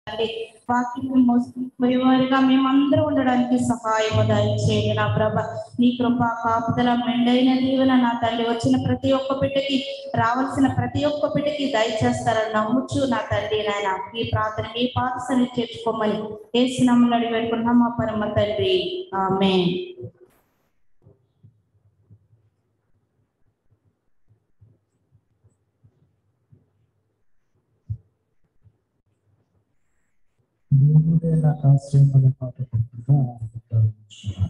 తండ్రి వాక్యం మోసుకుపోయేవారిగా మేమందరూ ఉండడానికి సహాయము దయచేయండి నా ప్రభ నీ కృప కాపుదల మెండైన దీవెన నా తల్లి వచ్చిన ప్రతి ఒక్క బిడ్డకి రావాల్సిన ప్రతి ఒక్క బిడ్డకి దయచేస్తారని నమ్ముచు నా తండ్రి నాయన ఈ ప్రార్థన మీ పాదసని చేర్చుకోమని ఏసునామలు అడిగి పెట్టుకున్నాం మా పరమ తండ్రి ఆమె దేవుడే నాకు ఆశ్రయమని పాట పాడుకుంటూ ప్రారంభించుకున్నాను.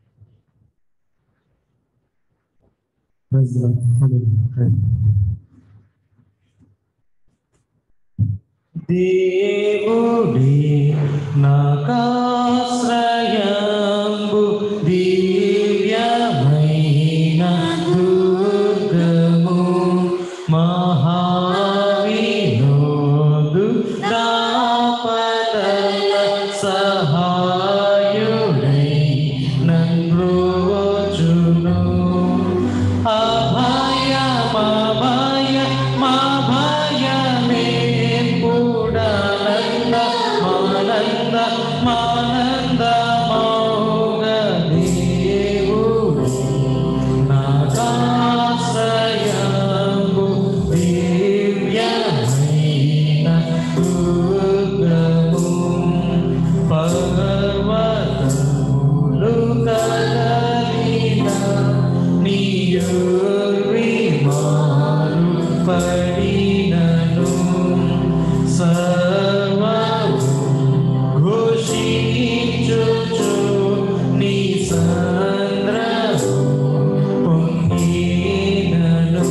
Praise the Lord. Hallelujah. Praise the Lord. దేవుడే నాకాశ్రయంబు దివ్యమైన దుర్గము మహావినోదు దాపదల సహాయుడై నన్రోచును అభయ మాభయ మా భయమే కూడానంద మానంద మానంద మౌగ దేవుడు నాగాశ్రయంబు దివ్యమైన దుర్గము పర్వతములు కదలిన నీయుర్వి మారు పడినను సర్వము ఘోషించుచు నీ సంద్రము పొంగినను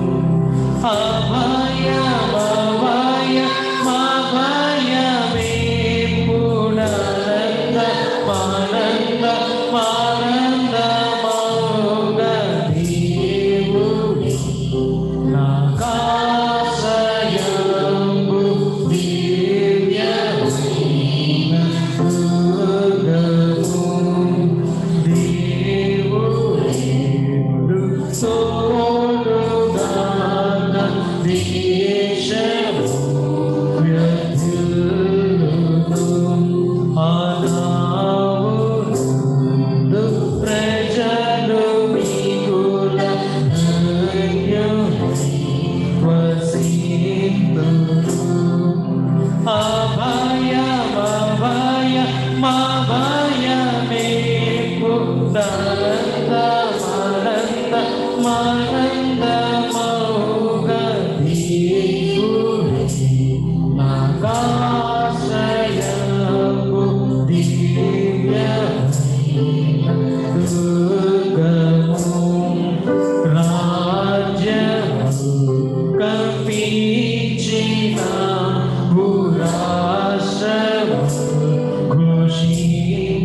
అభయ భయ మా భయమే పునరంద మానంద మానంద మౌగ దేవుడి నాకాశయంబు దివ్యమైన దుర్గము దేవుడు సోడుగాన దేశము వ్యర్థులును ఆనావునందు ప్రజలు మిగుల ధన్యులై వసింతురు. అభయ అభయ మా భయమే పుట్టానంద మానంద మానంద మౌగ దేవుడే నాగాశ్రయము దివ్యమైన దుర్గము రాజ్యము కంపించిన భూరాష్ట్రము ఘోషించుచు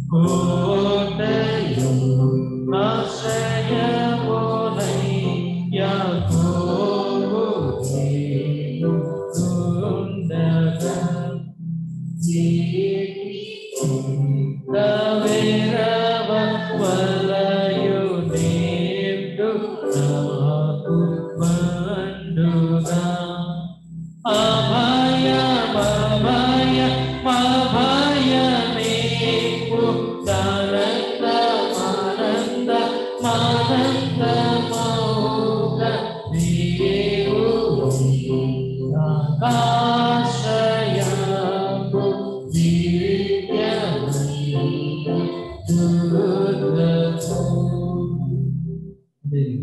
కోటయు ఆశ్రయమునై యాకోబు నీవు ఉండగా తవేరవ వలయు నేడు నాకు పండుగా అభయ మభయ మభయ నీకు దానంద మానంద మానంద మౌన నీవు ఆకాశయాము దివ్యమై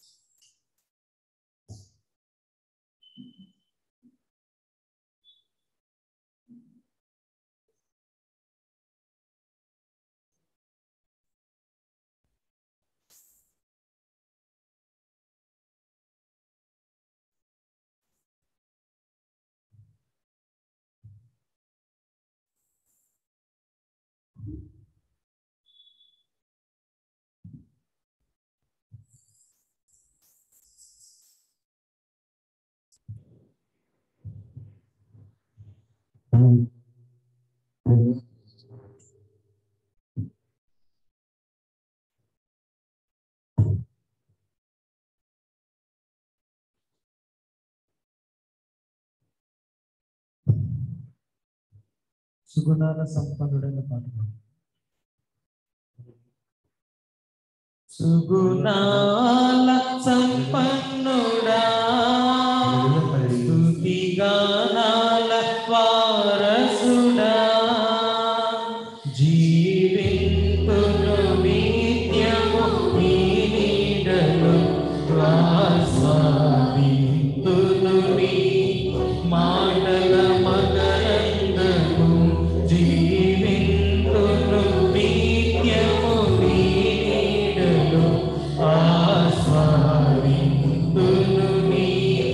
సుగుణాల సంపన్నుడైన పాట సుగుణాల సంపన్నుడా స్తుతిగానాల వారసుడా జీవింతును నిత్యము నీ నీడలో ఆస్వాదింతును నీ మాటల మకరందము జీవింతును నిత్యము నీ నీడలో ఆస్వాదింతును నీ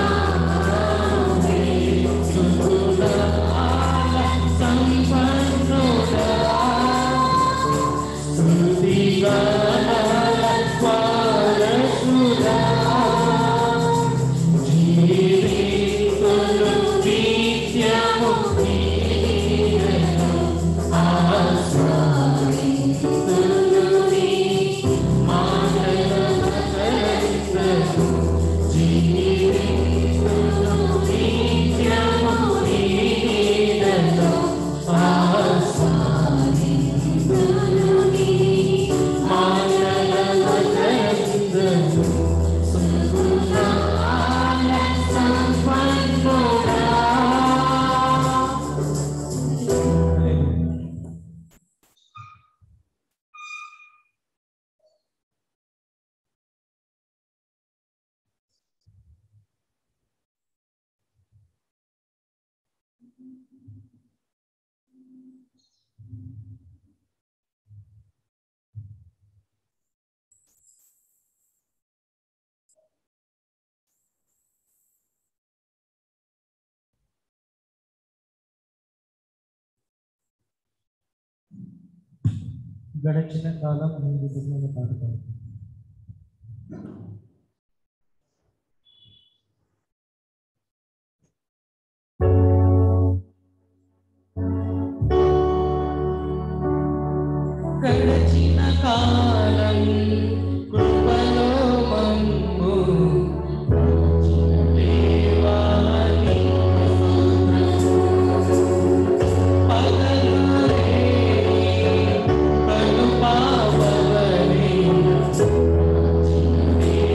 గడిచిన కాలం మీ విధమైన పాట పాడుతుంది గడచిన కాలం కృపలో మమ్ము కాచిన దేవా నీకు పగలు రేయి కను పాపవని కాచిన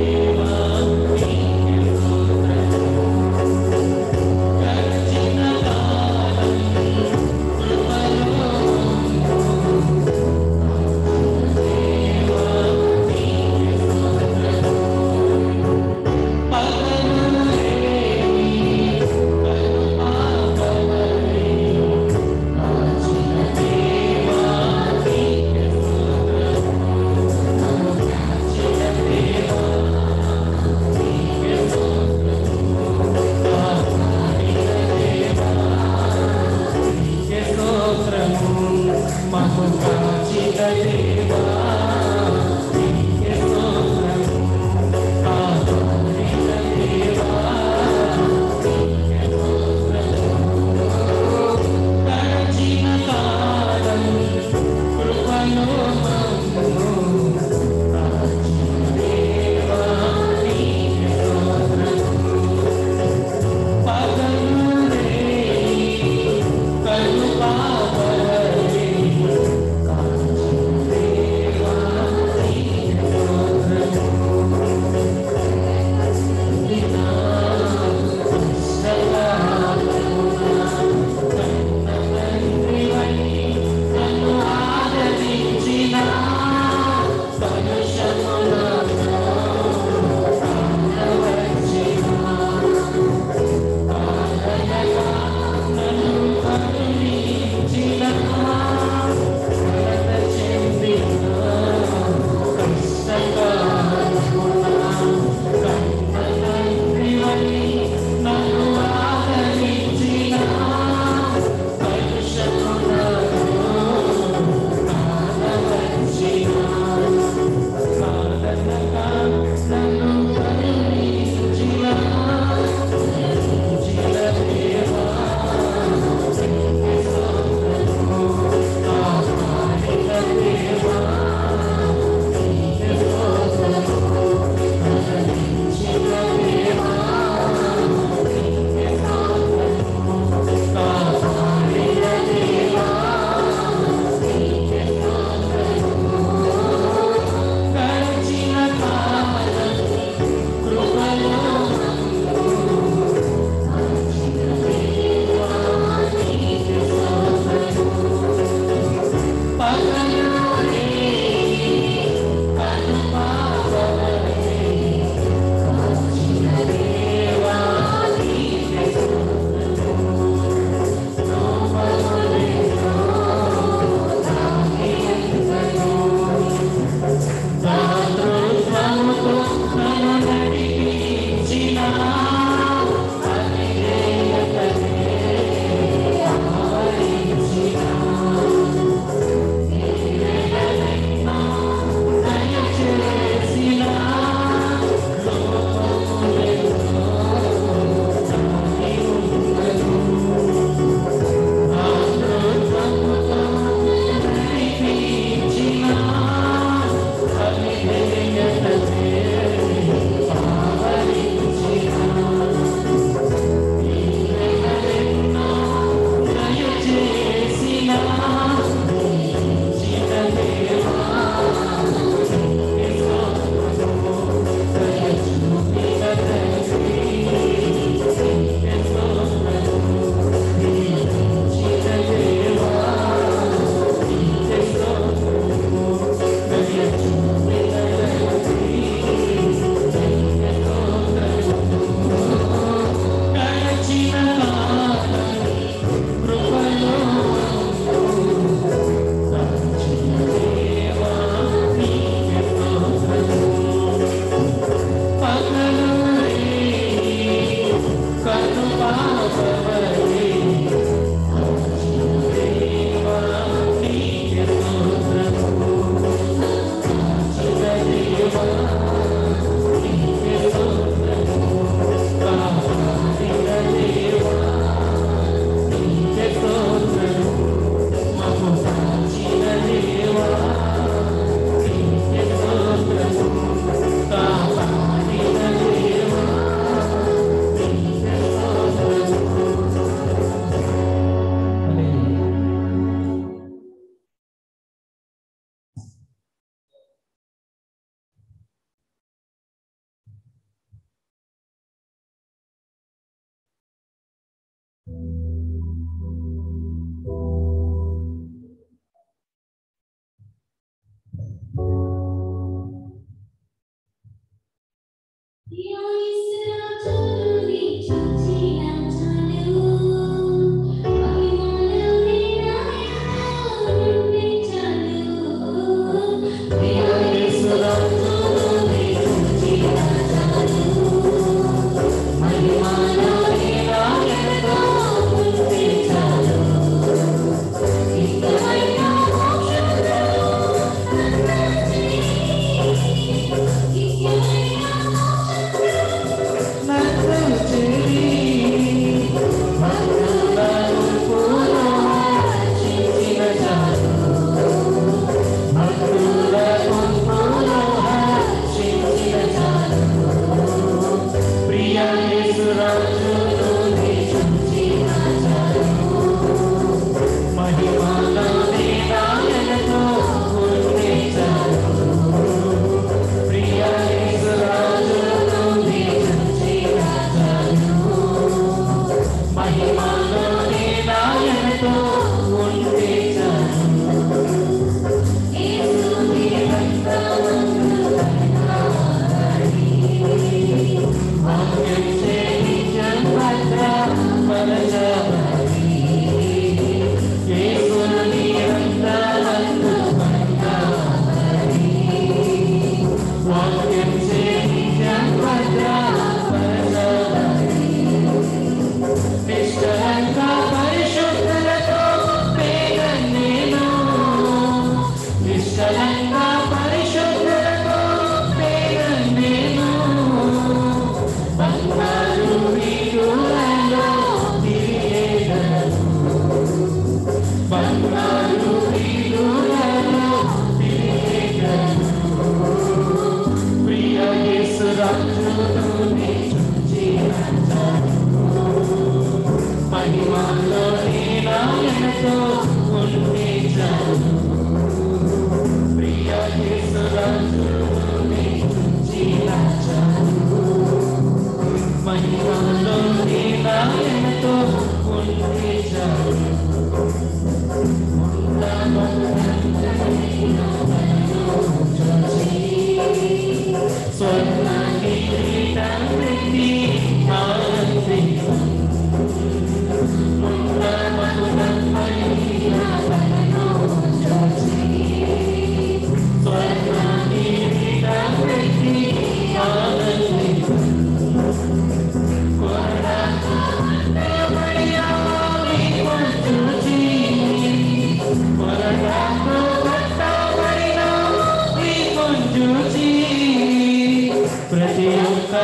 ప్రతి ఒక్క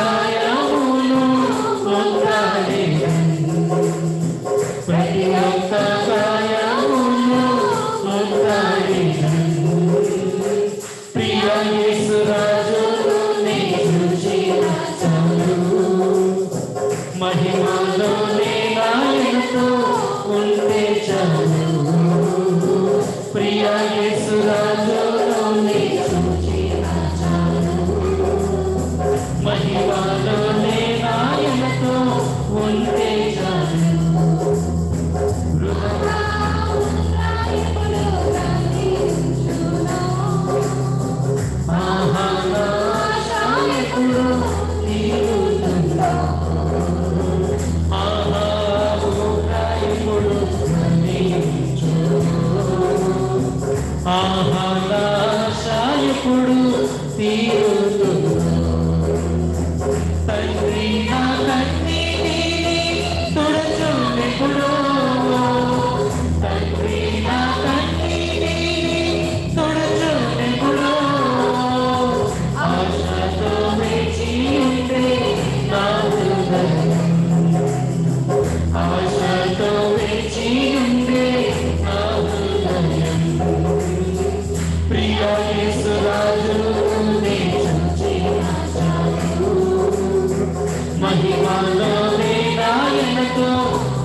గాయమును పొందాలి ప్రతి ఒక్క గాయమును పొందాలి ప్రియ యేసు రాజును నీ చూచినచను మహిమలో నీ నాయనతో ఉంటే చాలు ప్రియ యేసు రాజును నీ చూచినచను మహిమలో నీ నాయనతో ఉంటే చాలు మహానాశాయకుడు నీవున్నా మహాభూతాయకుడు నీచు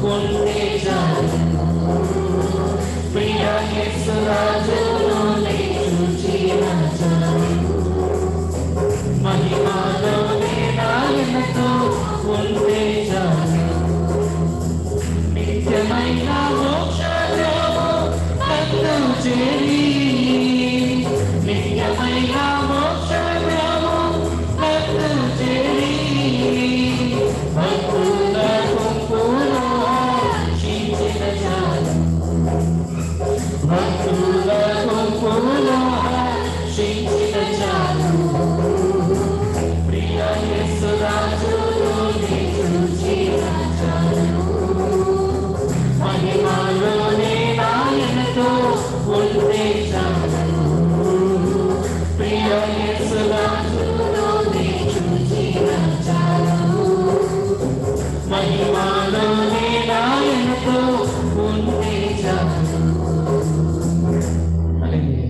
ఉంటే చాలు ప్రియ యేసు రాజులోనే చూచిన చాలు మహిమాలోనే నాయనతో ఉంటే చాలు నిత్యమైన మోక్షము నన్ను చేరి నిత్యమైన మోక్షము నన్ను చేరి భక్తుల గుంపులో రక్షించిన చాలు భక్తుల గుంపులో రక్షించిన చాలు ప్రియ యేసు రాజులోని చూచిన చాలు మహిమలోనే నాయనతో ఉంటే చాలు ప్రియ యేసు రాజులోని చూచిన చాలు మహిమలోనే నాయనతో ఉంటే చాలు హల్లెలూయా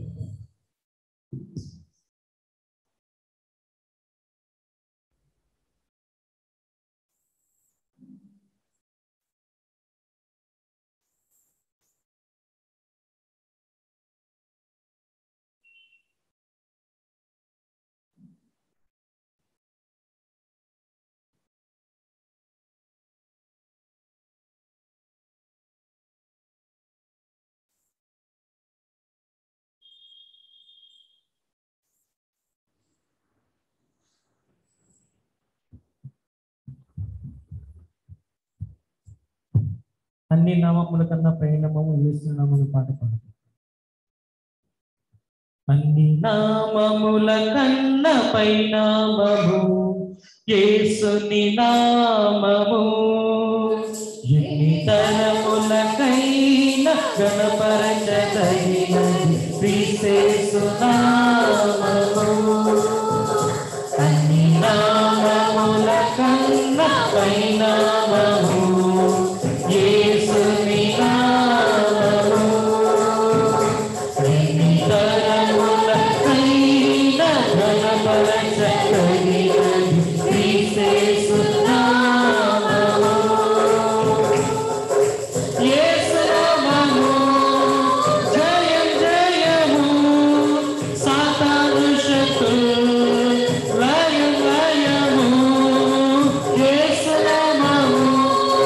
అన్ని నామముల కన్నా పైనమము యేసునామము పాట పాడు అన్ని నామముల కన్న పైనామము యేసుని నామము ఎన్ని తరములకైన గణపరచదగినది క్రీస్తేసు నామము అన్ని నామముల కన్న పైనామము యేసుని నామము తరములకైన ఘనపరచగలిగినది క్రీస్తేసు నామము. యేసు నామము జయం జయము సాతాను శత్రువు లయం లయము యేసు నామము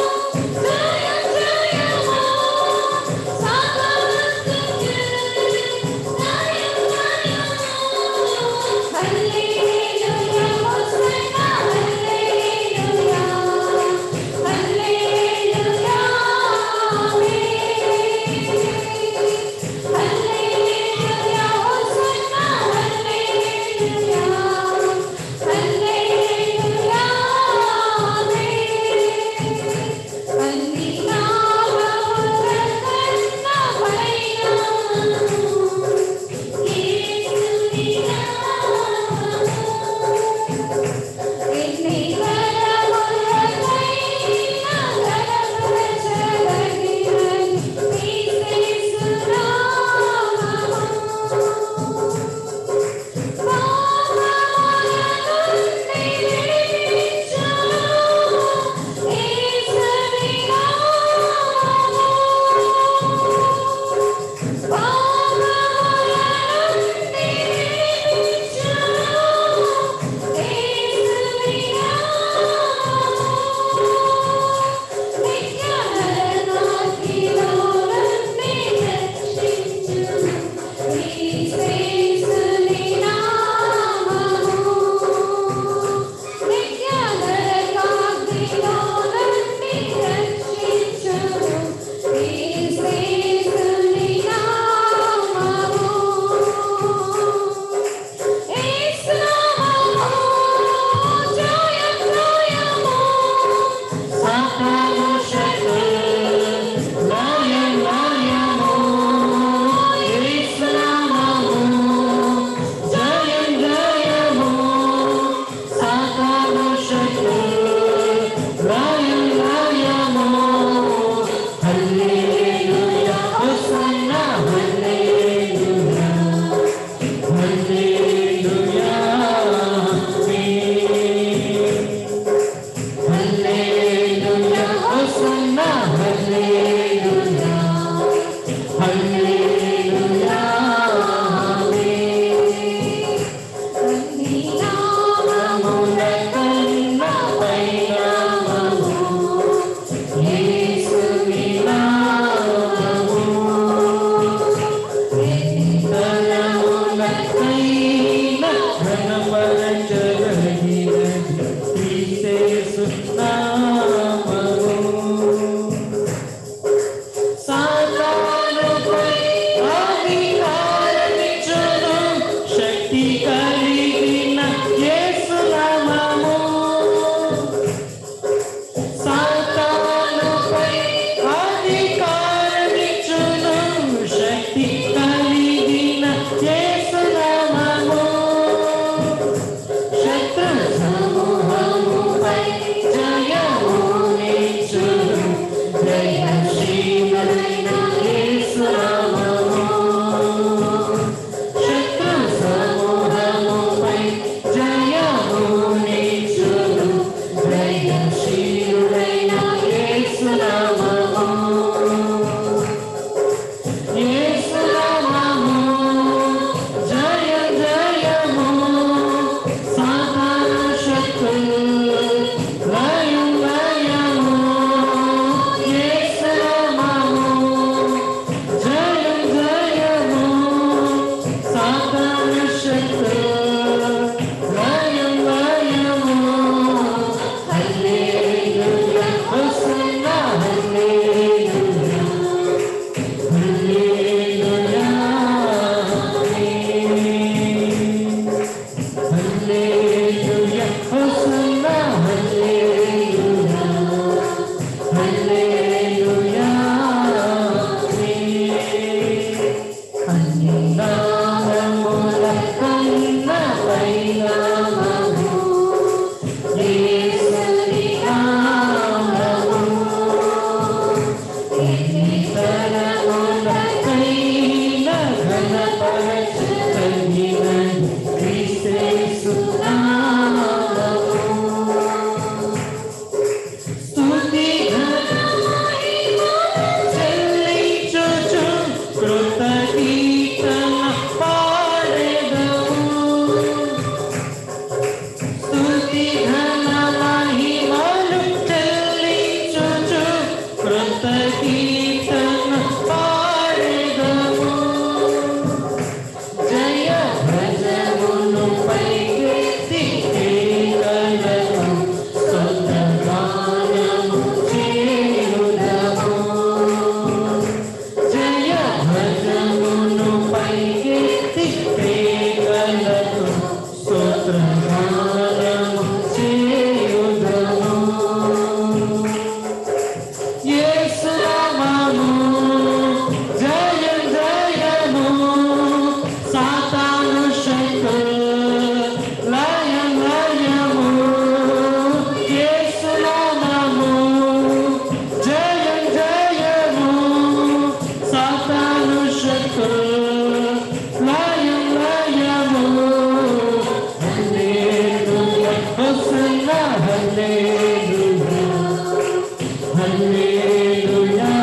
హల్లెలూయా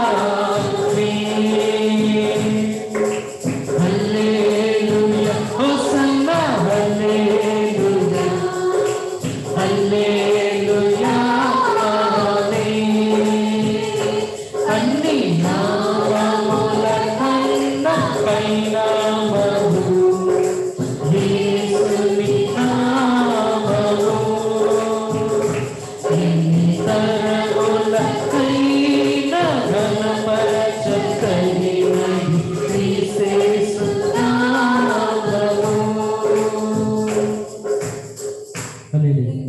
హల్లెలూయా హోసన్నా హల్లెలూయా హల్లెలూయా అన్ని నామముల కన్నా పైనామము యేసుని నామము ఎన్ని తరముల కైనా ఘనపరచకలిగినది క్రీస్తు నామము హల్లెలూయా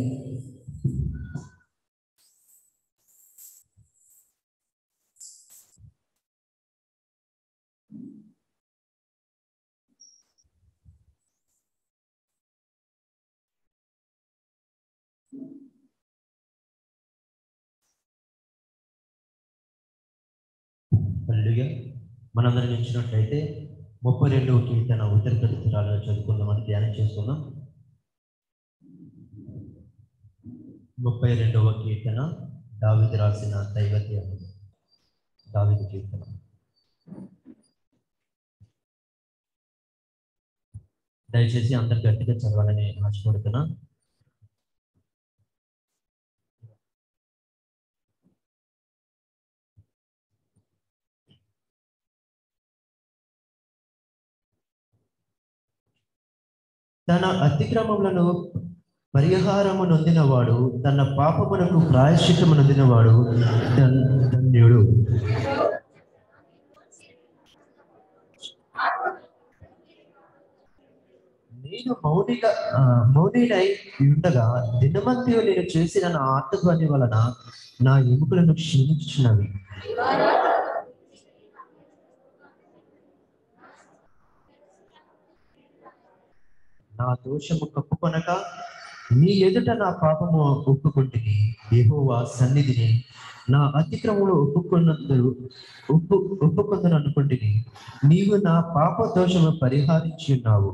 హల్లెలూయా మనందరం నిలిచినట్లయితే ముప్పై రెండవ కీర్తన ఉత్తర కీర్తనాలను చదువుకుందామని ధ్యానం చేసుకుందాం ముప్పై రెండవ కీర్తన దావిది రాసిన దైవ ధ్యానం దావిది కీర్తన దయచేసి అందరు గట్టిగా చదవాలని ఆశపడుతున్నా తన అతిక్రమములను పరిహారము నొందినవాడు తన పాపమునకు ప్రాయశ్చిత్తము నొందినవాడు ధన్- ధన్యుడు నేను మౌనిక ఆ, మౌనినై ఉండగా దినమంతి నేను చేసిన నా ఆత్మధ్వని వలన నా ఎముకలను క్షీణించున్నవి నా దోషము కప్పుకొనక నీ ఎదుట నా పాపము ఒప్పుకుంటుని యెహోవా సన్నిధిని నా అతిక్రమములు ఒప్పుకున్నందుకు ఒప్పు ఒప్పుకుందని అనుకుంటుని నీవు నా పాప దోషము పరిహారించి ఉన్నావు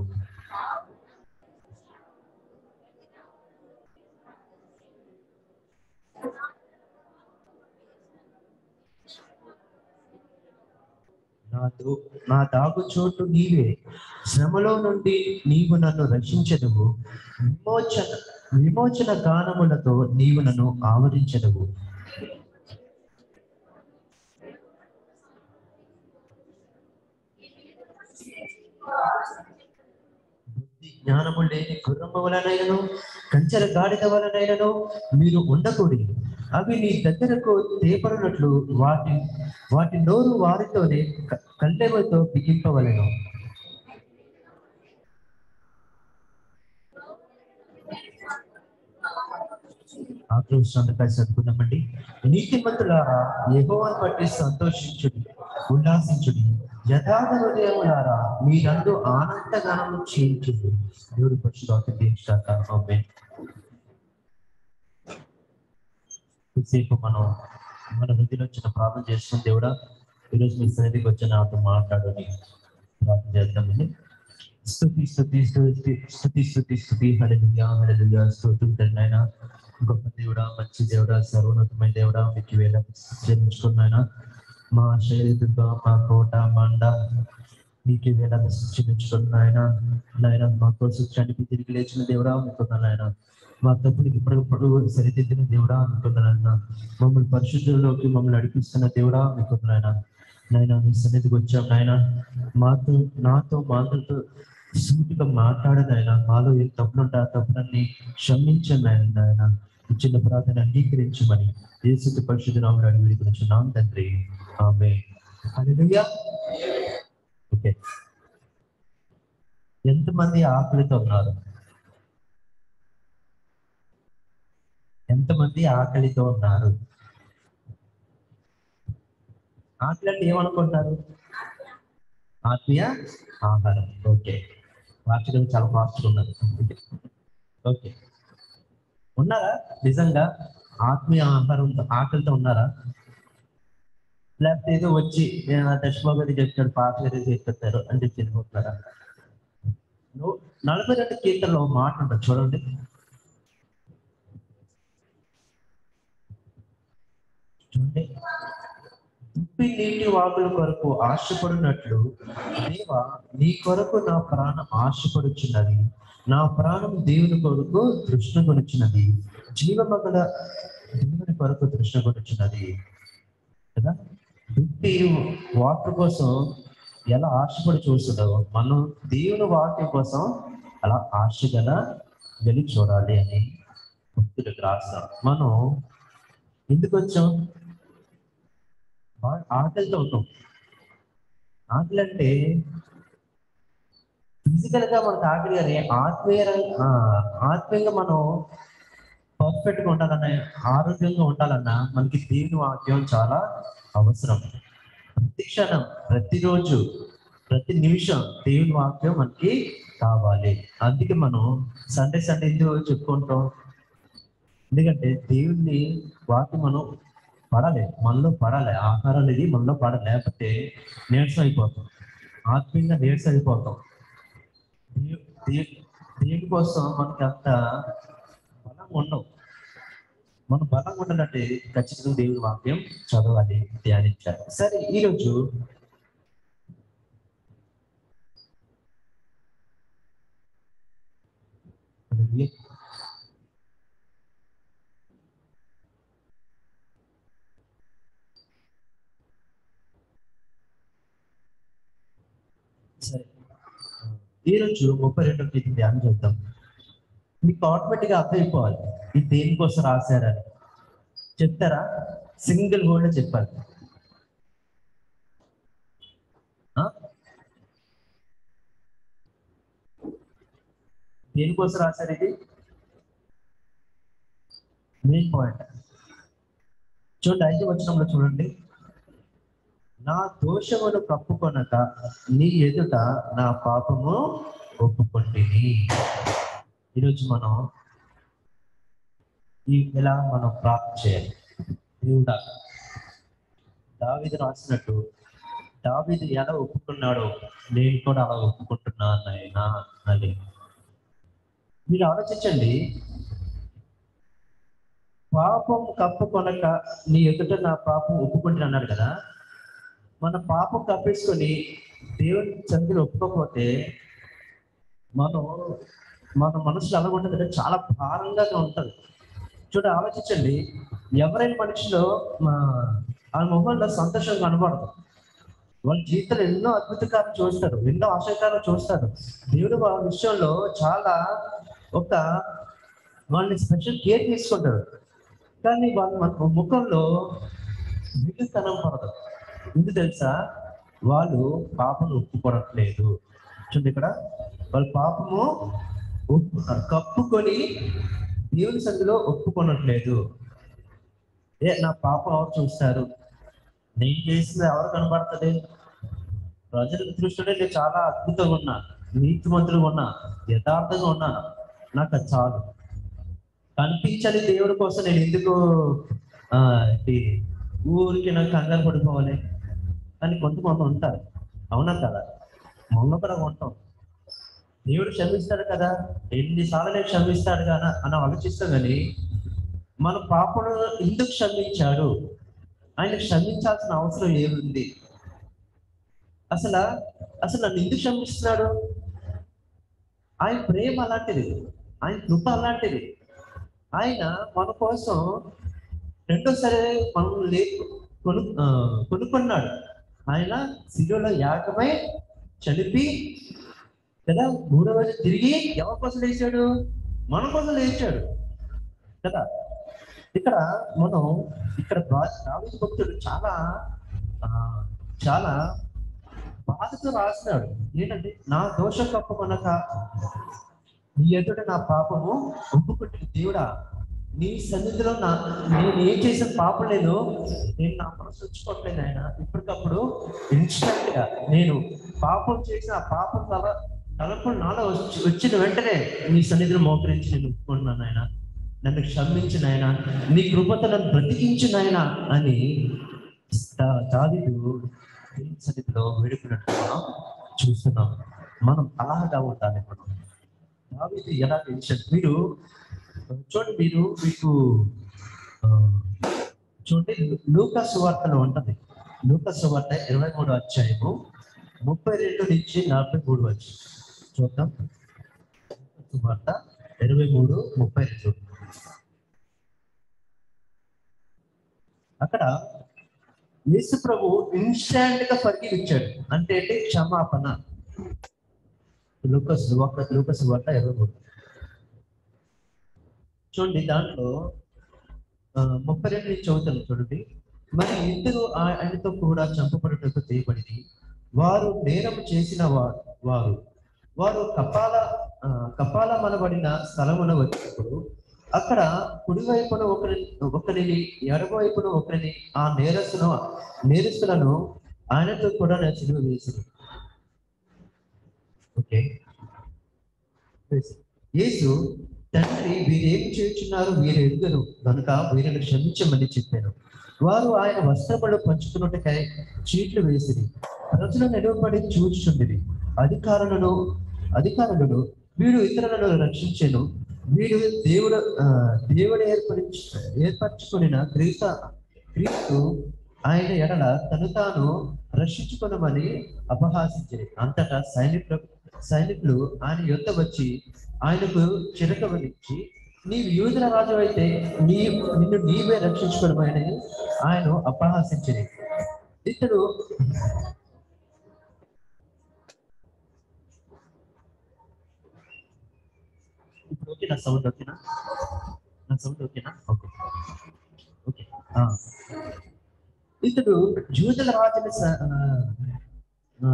నా దో నా దాగు చోటు నీవే శ్రమలో నుండి నీవు నన్ను రక్షించదువు విమోచన విమోచన గానములతో నీవు నన్ను ఆవరించదువు బుద్ధి జ్ఞానము లేని గుర్రము వలనైనను కంచెర గాడిద వలనైనను మీరు ఉండకూడదు అవి నీ దగ్గరకు తేపడినట్లు వాటి వాటి నోరు వారితోనే క- కళ్ళెవతో బిగింపవలెను ఆక్రోషాన్ని కలిసి చదువుకుందామండి నీతిమంతులారా యెహోవాను బట్టి సంతోషించుడి ఉల్లాసించుడి యథార్థ హృదయములారా మీరందు ఆనందగానము చేయించుడు దేవుడి పక్షులు దీక్షాక ఆమేన్ కొద్దిసేపు మనం మన హృదయలో వచ్చిన ప్రార్థన చేసుకుని దేవుడా ఈరోజు మీ సన్నిధికి వచ్చి నాతో మాట్లాడని ప్రార్థన చేద్దామండి స్థుతి స్థుతి స్థుతి స్థుతి స్థుతి స్థుతి హల్లెలూయా హల్లెలూయా స్తోత్రం తండ్రి గొప్ప దేవుడా మంచి దేవుడా సర్వోన్నతమైన దేవుడా మీకు వేళ చెల్లించుకున్నాయన మా శరీరంగా మా కోట మండ మీకు వేళ చెల్లించుకున్నాయన నాయన మా కోసం చనిపి తిరిగి లేచిన దేవుడా మీకు నాయన మా తప్పుడికి ఇప్పటికప్పుడు సరిదిద్దిన దేవుడా అనుకుంటున్నాయన మమ్మల్ని పరిశుద్ధుల్లోకి మమ్మల్ని నడిపిస్తున్న దేవుడా అనుకుంటున్నాయన నాయన మీ సన్నిధికి వచ్చాం నాయన మాతో నాతో మాతో సూటిగా మాట్లాడనైనా మాలో ఏ తప్పులుంటే ఆ తప్పులన్నీ క్షమించండి ఆయన నాయన ఇచ్చిన ప్రార్థన అంగీకరించమని యేసు పరిశుద్ధ నామని అడిగి గురించి నామ తండ్రి ఆమె హల్లెలూయా ఓకే ఎంతమంది ఆకలితో ఉన్నారు ఎంతమంది ఆకలితో ఉన్నారు ఆకలి అంటే ఏమనుకుంటారు ఆత్మీయ ఆహారం ఓకే వార్షికం చాలా ఫాస్ట్గా ఉన్నారు ఓకే ఉన్నారా నిజంగా ఆత్మీయ ఆహారంతో ఆకలితో ఉన్నారా లేకపోతే ఏదో వచ్చి దశభాగతి చెప్తాడు పాటలు ఏదో చెప్తారు అంటే తినిపోతున్నారా నూ- నలభై రెండు కీర్తనలో ఒక మాట ఉంటుంది చూడండి అంటే ఉప్పి నీటి వాగుల కొరకు ఆశపడినట్లు దేవా నీ కొరకు నా ప్రాణం ఆశపడుచున్నది నా ప్రాణం దేవుని కొరకు తృష్ణ కొనుచున్నది జీవమగల దేవుని కొరకు తృష్ణ కొనుచున్నది కదా ఉప్పి వాటర్ కోసం ఎలా ఆశపడి చూస్తుందో మనం దేవుని వాక్యం కోసం అలా ఆశగల వెలి చూడాలి అని భక్తులకు రాస్తాం మనం ఎందుకు వచ్చాం ఆ- ఆకలితో ఉంటాం ఆకలి అంటే ఫిజికల్ గా మనకు ఆకలి కానీ ఆత్మీయ ఆ, ఆత్మీయంగా మనం పర్ఫెక్ట్ గా ఉండాలన్నా ఆరోగ్యంగా ఉండాలన్నా మనకి దేవుని వాక్యం చాలా అవసరం ప్రతి క్షణం ప్రతిరోజు ప్రతి నిమిషం దేవుని వాక్యం మనకి కావాలి అందుకే మనం సండే సండే ఎందుకు చెప్పుకుంటాం ఎందుకంటే దేవుని వాక్యం మనం పడాలి మనలో పడాలి ఆహారం అనేది మనలో పడాలి లేకపోతే నీరసం అయిపోతాం ఆత్మీయంగా నీరసం అయిపోతాం దేవు- దేవు- దేవుని కోసం మనకి అంత బలం ఉండవు మనం బలం ఉండాలంటే ఖచ్చితంగా దేవుని వాక్యం చదవాలి ధ్యానించాలి సరే ఈరోజు సరే ఈరోజు ముప్పై రెండవ తేదీ ధ్యానం చేద్దాం మీకు ఆటోమేటిక్ గా అర్థమైపోవాలి ఇది దేనికోసం రాశారని చెప్తారా సింగిల్ వర్డ్ చెప్పాలి ఆ? దేనికోసం రాశారు ఇది మెయిన్ పాయింట్ చూడండి ఐదు వచనంలో చూడండి నా దోషమును కప్పుకొనక నీ ఎదుట నా పాపము ఒప్పుకొంటిని ఈరోజు మనం ఈ ఎలా మనం ప్రార్థన చేయాలి దేవుడా దావీదు రాసినట్టు దావీదు ఎలా ఒప్పుకున్నాడో నేను కూడా అలా ఒప్పుకుంటున్నాను నాయనా అని మీరు ఆలోచించండి పాపం కప్పుకొనక నీ ఎదుట నా పాపం ఒప్పుకుంటున్నా అన్నాడు కదా మన పాపం కప్పేసుకొని దేవుని చంద్రులు ఒప్పుకోకపోతే మనం మన మనసులో ఎలా ఉంటుంది అంటే చాలా భారంగా ఉంటది చూడ ఆలోచించండి ఎవరైనా మనిషిలో మా ఆ మొహంలో సంతోషం కనబడదు వాళ్ళ జీవితంలో ఎన్నో అద్భుతకాలు చూస్తారు ఎన్నో ఆశకాలు చూస్తారు దేవుడు వాళ్ళ విషయంలో చాలా ఒక వాళ్ళని స్పెషల్ కేర్ తీసుకుంటారు కానీ వాళ్ళ మన ముఖంలో మిగులుతనం పడదు ఎందుకు తెలుసా వాళ్ళు పాపం ఒప్పుకోవట్లేదు చూడండి ఇక్కడ వాళ్ళ పాపము ఒప్పు కప్పుకొని దేవుని సంధిలో ఒప్పుకొనట్లేదు ఏ నా పాపం ఎవరు చూస్తారు నేను చేసింది ఎవరు కనబడుతుంది ప్రజల దృష్టిలో నేను చాలా అద్భుతంగా ఉన్నా నీతిమంతులుగా ఉన్నా యథార్థంగా ఉన్నాను నాకు అది చాలు కనిపించని దేవుడి కోసం నేను ఎందుకు ఆ, ఈ ఊరికి నాకు కంగారు పడిపోవాలి కానీ కొంతమంది ఉంటారు అవునా కదా మొన్న కూడా ఉంటాం దేవుడు క్షమిస్తాడు కదా ఎన్నిసార్లు నేను క్షమిస్తాడు కదా అని ఆలోచిస్తాం కానీ మన పాపను ఎందుకు క్షమించాడు ఆయన క్షమించాల్సిన అవసరం ఏముంది అసలు అసలు నన్ను ఎందుకు క్షమిస్తున్నాడు ఆయన ప్రేమ అలాంటిది ఆయన కృప అలాంటిది ఆయన మన కోసం రెండోసారి మనం లే కొను ఆ, కొనుక్కున్నాడు ఆయన శిలువలో యాగమై చనిపి కదా మూడో రోజు తిరిగి ఎవరి కోసం లేచాడు మన కోసం లేచాడు కదా ఇక్కడ మనం ఇక్కడ దావీదు భక్తుడు చాలా ఆ, చాలా బాధతో రాస్తున్నాడు ఏంటంటే నా దోషం కప్పకొనక నీ ఎదుట నా పాపము ఒప్పుకుంటే దేవుడా నీ సన్నిధిలో నా నేను ఏం చేసిన పాపం నేను నేను నా మనసు ఉంచుకోవట్లేదు ఆయన ఇప్పటికప్పుడు ఇన్స్టెంట్ గా నేను పాపం చేసిన ఆ పాపం తల తలపు నాలో వచ్చి వచ్చిన వెంటనే నీ సన్నిధిలో మోకరించి నేను ఒప్పుకుంటున్నాను ఆయన నన్ను క్షమించిన ఆయన నీ కృపతో నన్ను బ్రతికించిన ఆయన అని దా- దావీదు దేవుని సన్నిధిలో వేడుకున్నట్టు మనం చూస్తున్నాం మనం అలాగా ఉండాలి మనం దావీదు ఎలా తెలిసాడు మీరు చూడండి మీరు మీకు ఆ, చూడండి లూకా సువార్తలో ఉంటది లూకా సువార్త ఇరవై మూడు అధ్యాయము ముప్పై రెండు నుంచి నలభై మూడు వచ్చి చూద్దాం సువార్త ఇరవై మూడు ముప్పై రెండు అక్కడ యేసు ప్రభు ఇన్స్టాంట్ గా ఫర్గివ్ ఇచ్చాడు అంటే ఏంటి క్షమాపణ లూకస్ వార్త లూకస్ వార్త ఇరవై మూడు చూడండి దాంట్లో ఆ, ముప్పై రెండు నుంచి చదువుతాను చూడండి మరి ఇద్దరు ఆ- ఆయనతో కూడా చంపబడుటకు చేయబడింది వారు నేరం చేసిన వారు వారు వారు కపాల ఆ, కపాల మనబడిన స్థలమున వచ్చినప్పుడు అక్కడ కుడివైపున ఒకరి ఒకరిని ఎడమవైపున ఒకరిని ఆ నేరస్తును నేరస్తులను ఆయనతో కూడా నేను సిలువ వేసింది ఓకే యేసు తండ్రి వీరేం చేయుచున్నారు వీరు ఎరుగరు కనుక వీరిని క్షమించమని చెప్పాను వారు ఆయన వస్త్రములు పంచుకున్నట్టుకై చీట్లు వేసిరి ప్రజలు నిలవబడి చూచుచుండిరి అధికారులను అధికారులను వీడు ఇతరులను రక్షించెను వీడు దేవుడు ఆ, దేవుడు ఏర్పరిచి ఏర్పరచుకున్న క్రీస్తు క్రీస్తు ఆయన ఎడల తను తాను రక్షించుకునమని అపహాసించింది అంతటా సైనికులు సైనికులు ఆయన యుద్ధ వచ్చి ఆయనకు చిరకవలిచ్చి నీవు యూదుల రాజు అయితే నీ నిన్ను నీవే రక్షించుకోవడమని ఆయన అపహాసించింది ఇతడు ఇప్పుడు ఓకే నా సౌండ్ ఓకేనా నా సౌండ్ ఓకేనా ఓకే ఓకే ఆ. ఇతడు జూదుల రాజుని స- ఆ, ఆ,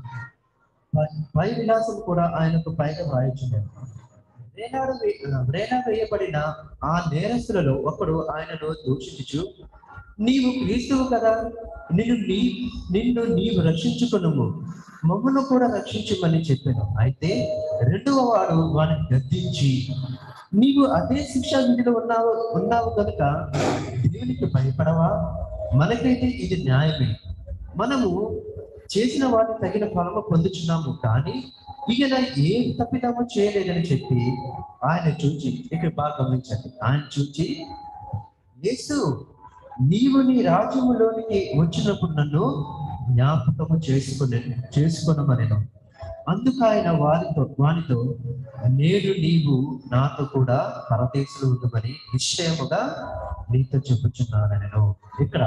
పై- పై విలాసం కూడా ఆయనకు పైగా వ్రాయించుండేది వేలాడు వే- ఆ, వేలాడ వేయబడిన ఆ నేరస్తులలో ఒకడు ఆయనను దూషించు నీవు క్రీస్తువు కదా నిన్ను నీ నిన్ను నీవు రక్షించుకును మమ్మను కూడా రక్షించమని చెప్పాను అయితే రెండవ వాడు వాడిని గద్దించి నీవు అదే శిక్షా విధిలో ఉన్నావు ఉన్నావు కనుక దేవునికి భయపడవా మనకైతే ఇది న్యాయమే మనము చేసిన వాటి తగిన ఫలము పొందుచున్నాము కానీ ఈయన ఏం తప్పిదము చేయలేదని చెప్పి ఆయన చూచి ఇక్కడ బాగా గమనించండి ఆయన చూచి యేసు నీవు నీ రాజ్యములోనికి వచ్చినప్పుడు నన్ను జ్ఞాపకము చేసుకునే చేసుకునమనెను అందుకు ఆయన వారితో వానితో నేడు నీవు నాతో కూడా పరదేశంలో ఉండమని నిశ్చయముగా నీతో చెప్పుచున్నాను నేను ఇక్కడ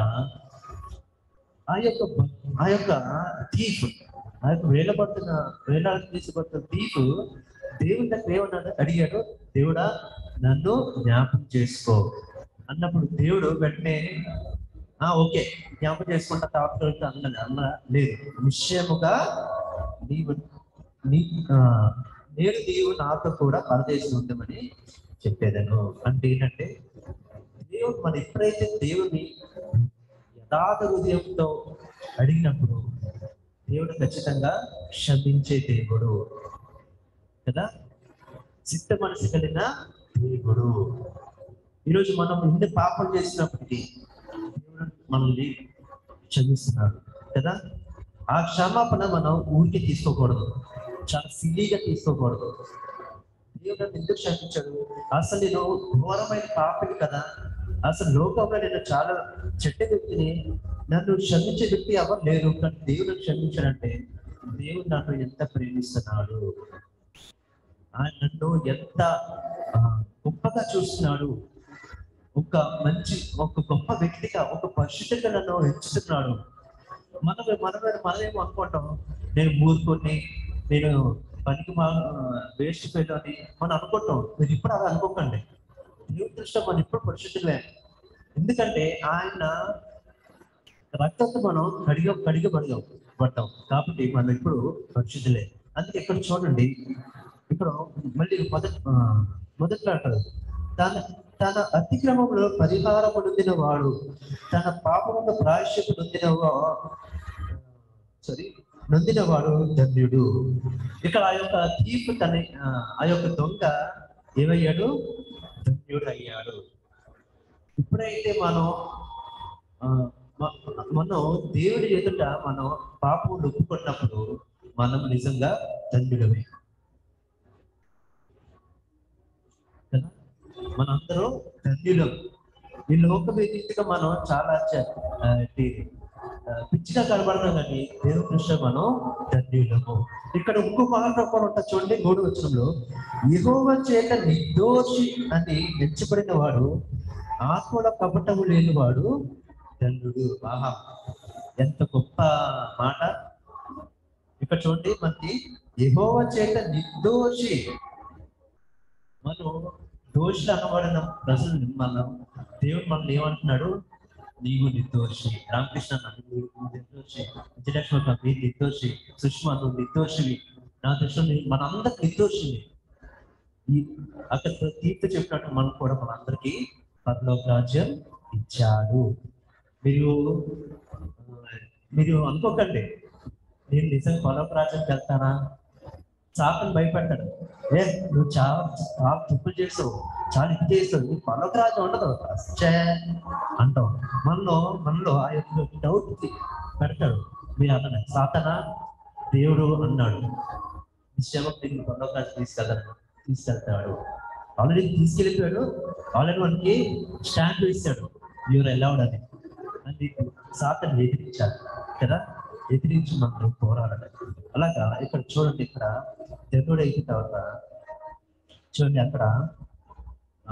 ఆ యొక్క బ- ఆ యొక్క థీఫ్ ఆ యొక్క వేలబడుతున్న వేలాడు తీసుకొస్తున్న థీఫ్ దేవుని దగ్గర ఏమన్నాడు అడిగాడు దేవుడా నన్ను జ్ఞాపకం చేసుకో అన్నప్పుడు దేవుడు వెంటనే ఆ ఓకే జ్ఞాపకం చేసుకుంటా తర్వాత అన్నది అన్న లేదు నిశ్చయముగా నీవు నీ ఆ, నేను నీవు నాతో కూడా పరదేశం ఉందమని చెప్పేదను అంటే ఏంటంటే దేవుడు మనం ఎప్పుడైతే దేవుని యథార్థ హృదయంతో అడిగినప్పుడు దేవుడు ఖచ్చితంగా క్షమించే దేవుడు కదా చిత్త మనసు కలిగిన దేవుడు ఈరోజు మనం ఎన్ని పాపం చేసినప్పటికీ దేవుడు మనల్ని క్షమిస్తున్నాడు కదా ఆ క్షమాపణ మనం ఊరికి తీసుకోకూడదు చాలా సిల్లీగా తీసుకోకూడదు దేవుడు నన్ను ఎందుకు క్షమించాడు అసలు నేను ఘోరమైన పాపిని కదా అసలు లోకంలో నేను చాలా చెడ్డ వ్యక్తిని నన్ను క్షమించే వ్యక్తి ఎవరు లేరు కానీ దేవుడు క్షమించాడంటే దేవుడు నన్ను ఎంత ప్రేమిస్తున్నాడు ఆయన నన్ను ఎంత ఆ, గొప్పగా చూస్తున్నాడు ఒక మంచి ఒక గొప్ప వ్యక్తిగా ఒక పరిశుద్ధంగా నన్ను హెచ్చుతున్నాడు మనం మనం మనమేమో అనుకుంటాం నేను మూర్ఖుని నేను పనికి మా వేస్ట్ ఫెయిల్ అని మనం అనుకుంటాం మీరు ఇప్పుడు అలా అనుకోకండి దేవుని దృష్టిలో మనం ఇప్పుడు పరిశుద్ధులే ఎందుకంటే ఆయన రక్తంతో మనం కడిగ కడిగబడిగాం పడ్డాం కాబట్టి మనం ఇప్పుడు పరిశుద్ధులే అందుకే ఇక్కడ చూడండి ఇప్పుడు మళ్ళీ మొదటి ఆ, మొదట్లో అంటారు తన తన అతిక్రమంలో పరిహారము నొందిన వాడు తన పాపముల ప్రాయశ్యపు నొందిన సారీ నొందిన వాడు ధన్యుడు ఇక్కడ ఆ యొక్క తీర్పు తన ఆ, ఆ యొక్క దొంగ ఏమయ్యాడు ధన్యుడు అయ్యాడు ఎప్పుడైతే మనం ఆ, మ- మనం దేవుడి ఎదుట మనం పాపం ఒప్పుకున్నప్పుడు మనం నిజంగా ధన్యుడమే కదా మనందరం ధన్యులం ఈ లోక రీతిగా మనం చాలా చ- ఆ, ఏంటి, ఆ, పిచ్చిగా కనబడతాం కానీ దేవుని దృష్టిలో మనం ధన్యులము ఇక్కడ ఇంకో మాట కూడా ఉంటుంది చూడండి మూడు వచనంలో యెహోవా చేత నిర్దోషి అని ఎంచబడిన వాడు ఆత్మల కపటము లేనివాడు ధన్యుడు ఆహా ఎంత గొప్ప మాట ఇక్కడ చూడండి మనకి యెహోవా చేత నిర్దోషి మనం దోషులు అనబడిన ప్రజలు మనం దేవుడు మనల్ని ఏమంటున్నాడు నీవు నిర్దోషి రామకృష్ణ అన్నాడు, నువ్వు నిర్దోషి విజయలక్ష్మి అక్క, మీరు నిర్దోషి సుష్మా నువ్వు నిర్దోషివి నా దృష్టిలో మనందరికి నిర్దోషివి ఈ అక్కడ తీర్పు చెప్పినట్టు మనం కూడా మనందరికీ పరలోక రాజ్యం ఇచ్చాడు మీరు ఆ, మీరు అనుకోకండి నేను నిజంగా పరలోక రాజ్యానికి వెళ్తానా చాపని భయపెట్టాడు ఏ నువ్వు చాలా చాలా తప్పులు చేసావు చాలా ఇది చేసావు నీ పరలోక రాజ్యం ఉండదు ఛే అంటాం మనలో మనలో ఆ యొక్క డౌట్ పెడతాడు మీరు అన్న సాతన దేవుడు అన్నాడు నిశ్చయమకు నేను పరలోక రాజ్యం తీసుకెళ్తాను తీసుకెళ్తాడు ఆల్రెడీ తీసుకెళ్ళిపోయాడు ఆల్రెడీ మనకి స్టాండ్ ఇస్తాడు యూర్ అలౌడ్ అని అని సాతను ఎదిరించాలి కదా ఎదిరించి మనం పోరాడాలి అలాగా ఇక్కడ చూడండి ఇక్కడ దేవుడు అయిన తర్వాత చూడండి అక్కడ ఆ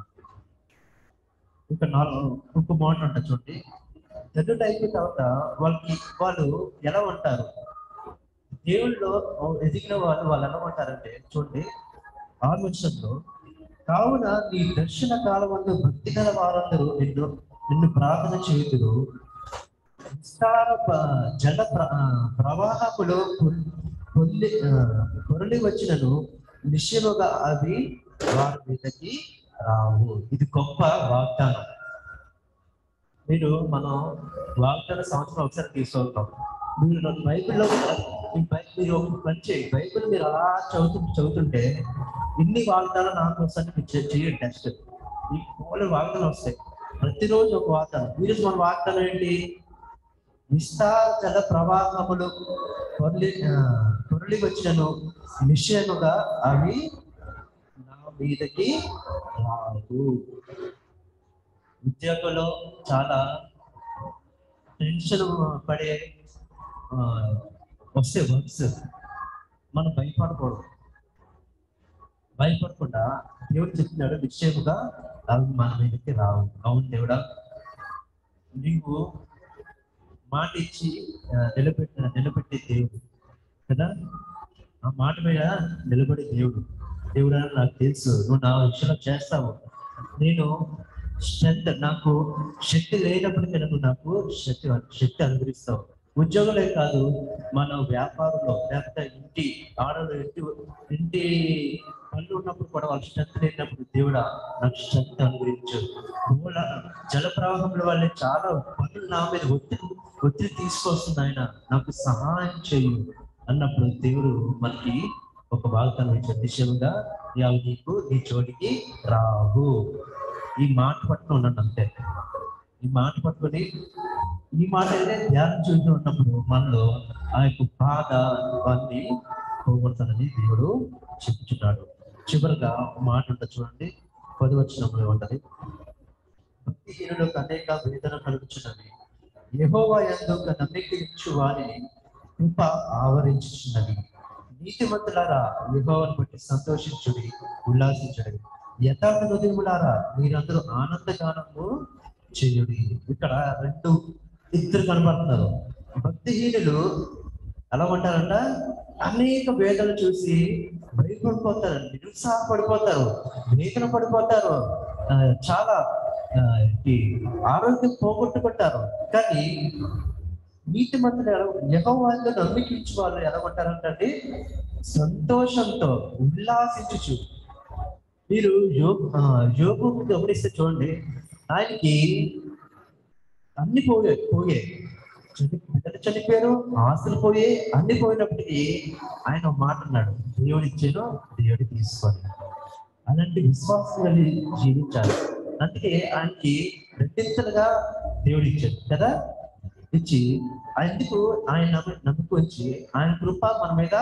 ఇంకా నాలుగు ఇంకో మాట ఉంటుంది చూడండి దేవుడు అయిపోయిన తర్వాత వాళ్ళకి వాళ్ళు ఎలా ఉంటారు దేవుళ్ళు ఎదిగిన వాళ్ళు వాళ్ళు ఎలా ఉంటారంటే చూడండి ఆలోచనలో కావున నీ దర్శన కాలం వందు భక్తి గల వారందరూ నిన్ను నిన్ను ప్రార్థన చేయుదురు విస్తార ప- జల ప్ర- ఆ, ప్రవాహములో పొల్- పొల్లి ఆ, పొరలి వచ్చినను నిశ్చయముగా అవి వారి మీదకి రావు ఇది గొప్ప వాగ్దానం మీరు మనం వాగ్దాన సంవత్సరం ఒకసారి తీసుకుంటాం మీరు బైబిల్లో కూడా ఈ బై- మీరు ఒక పని చేయండి బైబిల్ మీరు అలా చదువుతూ చదువుతుంటే ఇన్ని వాగ్దానాలు నాకు వస్తాయి మీరు చే- చేయండి టెస్ట్ ఈ మూడు వాగ్దానాలు వస్తాయి ప్రతిరోజు ఒక వాగ్దానం ఈరోజు మన వాగ్దానం ఏంటి విస్తార జల ప్రవాహములు పొరలి ఆ, పొరలి వచ్చినను నిశ్చయముగా అవి నా మీదకి రావు ఉద్యోగంలో చాలా టెన్షన్ పడే ఆ, వస్తే వర్క్స్ మనం భయపడకూడదు భయపడకుండా దేవుడు చెప్తున్నాడు నిశ్చయముగా అవి మన మీదకి రావు అవును దేవుడా నీవు మాట ఇచ్చి ఆ, నిలబెట్టిన నిలబెట్టే దేవుడు కదా ఆ మాట మీద నిలబడే దేవుడు దేవుడు అని నాకు తెలుసు నువ్వు నా విషయంలో చేస్తావు నేను స్ట్రెంత్ నాకు శక్తి లేనప్పటికీ నువ్వు నాకు శక్తి శక్తి అనుగ్రహిస్తావు ఉద్యోగంలో కాదు మన వ్యాపారంలో లేకపోతే ఇంటి ఆడలు ఇంటి ఇంటి పనులు ఉన్నప్పుడు కూడా వాళ్ళ స్ట్రెంత్ లేనప్పుడు దేవుడా నాకు స్ట్రెంత్ అనుగ్రహించు మూల జల ప్రవాహంలో వాళ్ళే చాలా పనులు నా మీద ఒత్తిడి ఒత్తిడి తీసుకొస్తుంది ఆయన నాకు సహాయం చేయు అన్నప్పుడు దేవుడు మనకి ఒక వాగ్దానం ఇచ్చాడు నిశ్చయముగా అవి నీకు నీ చోటికి రావు ఈ మాట పట్టుకుని ఉన్నాను అంతే ఈ మాట పట్టుకొని ఈ మాట అయితే ధ్యానం చూస్తూ ఉన్నప్పుడు మనలో ఆ యొక్క బాధ ఇవన్నీ పోగొడతానని దేవుడు చెప్తున్నాడు చివరిగా ఒక మాట ఉంటుంది చూడండి పది వచనంలో ఉంటది భక్తిహీనులకు అనేక వేదన కలుగుచున్నవి యెహోవా యందు నమ్మిక ఇచ్చు వారిని కృప ఆవరించుచున్నది నీతిమంతులారా యెహోవాను బట్టి సంతోషించుడి ఉల్లాసించుడి యథార్థ హృదయములారా మీరందరూ ఆనందగానము చేయుడి ఇక్కడ రెండు ఇద్దరు కనబడుతున్నారు భక్తిహీనులు ఎలా ఉంటారంట అనేక వేదనలు చూసి భయపడిపోతారు నిరుత్సాహపడిపోతారు వేదన పడిపోతారు ఆ, చాలా ఆ, ఈ ఆరోగ్యం పోగొట్టుకుంటారు కానీ నీతి మంత్రులు ఎలా యహోవాళ్ళు నమ్మికించు వాళ్ళు ఎలా ఉంటారంటే సంతోషంతో ఉల్లాసించుచు మీరు యోగు ఆ, యోగు గమనిస్తే చూడండి ఆయనకి అన్ని పోయాయి పోయాయి చని- పిల్లలు చనిపోయారు ఆస్తులు పోయాయి అన్ని పోయినప్పటికీ ఆయన ఒక మాట అన్నాడు దేవుడు ఇచ్చాను దేవుడు తీసుకోండి అలాంటి విశ్వాసం కలిగి జీవించాలి అందుకే ఆయనకి రెండింతలుగా దేవుడు ఇచ్చాడు కదా ఇచ్చి అందుకు ఆయన నమ్మి నమ్ముకు వచ్చి ఆయన కృప మన మీద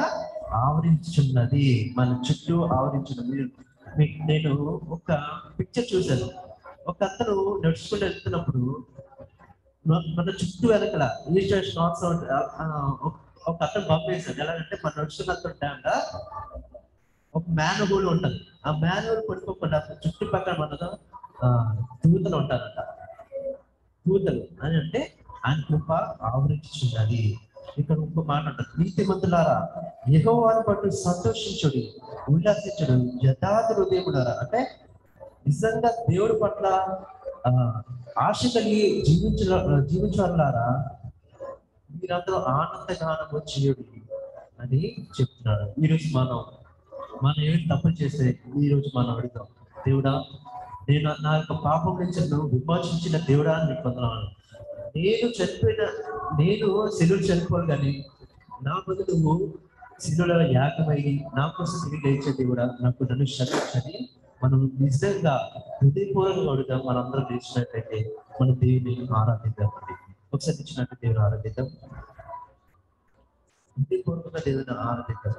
ఆవరించున్నది మన చుట్టూ ఆవరించున్నది మీకు నేను ఒక పిక్చర్ చూశాను ఒక అతను నడుచుకుంటూ వెళ్తున్నప్పుడు మన- మన చుట్టూ వెనకల ఈస్ట్ వెస్ట్ నార్త్ సౌత్ ఆ, ఒక- ఒక అతను పంపేశాడు ఎలాగంటే మన నడుచుకున్న ఒక మ్యాన్ హోల్ ఉంటుంది ఆ మ్యాన్ హోల్ పడుకోకుండా చుట్టుపక్కల మనకు ఆ, దూతలు ఉంటారంట దూతలు అని అంటే ఆయన కృప ఆవరించున్నది ఇక్కడ ఇంకో మాట ఉంటుంది నీతిమంతులారా యెహోవాను బట్టి సంతోషించుడి ఉల్లాసించుడు యథార్థ హృదయములారా అంటే నిజంగా దేవుడి పట్ల ఆ, ఆశ కలిగి జీవించ జీవించాలారా మీరందరూ ఆనంద గానము చేయుడు అని చెప్తున్నాడు ఈరోజు మనం మనం ఏమి తప్పులు చేస్తే ఈ రోజు మనం అడుగుతాం దేవుడా నేను నా యొక్క పాపం నుంచి నన్ను విమోచించిన దేవుడా అని నీకు వందనాలు నేను చనిపోయిన నేను శిలుడు చనిపోను కానీ నా బదులు నువ్వు శిలులో యాగమై నా కోసం తిరిగి లేచే దేవుడా నాకు నన్ను క్షమించని మనం నిజంగా హృదయపూర్వకంగా అడుగుతాం మనందరం తెలిసినట్లయితే మన దేవుని ఆరాధిద్దాం అండి ఒకసారి ఇచ్చినట్టు దేవుని ఆరాధిద్దాం హృదయపూర్వకంగా దేవుని ఆరాధిద్దాం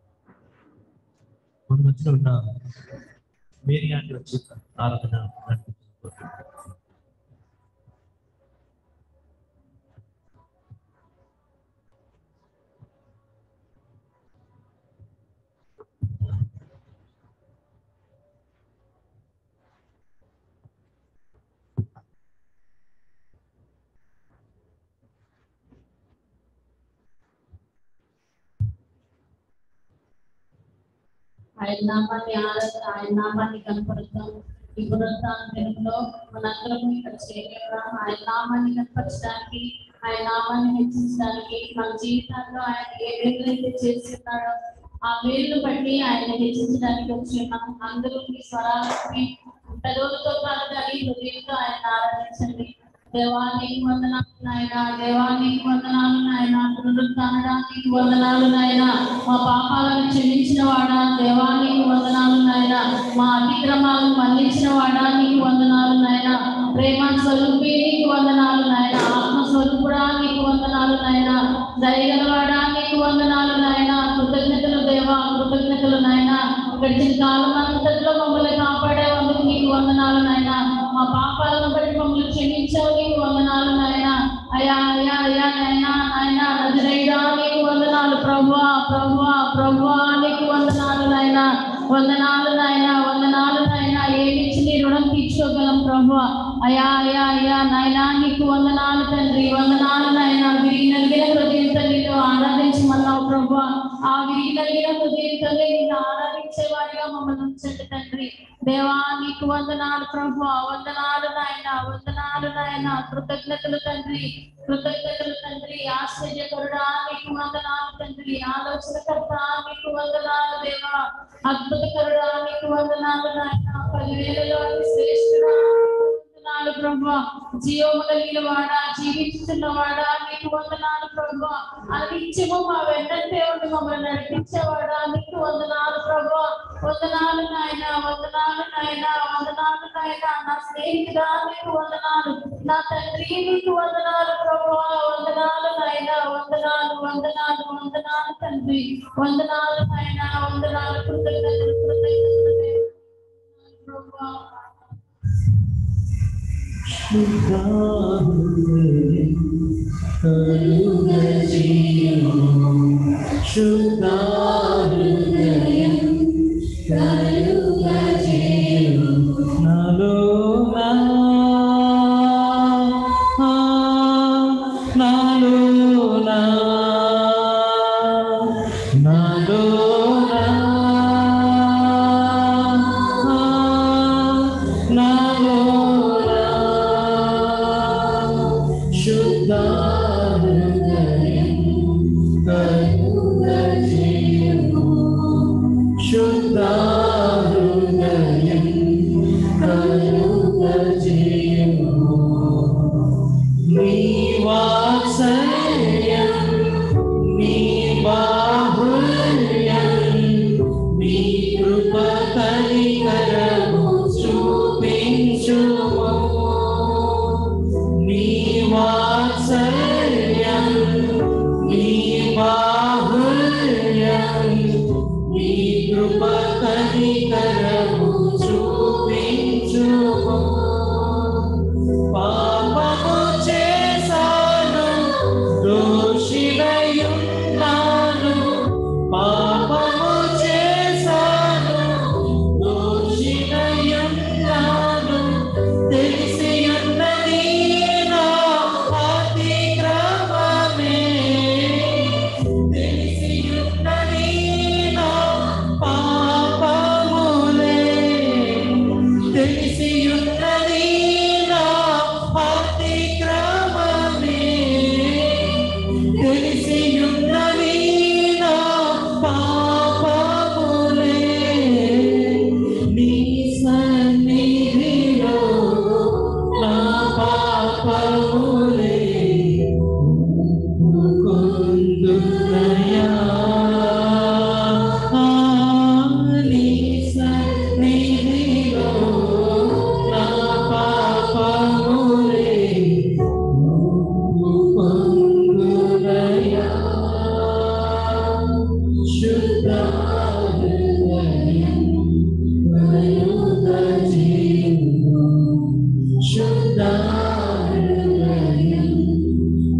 మన మధ్యలో ఉన్న మేరీ ఆంటీ వచ్చి ఆరాధన నడిపించుకోండి ఆయన నామాన్ని ఆరాధన ఆయన నామాన్ని కనపరుద్దాం ఈ పునరుద్ధానంలో మనందరం ఇక్కడ చేరాం ఆయన నామాన్ని కనపరచడానికి ఆయన నామాన్ని హెచ్చించడానికి మన జీవితాల్లో ఆయన ఏ మేలునైతే చేస్తున్నాడో ఆ మేలును బట్టి ఆయన హెచ్చించడానికి వచ్చి మనం అందరూ మీ స్వరాలని పెదవులతో కాదు కానీ హృదయంతో ఆయన ఆరాధించండి దేవానికి వందనాలు నాయన దేవానికి వందనాలు నాయన పునరుద్ధానానికి వందనాలు నాయన మా పాపాలను క్షమించిన వాడా దేవానికి వందనాలు నాయన మా అతిక్రమాలను మన్నించిన వాడా నీకు వందనాలు నాయన ప్రేమ స్వరూపి నీకు వందనాలు నాయన ఆత్మ స్వరూపుడా నీకు వందనాలు నాయన దయగలవాడా నీకు వందనాలు నాయన కృతజ్ఞతలు దేవా కృతజ్ఞతలు నాయన గడిచిన కాలం అంతట్లో మమ్మల్ని కాపాడేందుకు నీకు వందనాలు నాయన మా పాపాలను బట్టి మమ్మల్ని క్షమించావు నీకు వందనాలు నాయన అయ్యా అయ్యా అయ్యా నాయన నాయన నజరేయుడా నీకు వందనాలు ప్రభువా ప్రభువా ప్రభువా నీకు వందనాలు నాయన వందనాలు నాయన వందనాలు నాయన ఏమిచ్చి నీ రుణం తీర్చుకోగలం ప్రభు అయ్యా అయ్యా అయ్యా నాయన నీకు వందనాలు తండ్రి వందనాలు నాయన విరిగి నలిగిన హృదయంతో నీకు ఆరాధించమన్నావు ప్రభు ఆ విరిగి నలిగిన హృదయంతో నిన్ను ఆరాధించే వారిగా మమ్మల్ని ఉంచండి తండ్రి దేవా నీకు వందనాలు ప్రభు వందనాలు నాయన వందనాలు నాయన కృతజ్ఞతలు తండ్రి కృతజ్ఞతలు తండ్రి ఆశ్చర్యకరుడా నీకు వందనాలు తండ్రి ఆలోచనకర్త నీకు వందనాలు దేవా అద్భుతకరుడా నీకు వందనాలు నాయన పదివేలలో అతి శ్రేష్ఠుడా వందనాలు ప్రభా జీవము కలిగిన వాడా జీవిస్తున్న వాడా నీకు వందనాలు ప్రభా అందించము మా వెంటనే ఉండి మమ్మల్ని నడిపించేవాడా నీకు వందనాలు ప్రభా వందనాలు నాయన వందనాలు నాయన వందనాలు నాయన నా స్నేహితుడా నీకు వందనాలు నా తండ్రి నీకు వందనాలు ప్రభా వందనాలు నాయన వందనాలు వందనాలు వందనాలు తండ్రి వందనాలు నాయన వందనాలు కృతజ్ఞతలు కృతజ్ఞతలు ప్రభా నాలో నా నాలో నా నాలో నా నాలో నా శుద్ధ హృదయం కరుణజీవు శుద్ధ హృదయం కరుణజీవు నీ వాత్సల్యం నీ బాహుల్యం నీ కృప కనికరము చూపించుము నీ వాత్సల్యం నీ బాహుల్యం నీ కృప కనికరము చూపించుము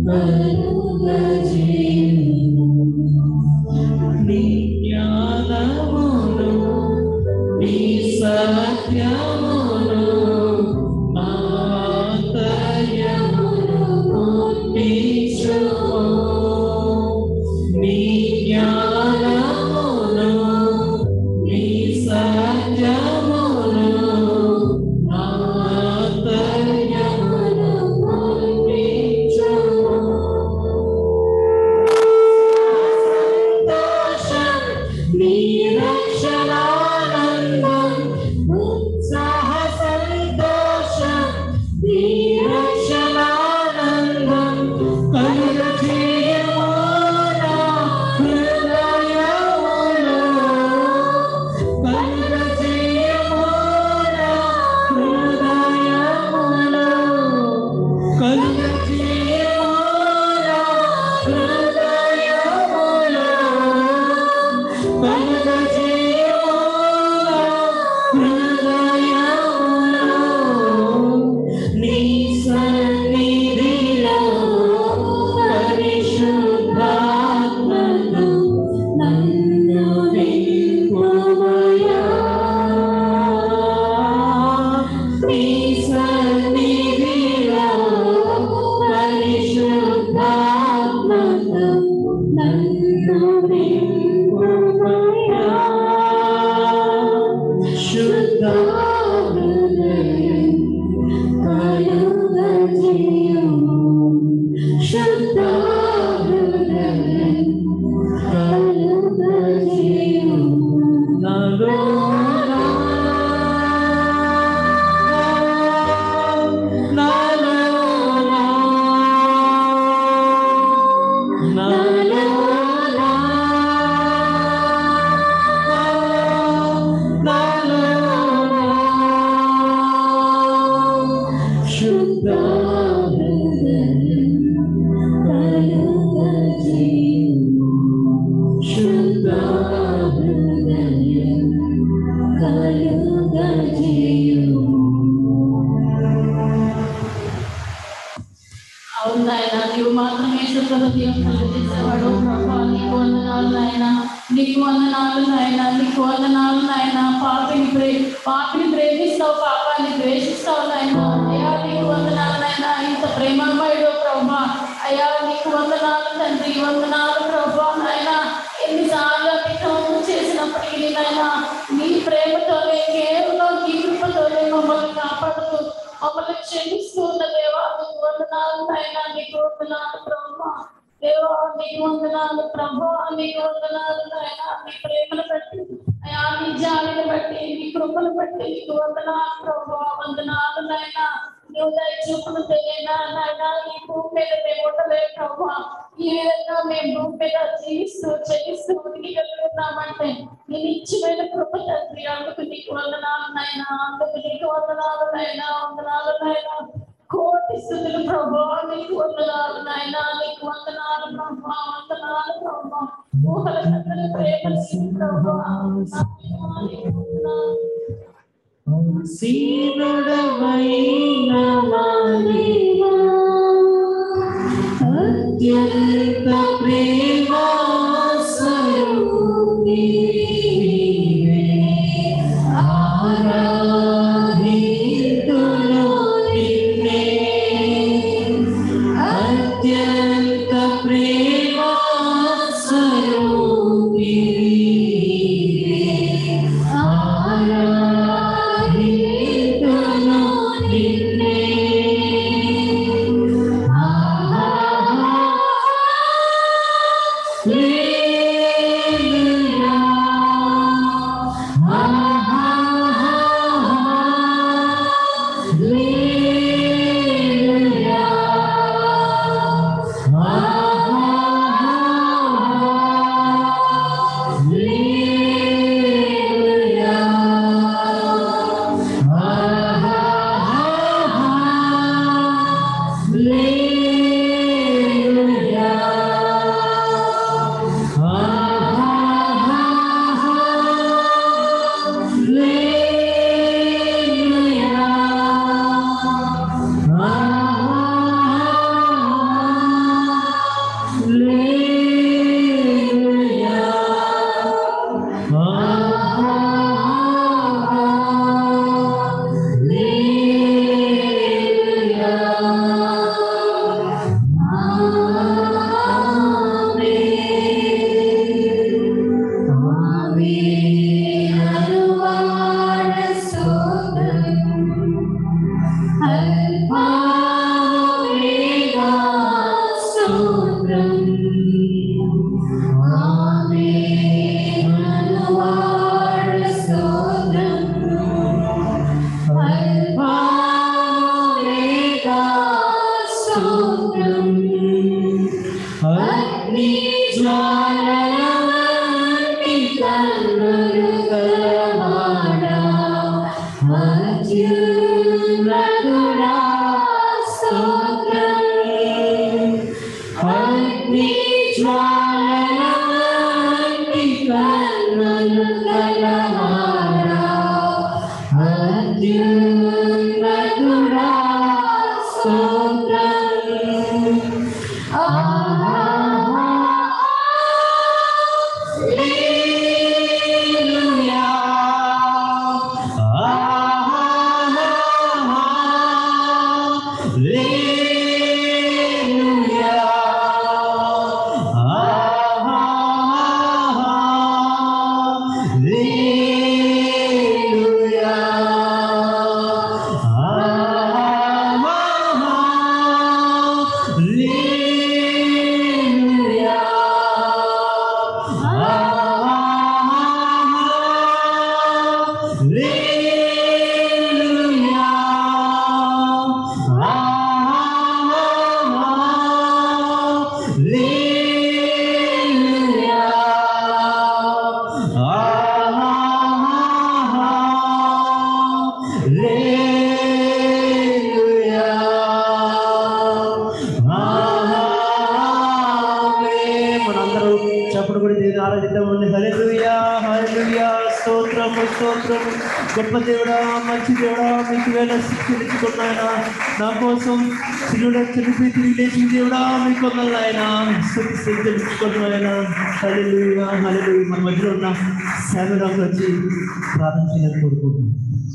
నీ జ్ఞానమును నీ సత్యమును ఆంతర్యమును పుట్టించుము. నీ జ్ఞానమును నీ సత్యమును ఆంతర్యమును పుట్టించుము. సంతోషం నీ రక్షణానందం ఉత్సాహ సంతోషం నీ రక్షణానందం కలుగ చేయము నా హృదయములో కలుగ చేయము నా హృదయములో కలుగ చేయము నా హృదయములో కలుగ చేయము నా హృదయములో నీ సన్నిధిలో పరిశుద్ధాత్మను నన్ను నింపుమయా నీ సన్నిధిలో పరిశుద్ధాత్మను నన్ను నింపుమయా శుద్ధ హృదయం కలుగజేయుము శుద్ధ హృదయం కలుగజేయుము నాలో నాలో నాలో శుద్ధ శుద్ధ అవును నాయన నీవు మాత్రమే శుద్ధ హృదయం కలిగించేవాడు ప్రభా నీకు వందనాలు నాయన నీకు వందనాలు నాయన నీకు వందనాలు నాయన పాపిని ప్రే పాపిని ప్రేమిస్తావు పాపాన్ని ద్వేషిస్తావు నాయన అయ్యా నీకు వందనాలు నాయన ఇంత ప్రేమమయుడు ప్రభా అయ్యా నీకు వందనాలు తండ్రి వందనాలు ప్రభా నాయన ఎన్నిసార్లు అతిక్రమం చేసినప్పటికీ నాయన నీ ప్రేమతోనే కేవలం నీ కృపతోనే మమ్మల్ని కాపాడుతూ మమ్మల్ని క్షమిస్తూ ఉన్న దేవా నీకు వందనాలు నాయన నీకు వందనాలు బ్రహ్మ దేవా నీకు వందనాలు ప్రభా నీకు వందనాలు నాయన నీ ప్రేమను బట్టి అయా నీ జాలిని బట్టి నీ కృపను బట్టి నీకు వందనాలు ప్రభా వందనాలు నాయన నువ్వు దయచూపును తెలియనా నాయన ఈ భూమి మీద మేము ఉండలేము ప్రభా ఈ విధంగా మేము భూమి మీద జీవిస్తూ చెల్లిస్తూ ఉనికిగలుగుతున్నామంటే నీ నిత్యమైన కృప తండ్రి అందుకు నీకు వందనాలు నాయన అందుకు నీకు వందనాలు నాయన వందనాలు నాయన కోటి స్థుతులు ప్రభా నీకు వందనాలు నాయన నీకు వందనాలు ప్రభా వందనాలు ప్రభా ఊహల కథలు ప్రేమ ప్రభా నీకు వందనాలు. సీనుడవైన వానివా, అత్యంత ప్రేమ స్వరూపి నీవే. ఆరాధితులు నిన్నే. అత్యంత ప్రేమ స్వరూపి నీవే. ఆరాధితులు నిన్నే. ఆహా. హల్లెలూయా. అగ్ని జ్వాలల వంటి కన్నులు గలవాడా అత్యున్నతుడా స్తోత్రం అగ్ని జ్వాలల వంటి కన్నులు గలవాడా అత్యున్నతుడా స్తోత్రం మనందరూ చప్పుడు కూడా దేవుని ఆరాధిద్దామండి హల్లెలూయా హల్లెలూయా స్తోత్రము స్తోత్రము గొప్ప దేవుడా మంచి దేవుడా మీకు వేళ శిక్షించుకున్నాయన నా కోసం శిలుడ చనిపోయి తిరిగి లేచిన దేవుడా మీకు ఆయన స్థుతి చెల్లించుకున్నాయన హల్లెలూయా హల్లెలూయా మన మధ్యలో ఉన్న శామిరాకు వచ్చి ప్రార్థన చేయాలని కోరుకుంటున్నాను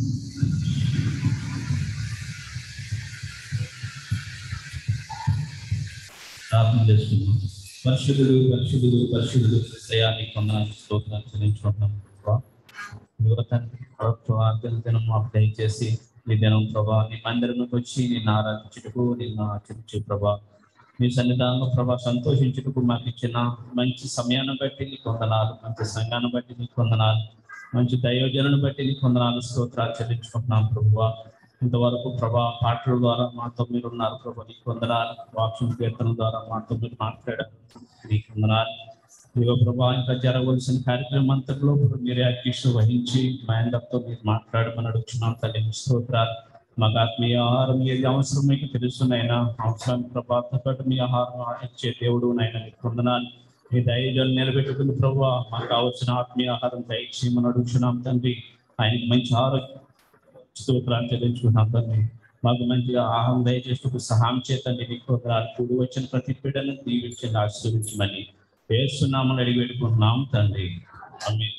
ప్రార్థన చేసుకుందాం పరిశుద్ధుడు పరిశుద్ధుడు పరిశుద్ధుడు క్రిస్తయాన్ని కొందనాన్ని స్తోత్రాలు చెల్లించుకుంటున్నాం ప్రభా. ఇదిగో తండ్రి ప్రభుత్వ దినం మాకు దయచేసి ఈ దినం ప్రభా నీ మందిరంలోకి వచ్చి నిన్ను ఆరాధించుటకు నిన్ను ఆచరించు ప్రభా మీ సన్నిధానంలో ప్రభా సంతోషించుటకు మాకు ఇచ్చిన మంచి సమయాన్ని బట్టి నీ కొందనాలు మంచి సంఘాన్ని బట్టి నీ కొందనాలు మంచి దయోజనను బట్టి నీ కొందనాలు స్తోత్రాలు చెల్లించుకుంటున్నాం ప్రభువా ఇంతవరకు ప్రభా పాటల ద్వారా మాతో మీరు ఉన్నారు ప్రభా నీ కొందనాలు వాక్యం కీర్తన ద్వారా మాతో మీరు మాట్లాడారు నీ కొందనాలు ఇదిగో ప్రభా ఇంకా జరగవలసిన కార్యక్రమం అంతట్లో మీరే అధ్యక్ష వహించి మా అందరితో మీరు మాట్లాడమని అడుగుతున్నాం తల్లి మీ స్తోత్రాలు మాకు ఆత్మీయ ఆహారం ఏది అవసరం మీకు తెలుసునైనా అవసరానికి ప్రభావంతో పాటు మీ ఆహారం ఇచ్చే దేవుడు నైనా మీకు వందనాలు మీ దయజలు నిలబెట్టుకుని ప్రభు మాకు కావలసిన ఆత్మీయ ఆహారం దయచేయమని అడుగుతున్నాం తండ్రి ఆయనకి మంచి ఆరోగ్యం స్తోత్రాలు చెల్లించుకున్నాం తండ్రి మాకు మంచిగా ఆహారం దయచేస్తూ సహాయం చేతండి నీకు వందనాలు కూడి వచ్చిన ప్రతి బిడ్డను దీవించండి ఆశీర్వించమని వేస్తున్నామని అడిగి పెట్టుకుంటున్నాం తండ్రి ఆమేన్.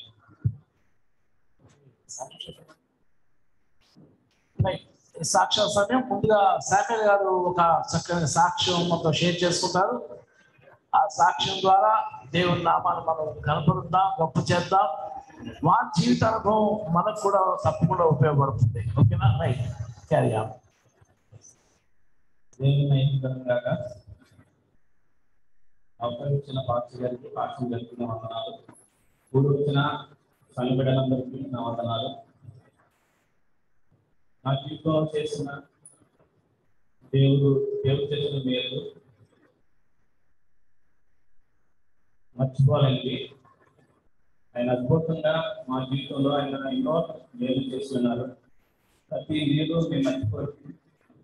రైట్. ఈ సాక్ష్య సమయం ముందుగా శామ్యుల్ గారు ఒక చక్కని సాక్ష్యం మొత్తం షేర్ చేసుకుంటారు ఆ సాక్ష్యం ద్వారా దేవుని నామాన్ని మనం కనపడుద్దాం గొప్ప చేద్దాం వారి జీవిత అనుభవం మనకు కూడా తప్పకుండా ఉపయోగపడుతుంది ఓకేనా రైట్ క్యారీ ఆన్ దేవుని మహిమకరంగా అవతరించిన పాక్షి గారికి పాక్షం గారికి నా వందనాలు కూడి వచ్చిన సంఘటనందరికీ నా వందనాలు నా జీవితంలో చేసిన దేవుడు దేవుడు చేసిన మేలు మర్చిపోలేండి ఆయన అద్భుతంగా మా జీవితంలో ఆయన ఎన్నో మేలు చేస్తున్నారు ప్రతి మేలు మేము మర్చిపోతుంది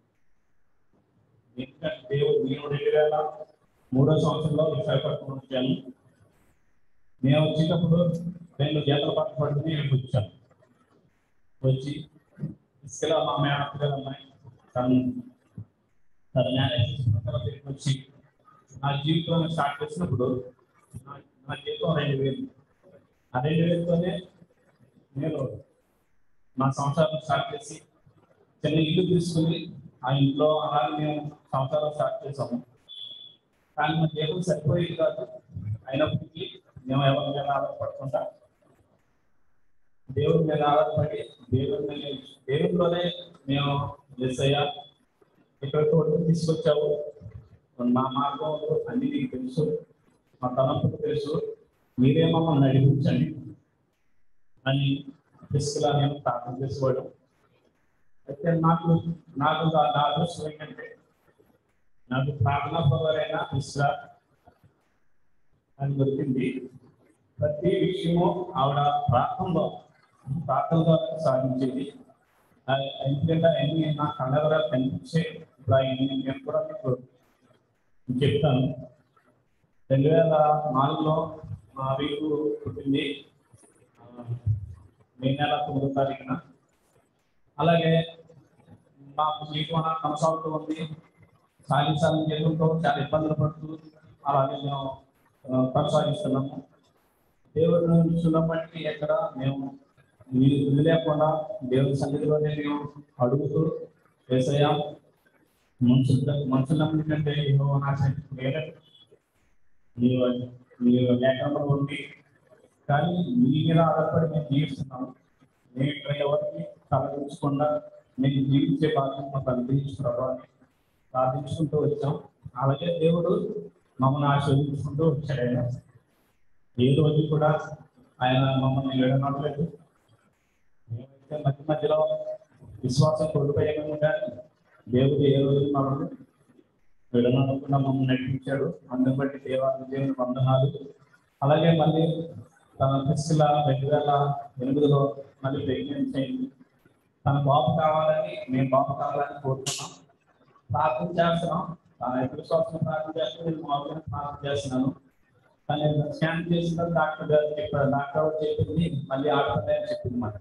ఎందుకంటే దేవుడు నేను రెండు వేల మూడో సంవత్సరంలో విశాఖపట్నం వచ్చాను మేము వచ్చేటప్పుడు రెండు జతల పట్ల పట్టుకుని ఇక్కడికి వచ్చాను వచ్చి ఇసుకలో మా మేనపిల్లల అమ్మాయి తను తన మ్యారేజ్ చేసుకున్న తర్వాత ఇక్కడికి వచ్చి నా జీవితంలో స్టార్ట్ చేసినప్పుడు నా- నా జీవితం రెండు వేలు ఆ రెండు వేలతోనే నేను నా సంసారం స్టార్ట్ చేసి చిన్న ఇల్లు తీసుకుని ఆ ఇంట్లో అలాగే మేము సంసారం స్టార్ట్ చేసాము కానీ మా దేవుడు సరిపోయేది కాదు అయినప్పటికీ మేము ఎవరి మీద ఆధారపడకుండా దేవుడి మీద ఆధారపడి దేవుడి మీద దేవుడిలోనే మేము ఎస్ అయ్యా ఇక్కడ వరకు తీసుకొచ్చావు మా మార్గంలో అన్ని నీకు తెలుసు మా తలంపులు తెలుసు మీరే మమ్మల్ని నడిపించండి అని తీసుకులా నేను ప్రార్థన చేసుకోవడం అయితే నాకు నాకు నా నా అదృష్టం ఏంటంటే నాకు ప్రార్థనా పరులైన ఇస్రా అని దొరికింది ప్రతి విషయము ఆవిడ ప్రార్థనలో ప్రార్థన ద్వారా సాధించేది ఆ ఎందుకంటే అన్ని నా కళ్ళ ద్వారా కనిపించే ఇప్పుడు ఆయన్ని నేను కూడా మీకు చెప్తాను రెండు వేల నాలుగులో మా వీకు పుట్టింది ఆ, మే నెల తొమ్మిదో తారీఖున అలాగే మాకు జీవన కొనసాగుతూ ఉంది సాగించాలని చేసుకుంటూ చాలా ఇబ్బందులు పడుతూ అలాగే మేము ఆ, కొనసాగిస్తున్నాము దేవుడిని విషయంలో బట్టి ఎక్కడ మేము మీరు ఇది లేకుండా దేవుని సన్నిధిలోనే మేము అడుగుతూ వేసయ్యా మనుషుల మనుషుల కంటే ఏమో నాశనం వేరే మీరు మీరు లేకుండా ఉంది కానీ మీ మీద ఆధారపడి మేము జీవిస్తున్నాము మేము ఇక్కడ ఎవరికి తలదించకుండా మేము జీవించే బాధ్యత మాకు అనుగ్రహించుకోవాలి ప్రార్థించుకుంటూ వచ్చాం అలాగే దేవుడు మమ్మల్ని ఆశీర్వదించుకుంటూ వచ్చాడు ఆయన ఏ రోజు కూడా ఆయన మమ్మల్ని విడనట్లేదు మేమైతే మధ్య మధ్యలో విశ్వాసం కోల్పోయాము కానీ దేవుడు ఏ రోజు మమ్మల్ని విడనకుండా మమ్మల్ని నడిపించాడు అందుని బట్టి దేవాది దేవుని వందనాలు అలాగే మళ్ళీ తన ఫిస్టుల రెండు వేల ఎనిమిదిలో మళ్ళీ ప్రెగ్నెన్సీ అయింది తన బాబు కావాలని మేము బాబు కావాలని కోరుతున్నాం ప్రార్థన చేస్తున్నాం తన ఎప్పుడు విశ్వాసం ప్రార్థన చేస్తూ నేను మామూలుగా ప్రార్థన చేస్తున్నాను కానీ స్కాన్ చేసిన డాక్టర్ గారు చెప్పారు డాక్టర్ గారు చెప్పింది మళ్ళీ ఆడపడే అని చెప్పింది మాట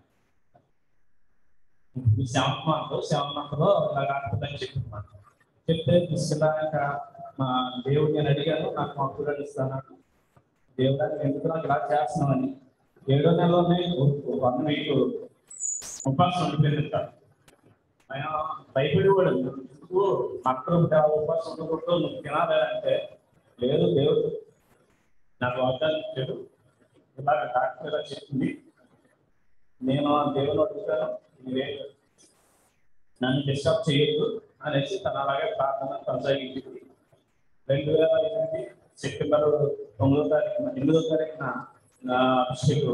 ఈ సెవెంత్ మంత్ సెవెంత్ మంత్ లో ఇలా డాక్టర్ అని చెప్పింది మాట చెప్తే తీసుకెళ్ళాక మా దేవుడు నేను అడిగాను నాకు మా కూరలు ఇస్తాను దేవుడు అని ఎందుకు నాకు ఇలా చేస్తున్నామని ఏడో నెలలోనే వన్ వీక్ ఉపాసం ఉండిపోయింది ఆయన భయపడేవాడు ఎందుకు అక్కడ ఉపాసం ఉండకూడదు నువ్వు తినాలి అంటే లేదు దేవుడు నాకు వాగ్దానం ఇచ్చాడు ఇలాగ డాక్టర్ ఇలా చెప్పింది నేను ఆ దేవుని అడుగుతాను మీరే నన్ను డిస్టర్బ్ చేయొద్దు అనేసి తన అలాగే ప్రార్థన కొనసాగించింది రెండు వేల ఎనిమిది సెప్టెంబర్ తొమ్మిదో తారీఖున ఎనిమిదో తారీఖున నా అభిషేక్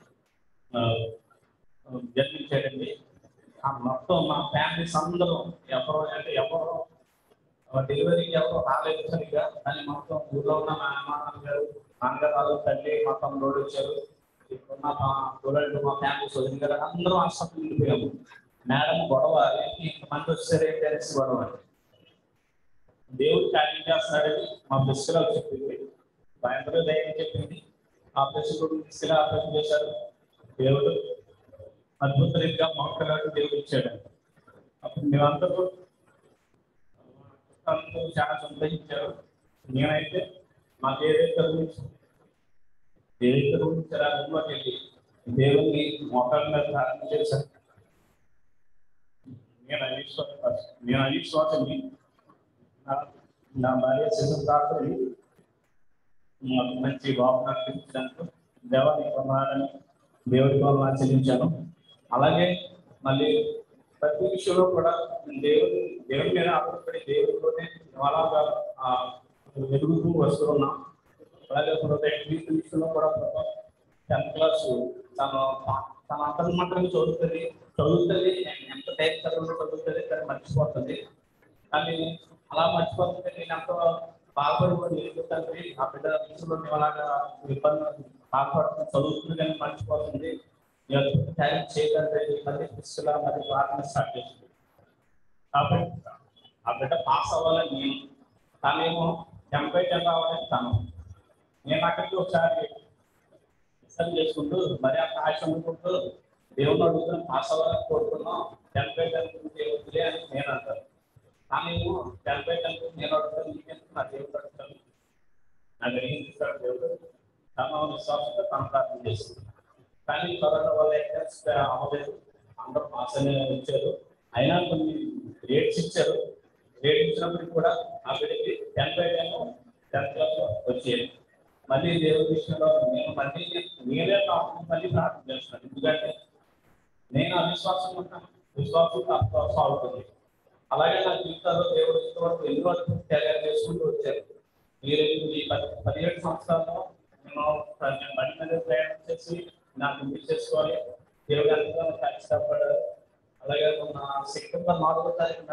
జన్మించాడండి ఆ మొత్తం మా ఫ్యామిలీస్ అందరూ ఎవరో అంటే ఎవరో డెలివరీకి ఎవరో రాలేదు సరిగ్గా కానీ మొత్తం ఊర్లో ఉన్న మా అమ్మ గారు నాన్నగారు వాళ్ళు తల్లి మా తమ్ముడు వచ్చారు ఇప్పుడున్న మా పిల్లలు మా ఫ్యామిలీ సోదరి గారు అందరూ హాస్పిటల్ వెళ్ళిపోయాము మేడం గొడవ ఏంటి ఇంతమంది వచ్చారు ఏంటి అనేసి గొడవ దేవుడు కార్యం చేస్తున్నాడని మా దృష్టిలో చెప్పింది భయంకర ధైర్యం చెప్పింది ఆపరేషన్ కూడా తీసుకెళ్ళి ఆపరేషన్ చేశారు దేవుడు అద్భుత రీతిగా మోకలాంటి దేవుడు ఇచ్చాడు అప్పుడు మేమందరూ అందరూ చాలా సంతోషించారు నేనైతే మాకు ఏదైతే గురించి ఏదైతే గురించి ఆ రూమ్లోకి వెళ్ళి దేవుని మోకాళ్ళ మీద ప్రార్థన చేశాను నేను అవిశ్వాసం నేను అవిశ్వాసంని నా- నా భార్య శిశు ప్రార్థనని మాకు మంచి బాబు నాకు ఇచ్చినందుకు దేవానికి వందనాలని దేవుడికి వందనాలు చెల్లించాను అలాగే మళ్ళీ ప్రతి విషయంలో కూడా దేవుని దేవుని మీద ఆధారపడి దేవుడితోనే అలాగా ఆ, ఎదుగుతూ వస్తున్నాం అలాగే హృదయ క్రీస్తు విషయంలో కూడా టెన్త్ క్లాస్ తను తన అంతరం మాత్రం చదువుతుంది చదువుతుంది ఎంత టైం చదువులో చదువుతుంది కానీ మర్చిపోతుంది కానీ అలా మర్చిపోతుంది నేను ఎంతో బాధపడిపోయి తండ్రి ఆ బిడ్డ విషయంలో మేము అలాగా ఇబ్బంది బాధపడుతుంది చదువుతుంది కానీ మర్చిపోతుంది ఈ అద్భుత టైం చేయకండి మళ్ళీ క్రిస్తులా మరి ప్రార్థన స్టార్ట్ చేస్తుంది కాబట్టి ఆ బిడ్డ పాస్ అవ్వాలని నేను తనేమో టెంపై టెన్ రావాలని తను నేను అక్కడికి ఒకసారి ఇష్టం చేసుకుంటూ మరి అంత ఆశ అనుకుంటూ దేవుని అడుగుతున్నాం పాస్ అవ్వాలని కోరుకున్నాం టెంపై టెన్ వద్దులే అని నేను అంటాను తనేమో టెంపై టెన్ నేను అడుగుతాను నీకెందుకు నా దేవుడు అడుగుతాను నాకు ఏం ఇస్తాడు దేవుడు తన విశ్వాసంతో తన ప్రార్థన చేస్తుంది కానీ కరోనా వల్ల ఎగ్జామ్స్ అవ్వలేదు అందరూ పాస్ అనే వచ్చారు అయినా కొన్ని గ్రేడ్స్ ఇచ్చారు గ్రేడ్ ఇచ్చినప్పటికి కూడా ఆ బిడ్డకి ten by ten tenth class వచ్చేది మళ్ళీ దేవుడి విషయంలో నేను మళ్ళీ నేనే కాకుండా మళ్ళీ ప్రార్థన చేస్తున్నాను ఎందుకంటే నేను అవిశ్వాసం ఉంటాను విశ్వాసం నాకు అవుతుంది అలాగే నా జీవితంలో దేవుడు ఇంతవరకు ఎన్నో అద్భుత త్యాగాలు చేసుకుంటూ వచ్చారు మీరు ఈ పది పదిహేడు సంవత్సరాల్లో నేను నేను బండి మీద ప్రయాణం చేసి నాకు ఇంటికి చేసుకోవాలి దేవుడు ఎంతగానో కష్టపడ్డాడు అలాగే మొన్న సెప్టెంబర్ నాలుగో తారీఖున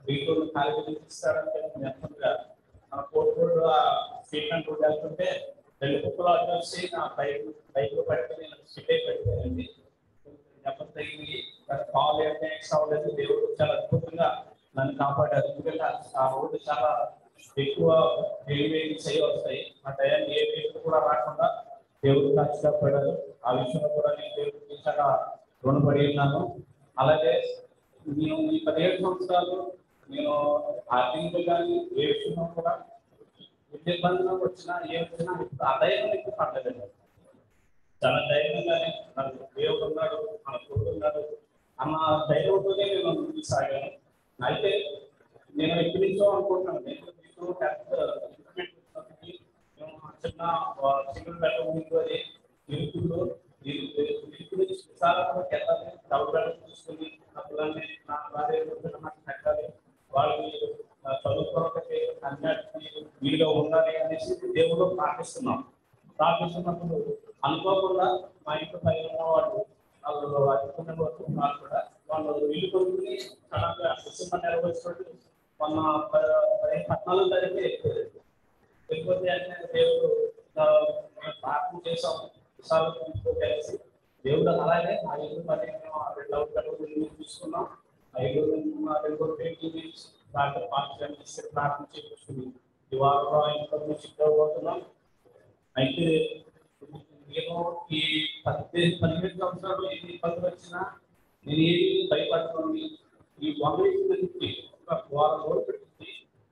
వీటిలో ఖాళీ ఇస్తారంటే నెమ్మదిగా మన కోర్టు స్టేట్మెంట్ వెళ్తుంటే రెండు కుక్కలు అడ్డు వచ్చి నా బైక్ బైక్ లో పడితే నేను సిట్ అయి పడిపోయింది దెబ్బ తగిలి కాల్ యాక్స్ అవ్వలేదు దేవుడు చాలా అద్భుతంగా నన్ను కాపాడారు ఎందుకంటే ఆ రోడ్డు చాలా ఎక్కువ హెవీ వెహికల్స్ అయ్యి వస్తాయి ఆ టైం ఏ వెహికల్ కూడా రాకుండా దేవుడు కష్టపడ్డారు ఆ విషయంలో కూడా నేను దేవుడికి చాలా రుణపడి ఉన్నాను అలాగే నేను ఈ పదిహేడు సంవత్సరాలు నేను ఆర్థికంగా కానీ ఏ విషయంలో కూడా విద్య ఇబ్బందులు వచ్చినా ఏ వచ్చినా ఇప్పుడు ఆదాయం ఎక్కువ పడలేదండి చాలా ధైర్యంగానే నాకు దేవుడు ఉన్నాడు మన కొడుకు ఉన్నాడు అన్న ధైర్యంతోనే నేను ముందుకు సాగాను అయితే నేను ఎప్పటి నుంచో అనుకుంటున్నాను నేను మీకు టెన్త్ ఇంప్లిమెంట్ చేసినప్పటికీ మేము చిన్న సింగిల్ బెడ్రూమ్ ఇంట్లో అది ఇరుకులు ఇరుకు నుంచి విశాలంగా వెళ్ళాలి డబుల్ బెడ్రూమ్ తీసుకుని నా పిల్లల్ని నా భార్య బిడ్డలు నాకు కట్టాలి వాళ్ళకి ఆ, చదువుకోవడానికి అన్నిటికీ వీలుగా ఉండాలి అనేసి దేవుడు ప్రార్థిస్తున్నాం ప్రార్థిస్తున్నప్పుడు అనుకోకుండా మా ఇంట్లో పైన ఉన్న వాళ్ళు వాళ్ళు అతుకున్న వాళ్ళు కూడా వాళ్ళు వీలు కొనుక్కుని సడన్గా సినిమా నెరవేర్చినట్టు మొన్న ప- పదిహేను పద్నాలుగు తారీఖు వెళ్ళిపోయారు వెళ్ళిపోతే అంటే దేవుడు ఆ, మేము ప్రార్థన చేసాం విశాల కలిసి దేవుడు అలాగే ఆ ఇల్లు మరి మేము ఆ రెండు అవుట్లెట్ ఇల్లు తీసుకున్నాం ఆ ఇల్లు మేము ఆ రెండు పెయింటింగ్ ప్రార్థన పాఠశాల తీసుకెళ్ళి ప్రార్థన చేయించుకుని ఈ వారంలో ఆ ఇంట్లో నుంచి పోతున్నాం అయితే నేను ఈ పద్దెనిమిది పదిహేడు సంవత్సరాలు ఎన్ని ఇబ్బందులు వచ్చినా నేను ఏది భయపడుతుంది ఈ వంద వ్యక్తి ఒక వారం రోజులు పెట్టింది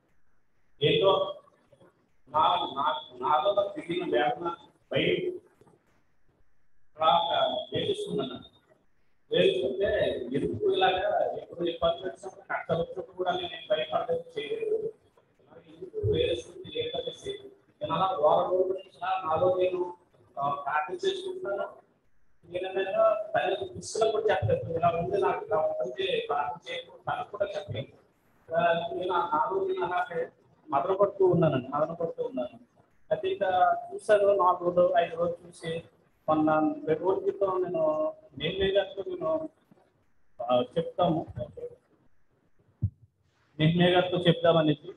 ఏదో నా నా నాలో తిరిగిన వేదన భయం అలాగా వేధిస్తున్నాను వేధిస్తుంటే ఎందుకు ఇలాగా ఎప్పుడు ఇబ్బంది వచ్చినప్పుడు కష్టం వచ్చినప్పుడు కూడా నేను ఏం భయపడలేదు చేయలేదు మరి ఎందుకు వేధిస్తుంది ఏంటనేసి నేను అలా వారం రోజుల నుంచి అలా నాలో నేను ఆ, ప్రార్థన చేసుకుంటున్నాను నేనేమైనా తల్లి పుస్తకాలు కూడా చెప్పలేదు ఇలా ఉంది నాకు ఇలా ఉంటుంది ప్రార్థన చేయకుండా తనకు కూడా చెప్పలేదు ఆ, నేను ఆ నాలో నేను అలాగే మదన పడుతూ ఉన్నానండి మదన పడుతూ ఉన్నాను అయితే ఇంకా చూశాను నాలుగు రోజులు ఐదు రోజులు చూసి మొన్న రెండు రోజుల క్రితం నేను నేను గారితో నేను ఆ, చెప్తాము నిర్మయ గారితో చెప్దామనేసి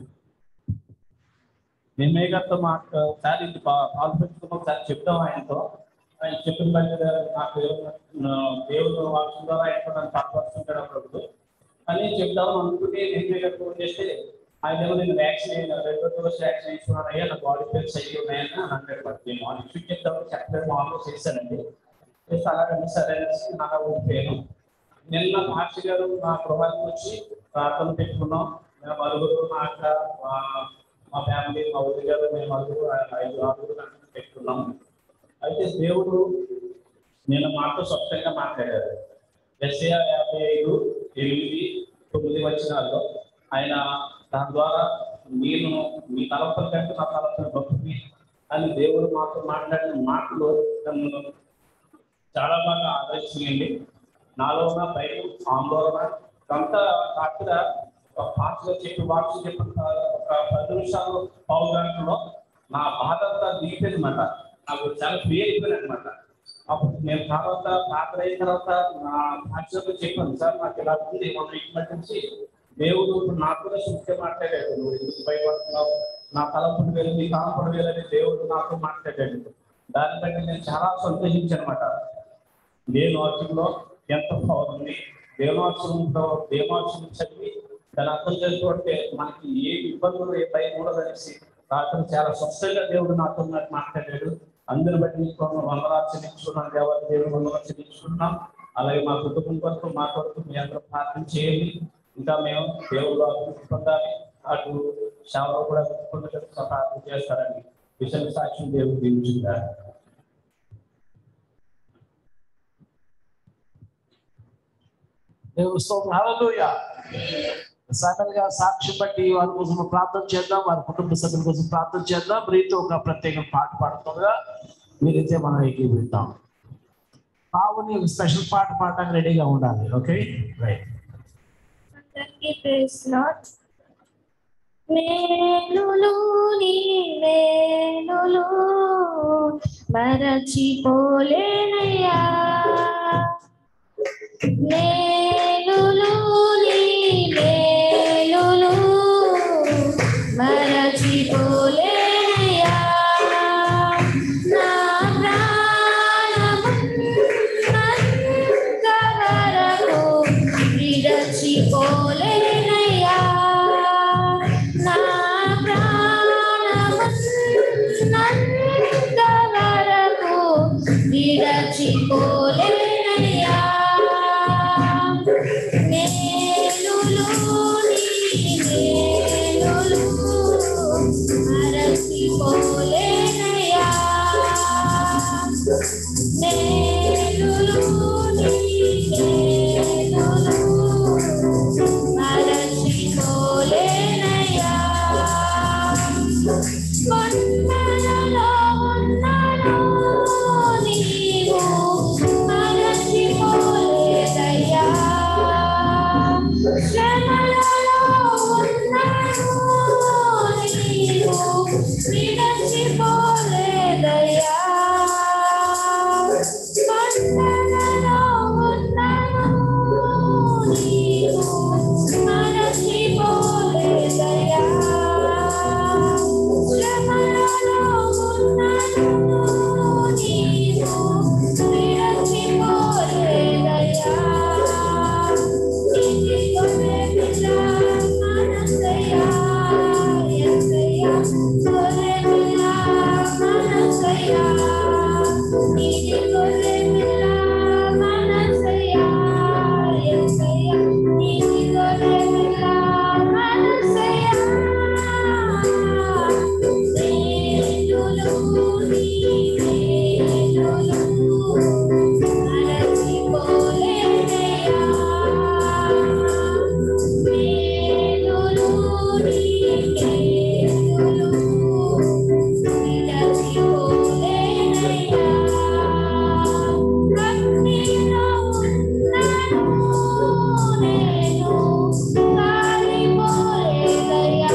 నిర్మయ గారితో మాట ఒకసారి ఇది పా- పాలు పెట్టుకుని ఒకసారి చెప్తాం ఆయనతో ఆయన చెప్పిన బట్టి నాకు ఆ, దేవుడు వాక్యం ద్వారా ఆయన నన్ను కాపాడుతుంటాడు అప్పుడు అని చెప్దామని అనుకుంటే నిర్మయ గారు ఫోన్ చేస్తే ఆయన ఏమో నేను వ్యాక్సిన్ రెండో డోస్ వ్యాక్సిన్ వేసుకున్నాను అయ్యా నా బాడీ పేర్స్ అయ్యి ఉన్నాయని అని అన్నాడు మరి నేను మార్నింగ్ ఫిట్ చేద్దామని చెప్పలేదు మామూలు చేశానండి చేస్తే అలాగండి సరే అనేసి నాకు ఉండిపోయాను నిన్న మహర్షి గారు మా గృహానికి వచ్చి ప్రార్థన పెట్టుకున్నాం మేము నలుగురు మా అక్క మా మా ఫ్యామిలీ మా ఊరి గారు మేము నలుగురు ఐదు ఆరుగురు అందరం పెట్టుకున్నాం అయితే దేవుడు నేను మాతో స్పష్టంగా మాట్లాడారు ఎస్ఏ యాభై ఐదు ఎనిమిది తొమ్మిది వచ్చినాల్లో ఆయన దాని ద్వారా నేను మీ తలపల కంటే నా తలపల గొప్పది అని దేవుడు మాతో మాట్లాడిన మాటలు నన్ను చాలా బాగా ఆదరించింది నాలో ఉన్న భయం ఆందోళన ఇదంతా కాకుండా ఒక పాటలో చెప్పి వాక్యం చెప్పిన ఒక పది నిమిషాలు పావు గంటలో నా బాధ అంతా దిగిపోయింది అనమాట నాకు చాలా ఫ్రీ అయిపోయింది అనమాట అప్పుడు నేను తర్వాత ప్రార్థన అయిన తర్వాత నా సాక్షితో చెప్పాను సార్ నాకు ఇలా ఉంది మనం ఇక్కడి నుంచి దేవుడు ఇప్పుడు నాకు కూడా శుద్ధి మాట్లాడాడు నువ్వు ఎందుకు భయపడుతున్నావు నా తలపుడు వేలు నీ తలపుడు వేలు అని దేవుడు నాతో మాట్లాడాడు దాన్ని బట్టి నేను చాలా సంతోషించాను అనమాట దేవాచంలో ఎంత పవర్ ఉంది దేవాచంలో దేవాచనం చదివి దాని అర్థం చేసుకుంటే మనకి ఏ ఇబ్బందులు ఏ భయం ఉండదు అనేసి రాత్రి చాలా స్పష్టంగా దేవుడు నాతో నాకు మాట్లాడాడు అందరిని బట్టి నీకు వందలాలు చెల్లించుకున్నాం దేవాలి దేవుడు వందలాలు చెల్లించుకున్నాం అలాగే మా కుటుంబం కొరకు మా కొరకు మీ అందరూ ప్రార్థన చేయండి ఇంకా మేము దేవుడు అభివృద్ధి పొందాలి అటు సేవలో కూడా పొందడానికి ప్రార్థన చేస్తారని విషయ సాక్ష్యం దేవుడు దీవించుకుంటారు దేవుని స్తోత్రం హల్లెలూయా సాగర్ గారు సాక్షి బట్టి వారి కోసం ప్రార్థన చేద్దాం వారి కుటుంబ సభ్యుల కోసం ప్రార్థన చేద్దాం రీతో ఒక ప్రత్యేక పాట పాడుతుండగా మీరైతే మనం ఏకీవిద్దాం పావుని ఒక స్పెషల్ పాట పాడడానికి రెడీగా ఉండాలి ఓకే రైట్ అందరికీ ప్రైజ్ లార్డ్ మేలులు నీ మేలులు మరచిపోలేనయ్యా మేలులు నీ మేలులు విడచిపోలేనయ్యా నా ప్రాణమున్నంత వరకు విడచిపోలేనయ్యా నా ప్రాణమున్నంత వరకు విడచిపోలేనయ్యా మేలులు నీ మేలులు మరచిపోలేనయ్యా మేలులు నీ మేలులు మరచిపోలేనయ్యా కొండలలో ఉన్నాను నీవు మరచిపోలేదయ్యా శ్రమలలో ఉన్నాను నీవు విడచిపోలేదయ్యా కొండలలో ఉన్నాను నీవు మరచిపోలేదయ్యా శ్రమలలో ఉన్నాను నీవు విడచిపోలేదయ్యా నీటి గొర్రె పిల్ల మనసయ్యా ఎస్సయ్యా గొర్రె పిల్ల మనసయ్యా నీటి గొర్రె పిల్ల మనసయ్యా ఎస్సయ్యా నీటి గొర్రె పిల్ల మనసయ్యా మేలులు నీ మేలులు మరచిపోలేనయ్యా మేలులు నీ మేలులు విడచిపోలేనయ్యా కన్నీలో ఉన్నాను నేను కాలిపోలేదయ్యా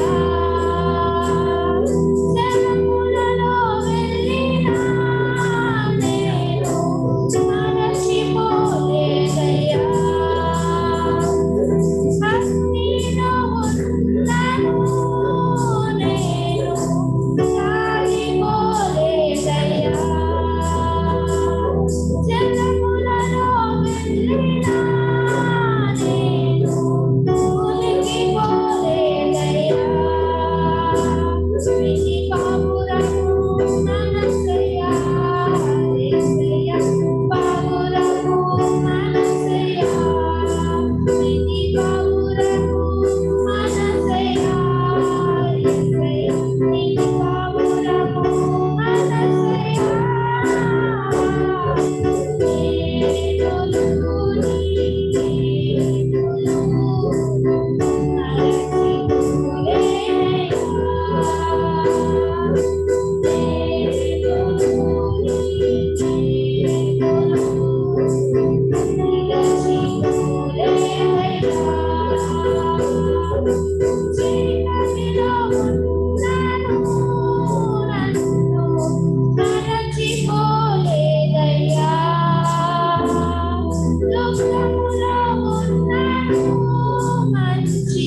శరములలో వెళ్ళినా నేను మరచిపోలేదయ్యా కన్నీలో ఉన్నాను నేను కాలిపోలేదయ్యా జలములలో వెళ్ళినా నేను మునిగిపోలేదయ్యా విధి పాపురము మనసయ్యా యేసయ్యా పాపురము మనసయ్యా విధి పాపురము మనసయ్యా యేసయ్యా విధి పాపురము మనసయ్యా మేలులు నీ మేలులు మంచి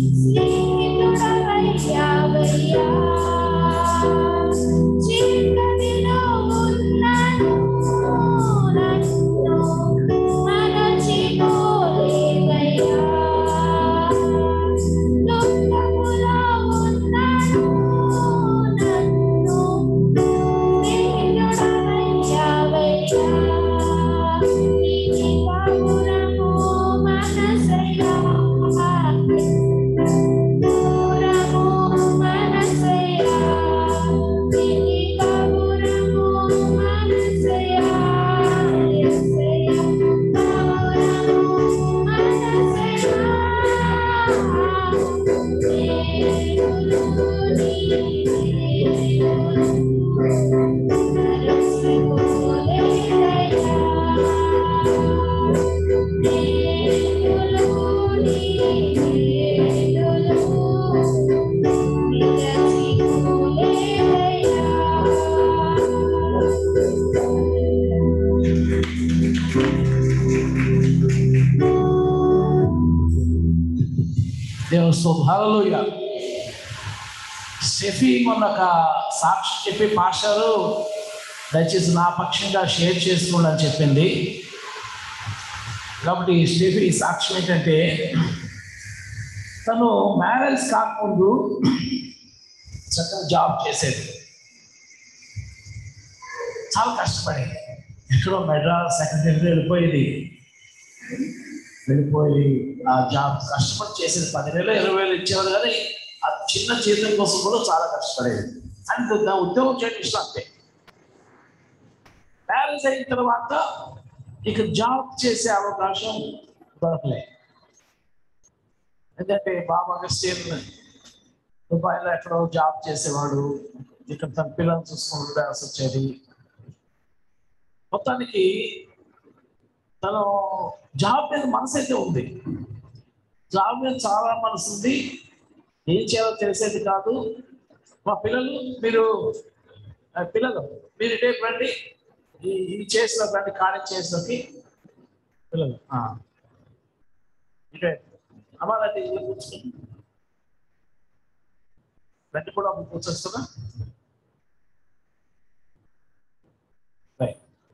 స్నేహితుడవయ్యావయ్యా చీకటిలో ఉన్నాను నన్ను మరచిపోలేదయ్యా దుఃఖములో ఉన్నాను నన్ను స్నేహితుడవయ్యావయ్యా నీతి పావురము మనసయ్యా దూరము మనసయ్యా నీతి పావురము మనసయ్యా యేసయ్యా పావురము మనసయ్యా మేలులు నీ దేవుని స్తోత్రం హల్లెలూయా షెఫీ మొన్న ఒక సాక్షి చెప్పి మాస్టరు దయచేసి నా పక్షంగా షేర్ చేసుకోండి చెప్పింది కాబట్టి షెఫీ సాక్ష్యం ఏంటంటే తను మ్యారేజ్ కాకముందు చక్కగా జాబ్ చేసేది చాలా కష్టపడేది ఎక్కడో మెడ్రాస్ సెక్రటరీ వెళ్ళిపోయేది వెళ్ళిపోయి ఆ జాబ్ కష్టపడి చేసేది పదివేలు ఇరవై వేలు ఇచ్చేవారు కానీ ఆ చిన్న జీతం కోసం కూడా చాలా కష్టపడేది అండ్ నా ఉద్యోగం చేయడం ఇష్టం అంతే మ్యారేజ్ అయిన తర్వాత ఇక జాబ్ చేసే అవకాశం దొరకలే ఎందుకంటే బాబా అగస్టిన్ దుబాయ్లో ఎక్కడో జాబ్ చేసేవాడు ఇక్కడ తన పిల్లలు చూసుకుని ఉండాల్సి వచ్చేది మొత్తానికి తను జాబ్ మీద మనసు అయితే ఉంది జాబ్ మీద చాలా మనసు ఉంది ఏం చేయాలో తెలిసేది కాదు మా పిల్లలు మీరు ఆ, పిల్లలు మీరు ఇటే రండి ఈ ఈ చేసిన రండి ఖాళీ చేసినకి పిల్లలు ఆ. ఇటే అమ్మాలంటే ఇల్లు కూర్చుని రండి కూడా అప్పుడు కూర్చొస్తున్నా రైట్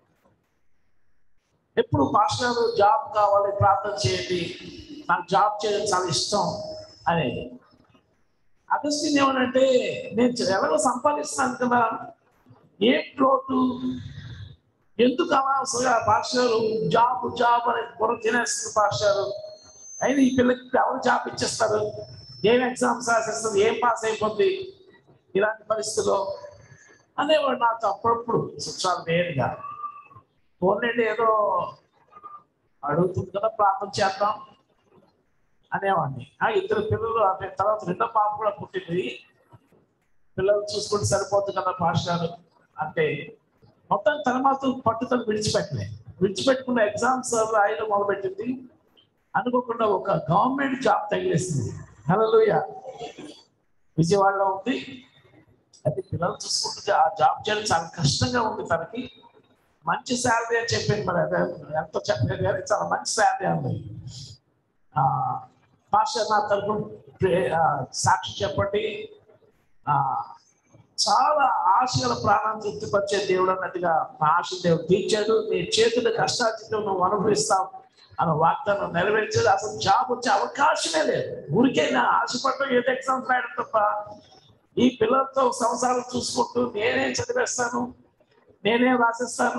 ఎప్పుడు పాస్టర్ జాబ్ కావాలి ప్రార్థన చేయండి నాకు జాబ్ చేయడం చాలా ఇష్టం అనేది అగస్టిన్ ఏమనంటే నేను ఎలాగో సంపాదిస్తాను కదా ఏం లోటు ఎందుకు అనవసరంగా పాస్టర్ జాబ్ జాబ్ అని బుర్ర తినేస్తుంది పాస్టర్ అయినా ఈ పిల్లకి ఎవరు జాబ్ ఇచ్చేస్తారు ఏం ఎగ్జామ్స్ రాసేస్తుంది ఏం పాస్ అయిపోద్ది ఇలాంటి పరిస్థితుల్లో అనేవాడు నాతో అప్పుడప్పుడు చాలా నేరుగా పోన్లేండి ఏదో అడుగుతుంది కదా ప్రార్థన చేద్దాం అనేవాడిని ఆ ఇద్దరు పిల్లలు అంటే తర్వాత రెండో పాప కూడా పుట్టింది పిల్లలు చూసుకుంటే సరిపోతుంది కదా పాస్టర్ అంటే మొత్తం తర్వాత పట్టుదల విడిచిపెట్టలే విడిచిపెట్టకుండా ఎగ్జామ్స్ రాయడం మొదలుపెట్టింది అనుకోకుండా ఒక గవర్నమెంట్ జాబ్ తగిలేసింది హలోయ విజయవాడలో ఉంది అది పిల్లలు చూసుకుంటే ఆ జాబ్ చేయడం చాలా కష్టంగా ఉంది తనకి మంచి శాలరీ అని చెప్పింది మరి అదే ఎంతో చెప్పలేదు కానీ చాలా మంచి శాలరీ ఉంది ఆ, పాస్టర్ నా తరఫున ప్రే- ఆ, సాక్షి చెప్పండి ఆ, చాలా ఆశగల ప్రాణాన్ని తృప్తిపరిచే దేవుడు అన్నట్టుగా నా ఆశ దేవుడు తీర్చాడు నీ చేతుల కష్టాచితం నువ్వు అనుభవిస్తావు అన్న వాగ్దానం నెరవేర్చేది అసలు జాబ్ వచ్చే అవకాశమే లేదు ఊరికే నా ఆశపడటం ఏదో ఎగ్జామ్స్ రాయడం తప్ప ఈ పిల్లలతో సంవత్సరాలు చూసుకుంటూ నేనేం చదివేస్తాను నేనే రాసిస్తాను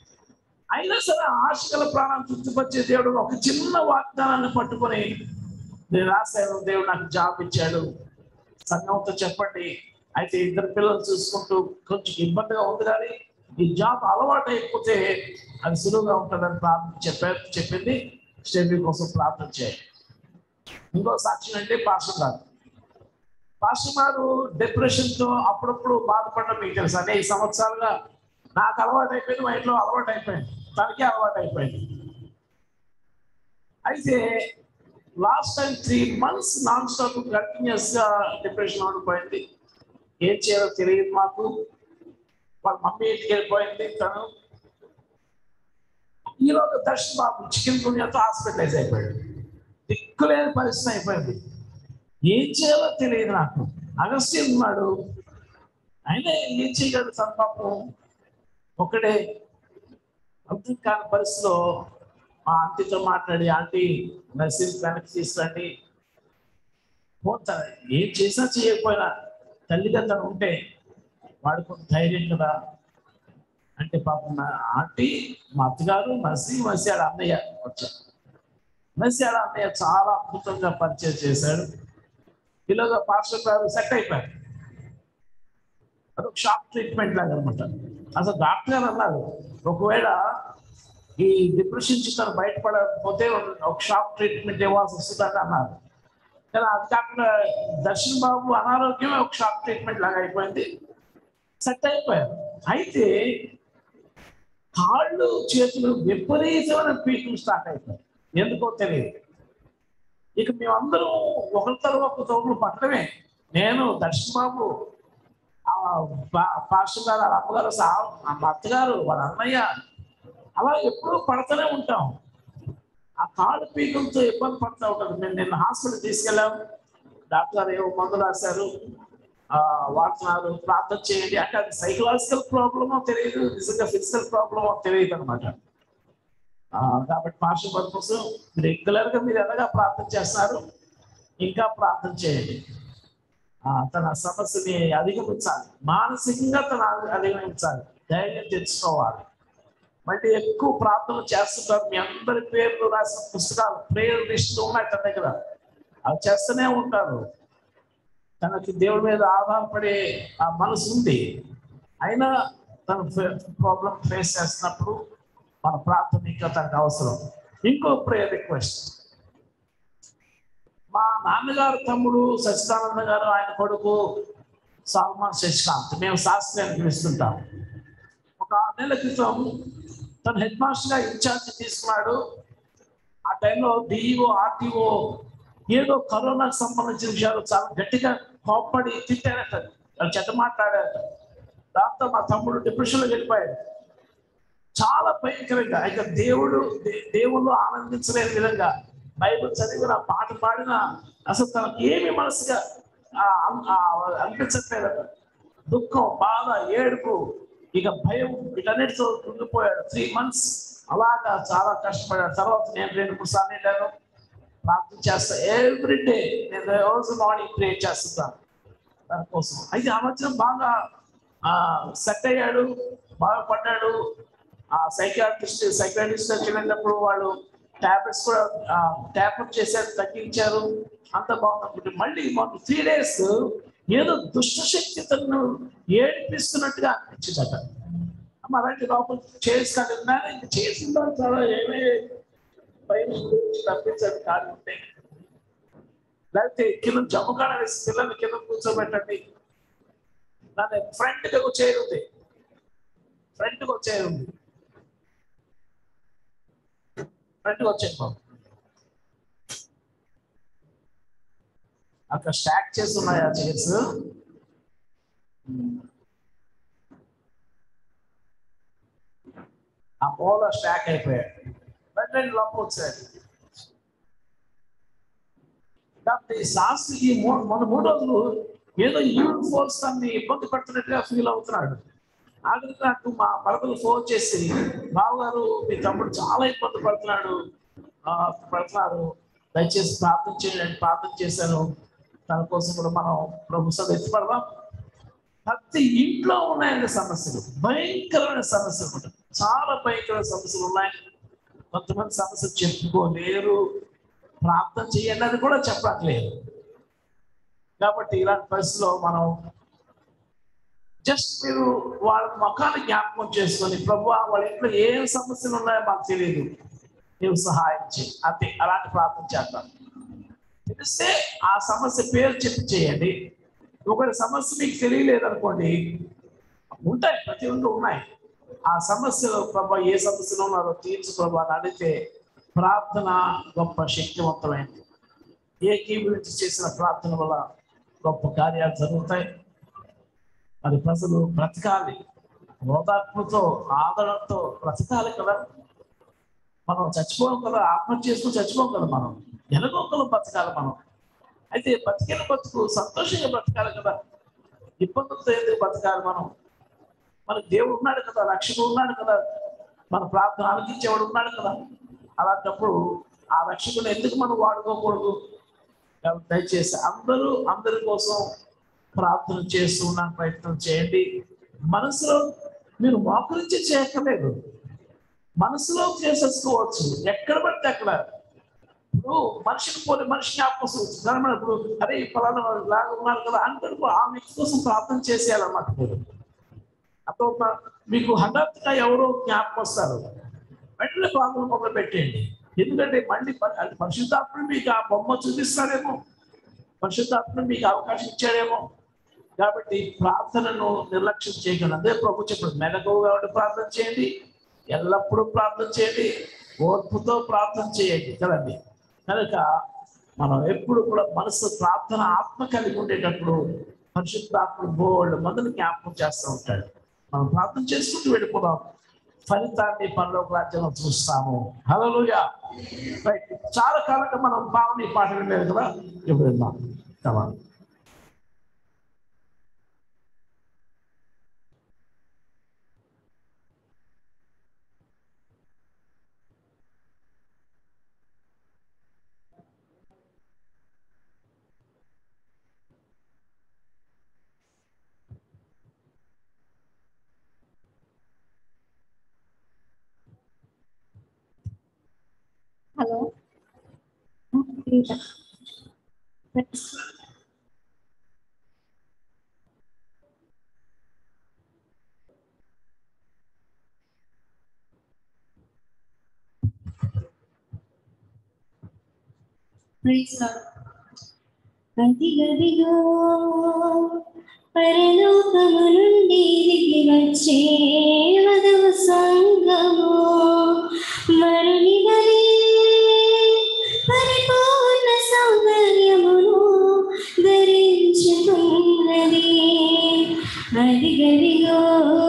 అయినా సరే ఆశ గల ప్రాణం తృప్తిపరిచే దేవుడు ఒక చిన్న వాగ్దానాన్ని పట్టుకొని నేను రాశాను దేవుడు నాకు జాబ్ ఇచ్చాడు సంఘంతో చెప్పండి అయితే ఇద్దరు పిల్లలు చూసుకుంటూ కొంచెం ఇబ్బందిగా ఉంది కానీ ఈ జాబ్ అలవాటు అయిపోతే అది సులువుగా ఉంటుందని ప్రార్థన చెప్పారు చెప్పింది స్టేబీ కోసం ప్రార్థన చేయాలి ఇంకో సాక్ష్యం అంటే పాస్టర్ గారు పాస్టర్ గారు డిప్రెషన్ తో అప్పుడప్పుడు బాధపడడం మీకు తెలుసు అనేక సంవత్సరాలుగా నాకు అలవాటు అయిపోయింది మా ఇంట్లో అలవాటు అయిపోయింది తనకే అలవాటు అయిపోయింది అయితే last time three months non stop continuous గా డిప్రెషన్ ఉండిపోయింది ఏం చేయాలో తెలియదు మాకు వాళ్ళ మమ్మీ ఇంటికి వెళ్ళిపోయింది తను ఈరోజు దర్శన్ బాబు చికెన్ గుణ్యతో హాస్పిటలైజ్ అయిపోయాడు దిక్కులేని పరిస్థితి అయిపోయింది ఏం చేయాలో తెలియదు నాకు అగస్త్యం ఉన్నాడు ఆయన ఏం చేయగలడు తన పాపం ఒకడే అర్థం కాని పరిస్థితిలో మా ఆంటీతో మాట్లాడి ఆంటీ నర్సింగ్ వెనక్కి తీసుకురండి పోతా ఏం చేసినా చేయకపోయినా తల్లిగా తను ఉంటే వాడికి ఒక ధైర్యం కదా అంటే పాపం నా ఆంటీ మా అత్తగారు మసి మసియాడ అన్నయ్య వచ్చారు మసియాడ అన్నయ్య చాలా అద్భుతంగా పరిచయం చేశాడు ఇలాగా పాస్టర్ గారు సెట్ అయిపోయారు అదొక షాక్ ట్రీట్మెంట్ లాగా అనమాట అసలు డాక్టర్ గారు అన్నారు ఒకవేళ ఈ డిప్రెషన్ నుంచి తను బయటపడకపోతే ఒక షాక్ ట్రీట్మెంట్ ఇవ్వాల్సి వస్తుందని అన్నారు కానీ అది కాకుండా దర్శన్ బాబు అనారోగ్యమే ఒక షాక్ ట్రీట్మెంట్ లాగా అయిపోయింది సెట్ అయిపోయారు అయితే కాళ్ళు చేతులు విపరీతమైన పీకులు స్టార్ట్ అయిపోయాయి ఎందుకో తెలియదు ఇక మేమందరం ఒకరి తర్వాత ఒకరు పట్టడమే నేను దర్శన్ బాబు ఆ పా- పాస్టర్ గారు వాళ్ళ అమ్మగారు సా మా అత్తగారు వాళ్ళ అన్నయ్య అలా ఎప్పుడూ పడుతూనే ఉంటాం ఆ కాళ్ళు పీకులతో ఇబ్బంది పడుతూ ఉంటుంది మేము నిన్న హాస్పిటల్ తీసుకెళ్ళాం డాక్టర్ గారు ఏవో మందులు రాశారు ఆ, వాడుతున్నారు ప్రార్థన చేయండి అంటే అది సైకలాజికల్ ప్రాబ్లమో తెలియదు నిజంగా ఫిజికల్ ప్రాబ్లమో తెలియదు అనమాట కాబట్టి పార్శ్వ పర్పస్ రెగ్యులర్ గా మీరు ఎలాగా ప్రార్థన చేస్తున్నారు ఇంకా ప్రార్థన చేయండి ఆ, తన సమస్యని అధిగమించాలి మానసికంగా తన అధిగమించాలి ధైర్యం తెచ్చుకోవాలి మళ్ళీ ఎక్కువ ప్రార్థన చేస్తుంటారు మీ అందరి పేర్లు రాసిన పుస్తకాలు ప్రేయర్ లిస్ట్ ఉన్నాయి తన దగ్గర అవి చేస్తూనే ఉంటారు తనకి దేవుడి మీద ఆధారపడే ఆ మనసు ఉంది అయినా తన ప్రాబ్లం ఫేస్ చేస్తున్నప్పుడు మన ప్రార్థన ఇంకా తనకు అవసరం ఇంకో ప్రేయర్ రిక్వెస్ట్ మా నాన్నగారు తమ్ముడు సచిదానంద గారు ఆయన కొడుకు సల్మాన్ శశికాంత్ మేము శాస్త్రి అని పిలుస్తుంటాం ఒక ఆరు నెలల క్రితం తను హెడ్ మాస్టర్ గా ఇన్ఛార్జ్ తీసుకున్నాడు ఆ టైంలో డిఈఓ ఆర్టీఓ ఏదో కరోనాకు సంబంధించిన విషయాలు చాలా గట్టిగా కోప్పడి తిట్టారట వాళ్ళు చెడ్డ మాట్లాడారట దాంతో మా తమ్ముడు డిప్రెషన్ లో వెళ్ళిపోయాడు చాలా భయంకరంగా ఇక దేవుడు దే- దేవుళ్ళు ఆనందించలేని విధంగా బైబిల్ చదివిన పాట పాడిన అసలు తనకి ఏమి మనసుగా ఆ, ఆ, అనిపించట్లేదట దుఃఖం బాధ ఏడుపు ఇక భయం వీటన్నిటితో కుంగిపోయాడు త్రీ మంత్స్ అలాగా చాలా కష్టపడాడు తర్వాత నేను రెండు మూడు సార్లు వెళ్ళాను ప్రార్థన చేస్తా ఎవ్రీ డే నేను రోజు మార్నింగ్ ప్రే చేస్తుంటాను దానికోసం అయితే ఆ మధ్య బాగా సెట్ అయ్యాడు బాగుపడ్డాడు ఆ సైకాట్రిస్ట్ సైకాట్రిస్ట్ వెళ్ళినప్పుడు వాళ్ళు టాబ్లెట్స్ కూడా ట్యాబ్లెట్ చేశారు తగ్గించారు అంత బాగుంది మళ్ళీ మాకు త్రీ డేస్ ఏదో దుష్ట శక్తి తను ఏడిపిస్తున్నట్టుగా అనిపించిందట అమ్మ అలాంటి లోపల చేసుకుంటున్నా ఇంక చేసిన దాని చాలా ఏమే భయం గురించి తప్పించండి కాదు ఉంటే లేకపోతే కింద జమ్ముకాడ వేసి పిల్లల్ని కింద కూర్చోబెట్టండి దాని ఫ్రంట్ గా చైర్ ఉంది ఫ్రంట్ గా చైర్ ఉంది ఫ్రంట్ గా వచ్చేది బాబు అక్కడ స్టాక్ చేసి ఉన్నాయి ఆ చైర్స్ ఆ మూల స్టాక్ అయిపోయాడు రెండు రెండు లంపు వచ్చాడు కాబట్టి శాస్త్రి ఈ మూ- మన మూడు రోజులు ఏదో ఈవెన్ ఫోర్స్ తనని ఇబ్బంది పడుతున్నట్టుగా ఫీల్ అవుతున్నాడు ఆఖరికి నాకు మా మరదలు ఫోన్ చేసి బావగారు మీ తమ్ముడు చాలా ఇబ్బంది పడుతున్నాడు ఆ, పడుతున్నారు దయచేసి ప్రార్థన చేయండి అని ప్రార్థన చేశాను తన కోసం కూడా మనం ప్రభు సభ ఎత్తుపడదాం ప్రతి ఇంట్లో ఉన్నాయండి సమస్యలు భయంకరమైన సమస్యలు ఉంటాయి చాలా భయంకరమైన సమస్యలు ఉన్నాయి కొంతమంది సమస్యలు చెప్పుకోలేరు ప్రార్థన చేయండి అని కూడా చెప్పట్లేదు కాబట్టి ఇలాంటి పరిస్థితిలో మనం జస్ట్ మీరు వాళ్ళ ముఖాన్ని జ్ఞాపకం చేసుకొని ప్రభు వాళ్ళ ఇంట్లో ఏం సమస్యలు ఉన్నాయో మాకు తెలియదు నీవు సహాయం చేయి అంతే అలాంటి ప్రార్థన చేద్దాం తెలిస్తే ఆ సమస్య పేరు చెప్పి చేయండి ఒకటి సమస్య మీకు తెలియలేదు అనుకోండి ఉంటాయి ప్రతి ఒక్కరు ఉన్నాయి ఆ సమస్యలో ప్రభా ఏ సమస్యలో ఉన్నారో తీర్చు ప్రభా అని అడిగితే ప్రార్థన గొప్ప శక్తివంతమైంది ఏకీభవించి చేసిన ప్రార్థన వల్ల గొప్ప కార్యాలు జరుగుతాయి మరి ప్రజలు బ్రతకాలి ఓదార్పుతో ఆదరణతో బ్రతకాలి కదా మనం చచ్చిపోం కదా ఆత్మహత్య చేసుకుని చచ్చిపోం కదా మనం ఎలాగొకరు బ్రతకాలి మనం అయితే బతికిన బతుకు సంతోషంగా బ్రతకాలి కదా ఇబ్బందులతో ఎందుకు బ్రతకాలి మనం మనకు దేవుడు ఉన్నాడు కదా రక్షకుడు ఉన్నాడు కదా మన ప్రార్థన ఆలకించేవాడు ఉన్నాడు కదా అలాంటప్పుడు ఆ రక్షకుని ఎందుకు మనం వాడుకోకూడదు కాబట్టి దయచేసి అందరూ అందరి కోసం ప్రార్థన చేస్తూ ఉన్న ప్రయత్నం చేయండి మనసులో మీరు మోకరించి చేయక్కర్లేదు మనసులో చేసేసుకోవచ్చు ఎక్కడ పడితే అక్కడ ఇప్పుడు మనిషిని పోలి మనిషి జ్ఞాపకం వస్తుంది ఇప్పుడు అరే ఈ ఫలానా లాగా ఉన్నారు కదా అందరూ ఆ వ్యక్తి కోసం ప్రార్థన చేసేయాలన్నమాట మీరు అప్పుడు మీకు హఠాత్తుగా ఎవరో జ్ఞాపకం వస్తారు వెంటనే ప్రార్థన మొదలు పెట్టేయండి ఎందుకంటే మళ్ళీ ప- అది పరిశుద్ధాత్ముడు మీకు ఆ బొమ్మ చూపిస్తాడేమో పరిశుద్ధాత్ముడు మీకు అవకాశం ఇచ్చాడేమో కాబట్టి ప్రార్థనను నిర్లక్ష్యం చేయకండి అదే ప్రభు చెప్పాడు మెలకువగా ఉండి ప్రార్థన చేయండి ఎల్లప్పుడూ ప్రార్థన చేయండి ఓర్పుతో ప్రార్థన చేయండి కదండి కనుక మనం ఎప్పుడు కూడా మనసు ప్రార్థన ఆత్మ కలిగి ఉండేటప్పుడు పరిశుద్ధాత్మ బోల్డ్ మందుని జ్ఞాపకం చేస్తూ ఉంటాడు మనం ప్రార్థన చేసుకుంటూ వెళ్ళిపోదాం ఫలితాన్ని పరలోక రాజ్యంలో చూస్తాము హలోయ రైట్ చాలా కాలంగా మనం భావన ఈ పాట వినలేదు కదా ఇప్పుడు విన్నాం కదా హలో అదిగదిగో పరలోకము నుండి దిగి వచ్చే వధవు సంగము మరుని వలె పరిపూర్ణ సౌందర్యమును ధరించుకున్నది అదిగదిగో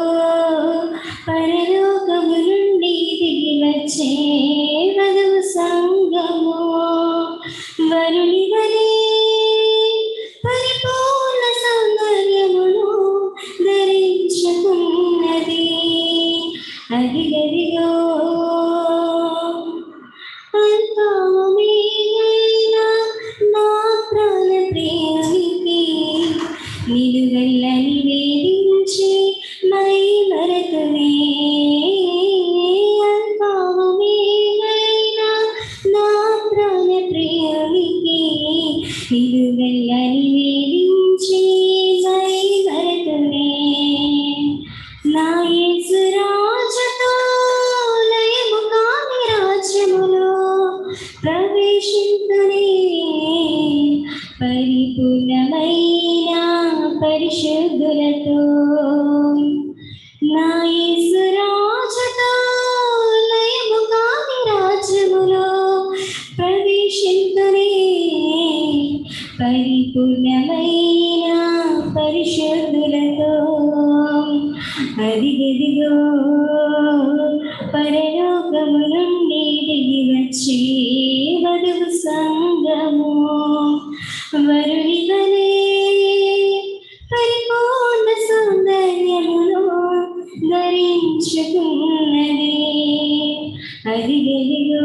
పరలోకము నుండి దిగి వచ్చే వధవు సంగము వరుని వలె పరిపూర్ణ సౌందర్యమును ధరించుకున్నది అదిగదిగో అంతమేన నా ప్రాణ ప్రియునికి నిలువెల్ల నివేదించి మై మరతువే అంతమేన నా ప్రాణ ప్రియునికి నిలువెల్ల నివేదించి మై మరతువే నా యేసు రాజుతో లయము కాని రాజ్యములో ప్రవేశించునే పరిపూర్ణమైన పరిశుద్ధులతో నా యేసు రాజుతో లయము కాని రాజ్యములో ప్రవేశించునే పరిపూర్ణమైన పరిశుద్ధులతో అదిగదిగో పరలోకము నుండి దిగి వచ్చి వధువు సంగము వరుని వలె పరిపూర్ణ సౌందర్యమును ధరించుకున్నది అదిగదిగో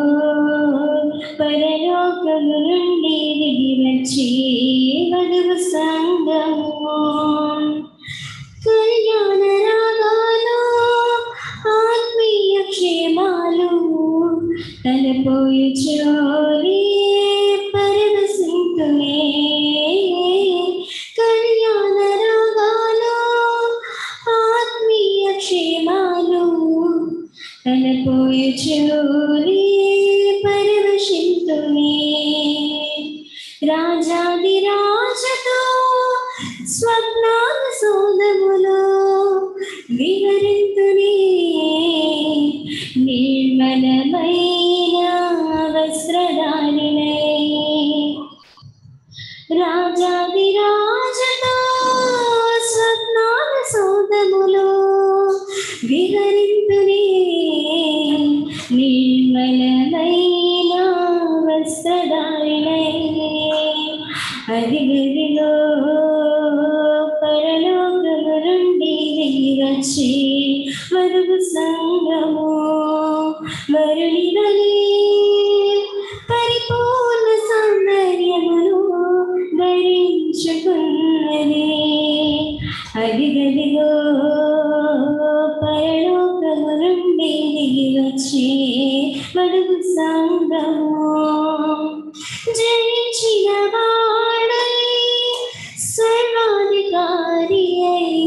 పరలోకము నుండి దిగి వచ్చి వధువు సంగము కళ్యాణ రాగాలు ఆత్మీయ క్షేమాలు తలపోయి చోరి పరవశింతునే కళ్యాణ రాగాలు ఆత్మీయ క్షేమాలు తలపోయి చోరి పరవశింతునే రాజాది రాజతో స్వప్నాల సోదములో వివరింతునే నిర్మలమైన వస్త్రధారిణై రాజాది రాజతో స్వప్నాల సోదములో విహరింతునే నిర్మలమైన వస్త్రధారిణై అదిగదిలో పరలోకము నుండి దిగి వచ్చి వరుగు సంగము వరుని వలె పరిపూర్ణ సౌందర్యమును ధరించుకున్నది అదిగదిగో పరలోకము నుండి దిగి వచ్చి వరుగు సంగము జయించిన వాడై సర్వాధికారి అయి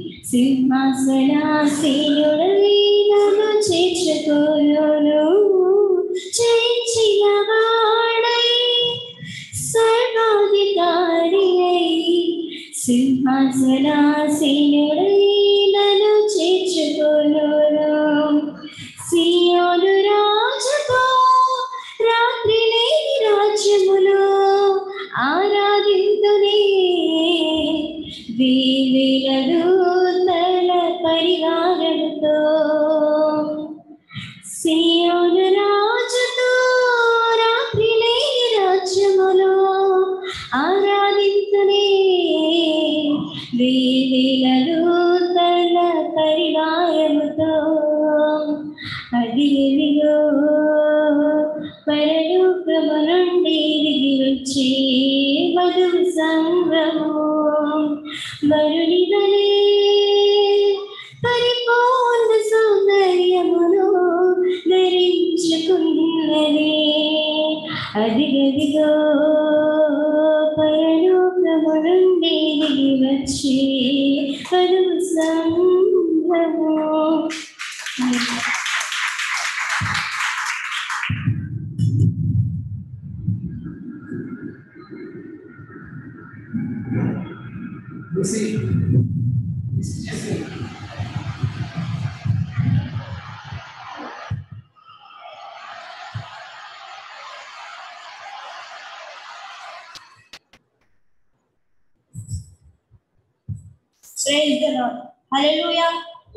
సింహాసనాసీనుడై నన్ను చేర్చుకోను జయించిన వాడై సర్వాధికారి అయి సింహాసనాసీనుడై నన్ను చేర్చుకోను సియోను రాజుతో రాత్రి లేని రాజ్యములో ఆరాధింతునే వేవేల దూతల పరివారముతో సియోను రాజుతో రాత్రి లేని రాజ్యములో ఆరాధింతునే వేవేల దూతల పరివారముతో అదిగదిగో పరలోకము నుండి దిగి వచ్చి వధువు సంగము వరుని వలె పరిపూర్ణ సౌందర్యమును ధరించుకున్నది వచ్చి వధువు సంగము Praise the Lord. Hallelujah.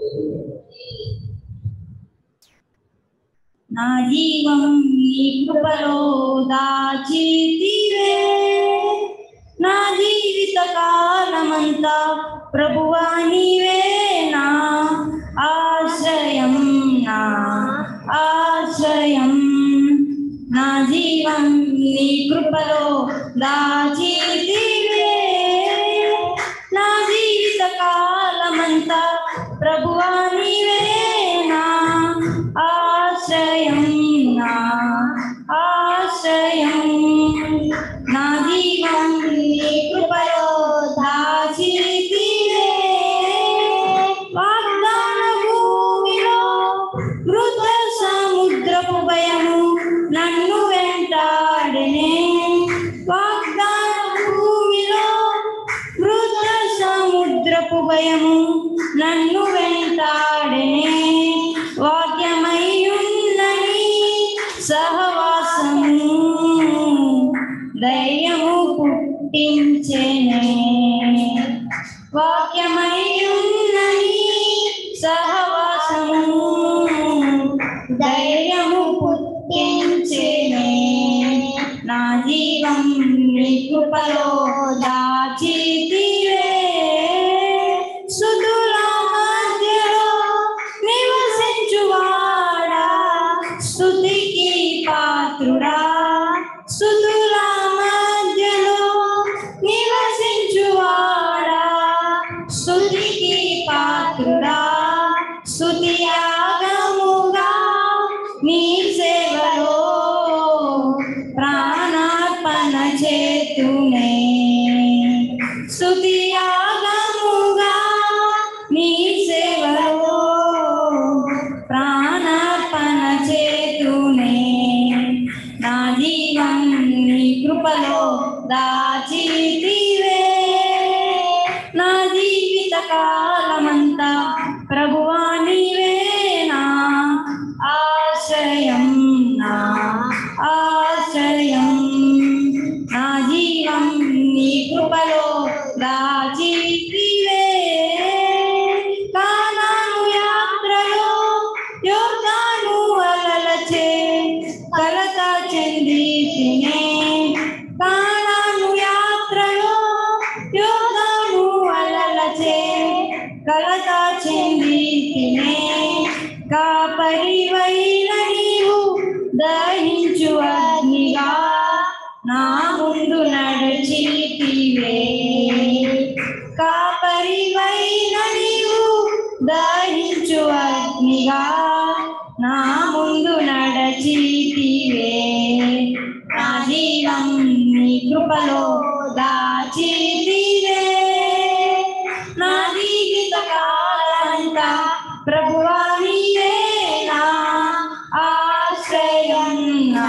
నా జీవం నీ కృపలో దాచితివే నా జీవిత కాలమంతా ప్రభువా నీవే నా ఆశ్రయం నా ఆశ్రయం నా జీవం నీ కృపలో దాచితివే నా జీవిత కాలమంతా ప్రభువా నీవే నా ఆశ్రయం నా ఆశ్రయం నా జీవం నీ కృపలో దాచితివే వాగ్దాన భూమిలో మృత సముద్రపు భయము నన్ను వెంటాడనే వాగ్దాన భూమిలో మృత సముద్రపు భయము నన్ను వెంటాడనే వాక్యమయ్యున్నని సహవాసము ధైర్యము పుట్టించెనే వాక్యమయ్యున్నని సహవాసము ధైర్యము పుట్టించెనే నా జీవం నీ కృపలో దాచితివే సుదుల మధ్యలో నివసించువాడా స్తుతికి పాత్రుడా సుదుల మధ్యలో నివసించువాడా స్తుతికి పాత్రుడా స్తుతియాగముగా నీ సేవలో ప్రాణార్పణ చేతునే స్తుతియాగముగా నీ సేవలో ప్రాణార్పణ చేతునే నా జీవం నీ కృపలో దాచితివే నా జీవిత కాలమంతా ప్రభువా నీవే నా ఆశ్రయం నా ఆశ్రయం నా జీవం నీ కృపలో దాచితివే కానాను యాత్రలో యోగాను అలలచే కలత చెంది తినే కానాను యాత్రలో యోగాను అలలచే కలత చెంది తినే కాపరివైన నీవు దహించు అగ్నిగా నా ముందు నడిచితివే కాపరివైన నీవు దహించు అగ్నిగా నా ముందు నడచితివే నా జీవం నీ కృపలో దాచితివే నా జీవిత కాలంతా ప్రభువా నీవే నా ఆశ్రయం నా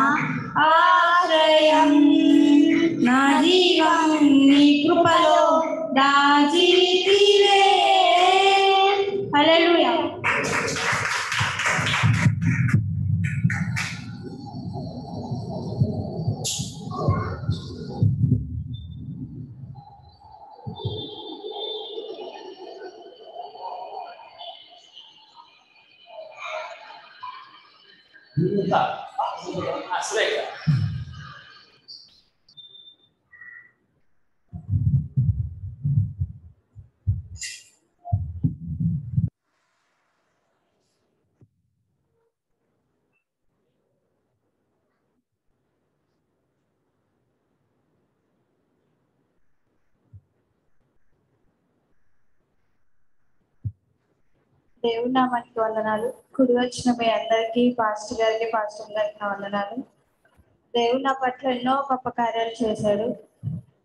ఆశ్రయం నా జీవం నీ కృపలో దాచితివే హల్లెలూయా ఇంకా అశ్రేయ దేవుని నామానికి వందనాలు కుడి వచ్చిన మీ అందరికీ పాస్టర్ గారికి పాస్టర్ గారికి నా వందనాలు దేవుడు నా పట్ల ఎన్నో గొప్ప కార్యాలు చేశాడు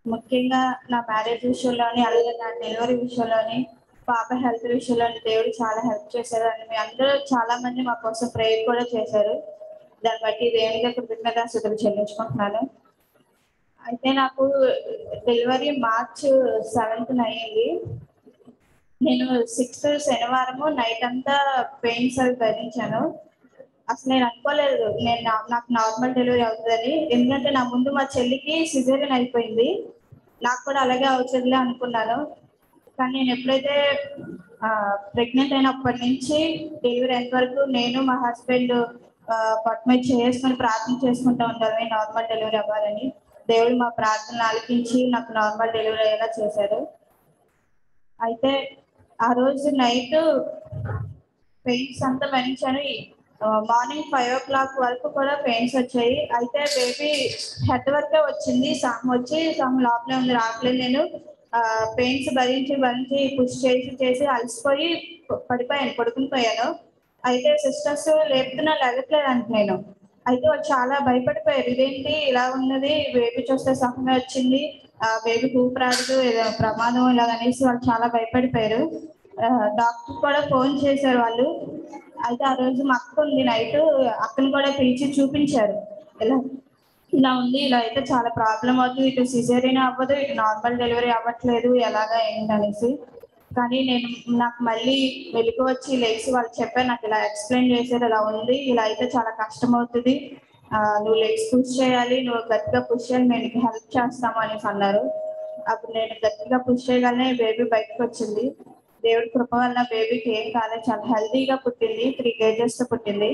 ముఖ్యంగా నా మ్యారేజ్ విషయంలోని అలాగే నా డెలివరీ విషయంలోని పాప హెల్త్ విషయంలోని దేవుడు చాలా హెల్ప్ చేశారు అని మీ అందరూ చాలా మంది మా కోసం ప్రేయర్ కూడా చేశారు దాన్ని బట్టి దేవునికి కృతజ్ఞతాస్థుతులు చెల్లించుకుంటున్నాను అయితే నాకు డెలివరీ మార్చ్ సెవెంత్ అయ్యింది నేను సిక్స్త్ శనివారము నైట్ అంతా పెయిన్స్ అవి భరించాను అసలు నేను అనుకోలేదు నేను నా- నాకు నార్మల్ డెలివరీ అవుతుందని ఎందుకంటే నా ముందు మా చెల్లికి సిజేరియన్ అయిపోయింది నాకు కూడా అలాగే అవుతుందిలే అనుకున్నాను కానీ నేను ఎప్పుడైతే ప్రెగ్నెంట్ అయినప్పటి నుంచి డెలివరీ అయ్యేంత వరకు నేను మా హస్బెండ్ పట్టుమీ చేసుకుని ప్రార్థన చేసుకుంటూ ఉండాలి నార్మల్ డెలివరీ అవ్వాలని దేవుడు మా ప్రార్థనలు ఆలకించి నాకు నార్మల్ డెలివరీ అయ్యేలా చేశారు అయితే ఆ రోజు నైట్ పెయిన్స్ అంతా భరించాను మార్నింగ్ ఫైవ్ ఓ క్లాక్ వరకు కూడా పెయిన్స్ వచ్చాయి అయితే బేబీ హెడ్ వరకే వచ్చింది సమ్ వచ్చి సమ్ లోపలే ఉంది రావట్లేదు నేను పెయిన్స్ భరించి భరించి పుష్ చేసి చేసి అలసిపోయి ప- పడిపోయాను పడుకుని పోయాను అయితే సిస్టర్స్ లేపుతున్నా లేగట్లేదు అంట నేను అయితే వాళ్ళు చాలా భయపడిపోయారు ఇదేంటి ఇలా ఉన్నది బేబీ చూస్తే సహమే వచ్చింది ఆ బేబీ ఊపిరాడదు ఏదో ప్రమాదం ఇలాగ అనేసి వాళ్ళు చాలా భయపడిపోయారు డాక్టర్ కూడా ఫోన్ చేశారు వాళ్ళు అయితే ఆ రోజు మా అక్క ఉంది నైట్ అక్కని కూడా పిలిచి చూపించారు ఇలా ఇలా ఉంది ఇలా అయితే చాలా ప్రాబ్లం అవుతుంది ఇటు సిజేరియన్ అవ్వదు ఇటు నార్మల్ డెలివరీ అవ్వట్లేదు ఎలాగా ఏంటనేసి కానీ నేను నాకు మళ్ళీ వెలుగు వచ్చి లేచి వాళ్ళు చెప్పారు నాకు ఇలా ఎక్స్ప్లెయిన్ చేశారు ఇలా ఉంది ఇలా అయితే చాలా కష్టం అవుతుంది ఆ, నువ్వు లేచి పుష్ చేయాలి నువ్వు గట్టిగా పుష్ చేయాలి మేము నీకు హెల్ప్ చేస్తాము అనేసి అన్నారు అప్పుడు నేను గట్టిగా పుష్ చేయగానే బేబీ బయటకు వచ్చింది దేవుడి కృప వల్ల బేబీకి ఏం కాలేదు చాలా హెల్తీగా పుట్టింది త్రీ కేజెస్ తో పుట్టింది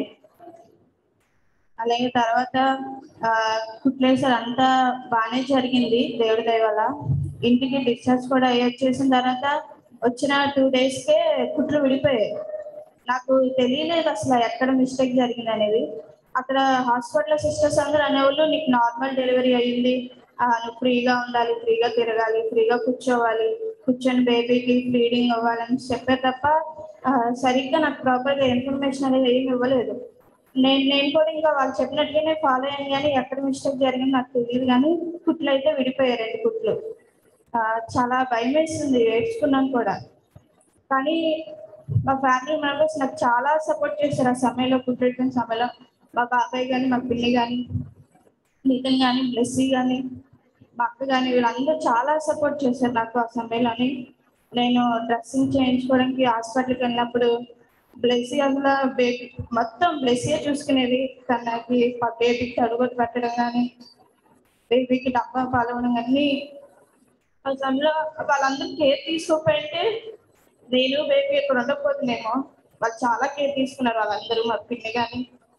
అలాగే తర్వాత ఆ, కుట్లేసారు అంతా బాగానే జరిగింది దేవుడి దయ వల్ల ఇంటికి డిశ్చార్జ్ కూడా అయ్యి వచ్చేసిన తర్వాత వచ్చిన టూ డేస్ కే కుట్లు విడిపోయాయి నాకు తెలియలేదు అసలు ఎక్కడ మిస్టేక్ జరిగింది అనేది అక్కడ హాస్పిటల్ సిస్టర్స్ అందరూ అనేవాళ్ళు నీకు నార్మల్ డెలివరీ అయ్యింది ఆ, నువ్వు ఫ్రీగా ఉండాలి ఫ్రీగా తిరగాలి ఫ్రీగా కూర్చోవాలి కూర్చొని బేబీకి ఫీడింగ్ అవ్వాలని చెప్పారు తప్ప ఆ, సరిగ్గా నాకు ప్రాపర్గా ఇన్ఫర్మేషన్ అనేది ఏమి ఇవ్వలేదు నేను నేను కూడా ఇంకా వాళ్ళు చెప్పినట్టుగానే ఫాలో అయ్యాను కానీ ఎక్కడ మిస్టేక్ జరిగింది నాకు తెలియదు కానీ కుట్లు అయితే విడిపోయాయి రెండు కుట్లు ఆ, చాలా భయం వేస్తుంది ఏడ్చుకున్నాను కూడా కానీ మా ఫ్యామిలీ మెంబర్స్ నాకు చాలా సపోర్ట్ చేశారు ఆ సమయంలో కుట్టిన సమయంలో మా బాబాయ్ కానీ మా పిల్లి కానీ నితిన్ కానీ బ్లెస్సీ కానీ మా అక్క కానీ వీళ్ళందరూ చాలా సపోర్ట్ చేశారు నాకు ఆ సమయంలోని నేను డ్రెస్సింగ్ చేయించుకోవడానికి హాస్పిటల్కి వెళ్ళినప్పుడు బ్లెస్సీ అసలు బేబీ మొత్తం బ్లెస్సీ చూసుకునేది తనకి బేబీకి అడుగులు పెట్టడం కానీ బేబీకి డబ్బా పాలవడం కానీ ఆ సమయంలో వాళ్ళందరూ కేర్ తీసుకోకపోయింటే నేను బేబీ ఇక్కడ ఉండకపోతున్నామో వాళ్ళు చాలా కేర్ తీసుకున్నారు వాళ్ళందరూ మా పిన్ని కానీ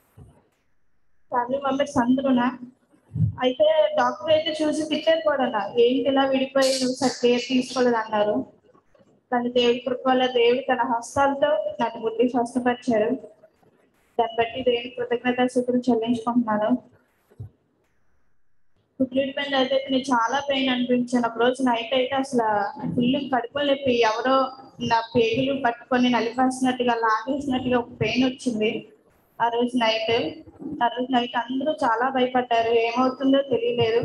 ఫ్యామిలీ మెంబర్స్ అందరూనా అయితే డాక్టర్ అయితే చూసి తిట్టారు కూడా నా ఏంటి ఇలా విడిపోయి నువ్వు సార్ కేర్ తీసుకోలేదు అన్నారు కానీ దేవుడి కృప వల్ల దేవుడు తన హస్తాలతో నన్ను ముట్టి స్వస్థపరిచారు దాన్ని బట్టి దేవుడి కృతజ్ఞత స్థితులు చెల్లించుకుంటున్నాను కుట్లిడిపోయింది అయితే నేను చాలా పెయిన్ అనిపించాను ఒక రోజు నైట్ అయితే అసలు ఫుల్ కడుపులేపి ఎవరో నా పేగులు పట్టుకొని నలిపేసినట్టుగా లాగేసినట్టుగా ఒక పెయిన్ వచ్చింది ఆ రోజు నైట్ ఆ రోజు నైట్ అందరూ చాలా భయపడ్డారు ఏమవుతుందో తెలియలేదు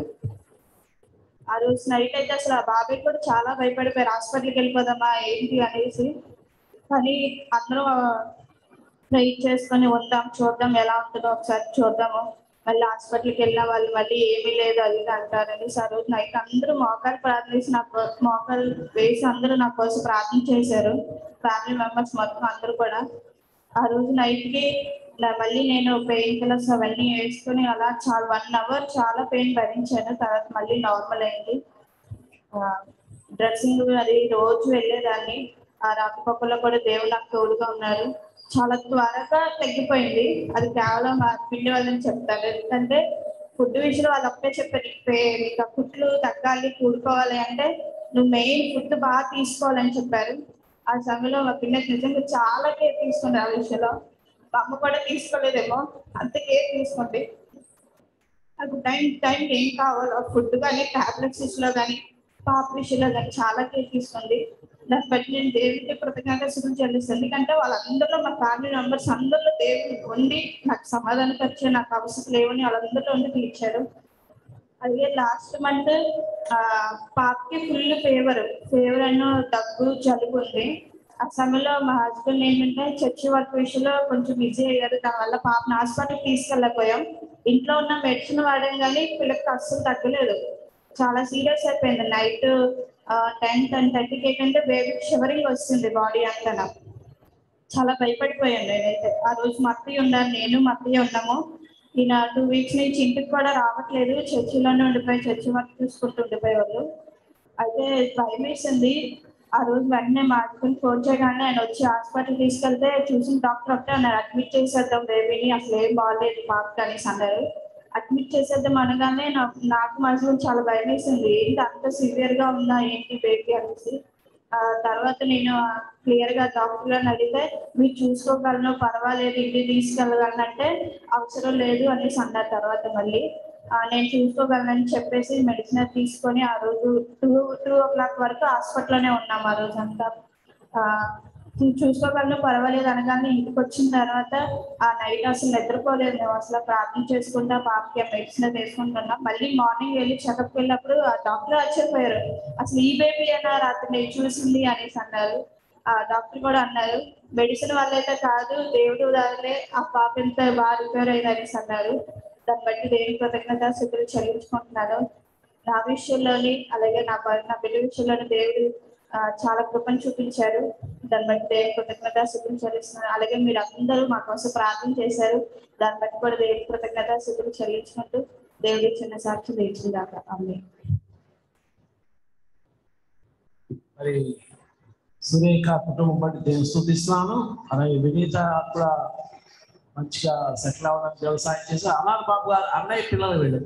ఆ రోజు నైట్ అయితే అసలు ఆ బాబాయ్ కూడా చాలా భయపడిపోయారు హాస్పిటల్కి వెళ్ళిపోదామా ఏంటి అనేసి కానీ అందరూ వెయిట్ చేసుకొని ఉందాం చూద్దాం ఎలా ఉంటుందో ఒకసారి చూద్దాము మళ్ళీ హాస్పిటల్కి వెళ్ళిన వాళ్ళు మళ్ళీ ఏమీ లేదు అది ఇది అంటారని ఆ రోజు నైట్ అందరూ మోకాలు ప్రార్థించి నా కో- మోకాలు వేసి అందరూ నా కోసం ప్రార్థన చేశారు ఫ్యామిలీ మెంబర్స్ మొత్తం అందరూ కూడా ఆ రోజు నైట్ కి నా- మళ్ళీ నేను పెయిన్ కిల్లర్స్ అవన్నీ వేసుకుని అలా చాలా వన్ అవర్ చాలా పెయిన్ భరించాను తర్వాత మళ్ళీ నార్మల్ అయింది డ్రెస్సింగ్ అది రోజు వెళ్ళేదాన్ని ఆ రాకపోకల్లో కూడా దేవుడు నాకు తోడుగా ఉన్నారు చాలా త్వరగా తగ్గిపోయింది అది కేవలం మా పిండి వాళ్ళని చెప్తారు ఎందుకంటే ఫుడ్ విషయంలో వాళ్ళు అప్పుడే చెప్పారు "నీకు పే- నీకు ఆ ఫుడ్లు తగ్గాలి కూడుకోవాలి అంటే నువ్వు మెయిన్ ఫుడ్ బాగా తీసుకోవాలని చెప్పారు ఆ సమయంలో మా పిల్లకి నిజంగా చాలా కేర్ తీసుకుంది ఆ విషయంలో మా అమ్మ కూడా తీసుకోలేదేమో అంత కేర్ తీసుకోండి నాకు టైం టైం ఏం కావాలో ఫుడ్ కానీ టాబ్లెట్స్ విషయంలో కానీ పాప విషయంలో కానీ చాలా కేర్ తీసుకుంది దాన్ని బట్టి నేను దేవుడికి కృతజ్ఞత స్థితులు చెల్లిస్తాను ఎందుకంటే వాళ్ళందరిలో మా ఫ్యామిలీ మెంబర్స్ అందరిలో దేవుడు ఉండి నాకు సమాధానపరిచే నాకు అవసరం లేవని వాళ్ళందరిలో ఉండి తీర్చారు అలాగే లాస్ట్ మంత్ పాపకి ఫుల్ ఫీవర్ ఫీవర్ అన్న దగ్గు జలుబు ఉంది ఆ సమయంలో మా హస్బెండ్ ఏంటంటే చర్చి వర్క్ విషయంలో కొంచెం బిజీ అయ్యారు దానివల్ల పాపను హాస్పిటల్కి తీసుకెళ్ళకపోయాం ఇంట్లో ఉన్న మెడిసిన్ వాడాం కానీ పిల్లకి అస్సలు తగ్గలేదు చాలా సీరియస్ అయిపోయింది నైట్ టెన్ టెన్ థర్టీకి ఏంటంటే బేబీ షివరింగ్ వస్తుంది బాడీ అంతా చాలా భయపడిపోయాను నేనైతే ఆ రోజు మా అత్తయ్య ఉన్నాను నేను మా అత్తయ్య ఉన్నాము ఈయన టూ వీక్స్ నుంచి ఇంటికి కూడా రావట్లేదు చర్చిలోనే ఉండిపోయి చర్చి వర్క్ చూసుకుంటూ ఉండిపోయేవాళ్ళు అయితే భయం వేసింది ఆ రోజు వెంటనే మా హస్బెండ్ ఫోన్ చేయగానే ఆయన వచ్చి హాస్పిటల్ తీసుకెళ్తే చూసిన డాక్టర్ ఒకటే అన్నారు అడ్మిట్ చేసేద్దాం బేబీని అసలు ఏం బాగాలేదు పాపకి అనేసి అన్నారు అడ్మిట్ చేసేద్దాం అనగానే నాకు నాకు మా హస్బెండ్ చాలా భయం వేసింది ఏంటి అంత సివియర్ గా ఉందా ఏంటి బేబీ అనేసి ఆ తర్వాత నేను క్లియర్ గా డాక్టర్ గారిని అడిగితే మీరు చూసుకోగలను పర్వాలేదు ఇంటికి తీసుకెళ్ళగలను అంటే అవసరం లేదు అనేసి అన్నారు తర్వాత మళ్ళీ ఆ, నేను చూసుకోగలనని చెప్పేసి మెడిసిన్ తీసుకొని ఆ రోజు టూ టూ ఓ క్లాక్ వరకు హాస్పిటల్లోనే ఉన్నాం ఆ రోజు అంతా ఆ, చూ- చూసుకోగలను పర్వాలేదు అనగానే ఇంటికి వచ్చిన తర్వాత ఆ నైట్ అసలు నిద్రపోలేదు మేము అసలు ప్రార్థన చేసుకుంటా పాపకి మెడిసిన్ తీసుకుంటున్నాం మళ్ళీ మార్నింగ్ వెళ్ళి చెకప్ వెళ్ళినప్పుడు ఆ డాక్టర్ ఆశ్చర్యపోయారు అసలు ఈ బేబీ అయినా రాత్రి చూసింది అనేసి అన్నారు ఆ డాక్టర్ కూడా అన్నారు మెడిసిన్ వల్ల అయితే కాదు దేవుడు వల్లే ఆ పాప ఎంత బాగా రిపేర్ అయింది అనేసి అన్నారు దాన్ని బట్టి దేవుని కృతజ్ఞత స్థితులు చెల్లించుకుంటున్నాను నా విషయంలోని అలాగే నా ప- నా బిడ్డ విషయంలోని దేవుడు ఆ, చాలా కృపను చూపించారు దాన్ని బట్టి దేవుని కృతజ్ఞత స్థితులు చెల్లిస్తున్నాను అలాగే మీరు అందరూ మా కోసం ప్రార్థన చేశారు దాన్ని బట్టి కూడా దేవుని కృతజ్ఞత స్థితులు చెల్లించుకుంటూ దేవుడి చిన్న సాక్షి తీర్చిందాక అమ్మే మరి సురేఖ కుటుంబం బట్టి దేవుని స్థుతిస్తున్నాను అలాగే వినీత కూడా మంచిగా సెటిల్ అవ్వడానికి వ్యవసాయం చేసి అనాథ బాబు గారు అన్నయ్య పిల్లలు వీళ్ళు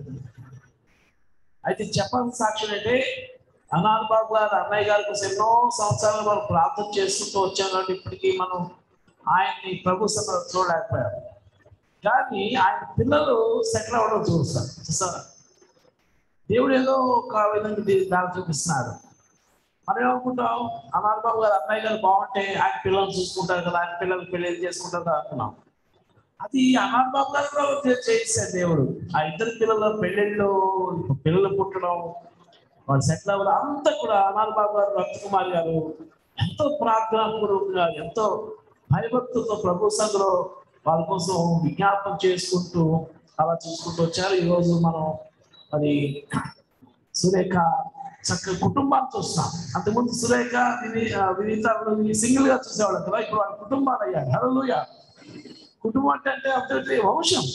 అయితే చెప్పాల్సిన సాక్ష్యం అంటే అనాథ బాబు గారు అన్నయ్య గారి కోసం ఎన్నో సంవత్సరాలు మనం ప్రార్థన చేసుకుంటూ వచ్చాం కాబట్టి ఇప్పటికీ మనం ఆయన్ని ప్రభు సభలో చూడలేకపోయాం కానీ ఆయన పిల్లలు సెటిల్ అవ్వడం చూస్తారు చూస్తారా దేవుడు ఏదో ఒక విధంగా దీనికి దారి చూపిస్తున్నాడు మనం ఏమనుకుంటాం అనాథ బాబు గారు అన్నయ్య గారు బాగుంటే ఆయన పిల్లల్ని చూసుకుంటారు కదా ఆయన పిల్లలు పెళ్లి చేసుకుంటారు కదా అనుకున్నాం అది అనాథ బాబు గారు కూడా చే- చేశాడు దేవుడు ఆ ఇద్దరు పిల్లల పెళ్ళిళ్ళు పిల్లలు పుట్టడం వాళ్ళు సెటిల్ అవ్వడం అంతా కూడా అనాథ బాబు గారు రత్నకుమారి గారు ఎంతో ప్రార్థనాపూర్వకంగా ఎంతో భయభక్తులతో ప్రభు సంఘలో వాళ్ళ కోసం విజ్ఞాపన చేసుకుంటూ అలా చూసుకుంటూ వచ్చారు ఈరోజు మనం మరి సురేఖ చక్కగా కుటుంబాన్ని చూస్తున్నాం అంతకుముందు సురేఖ విని ఆ, వినీత సింగిల్ గా చూసేవాళ్ళం కదా ఇప్పుడు వాళ్ళ కుటుంబాలు అయ్యారు హలోయ కుటుంబం అంటే అంటే అర్థం వంశం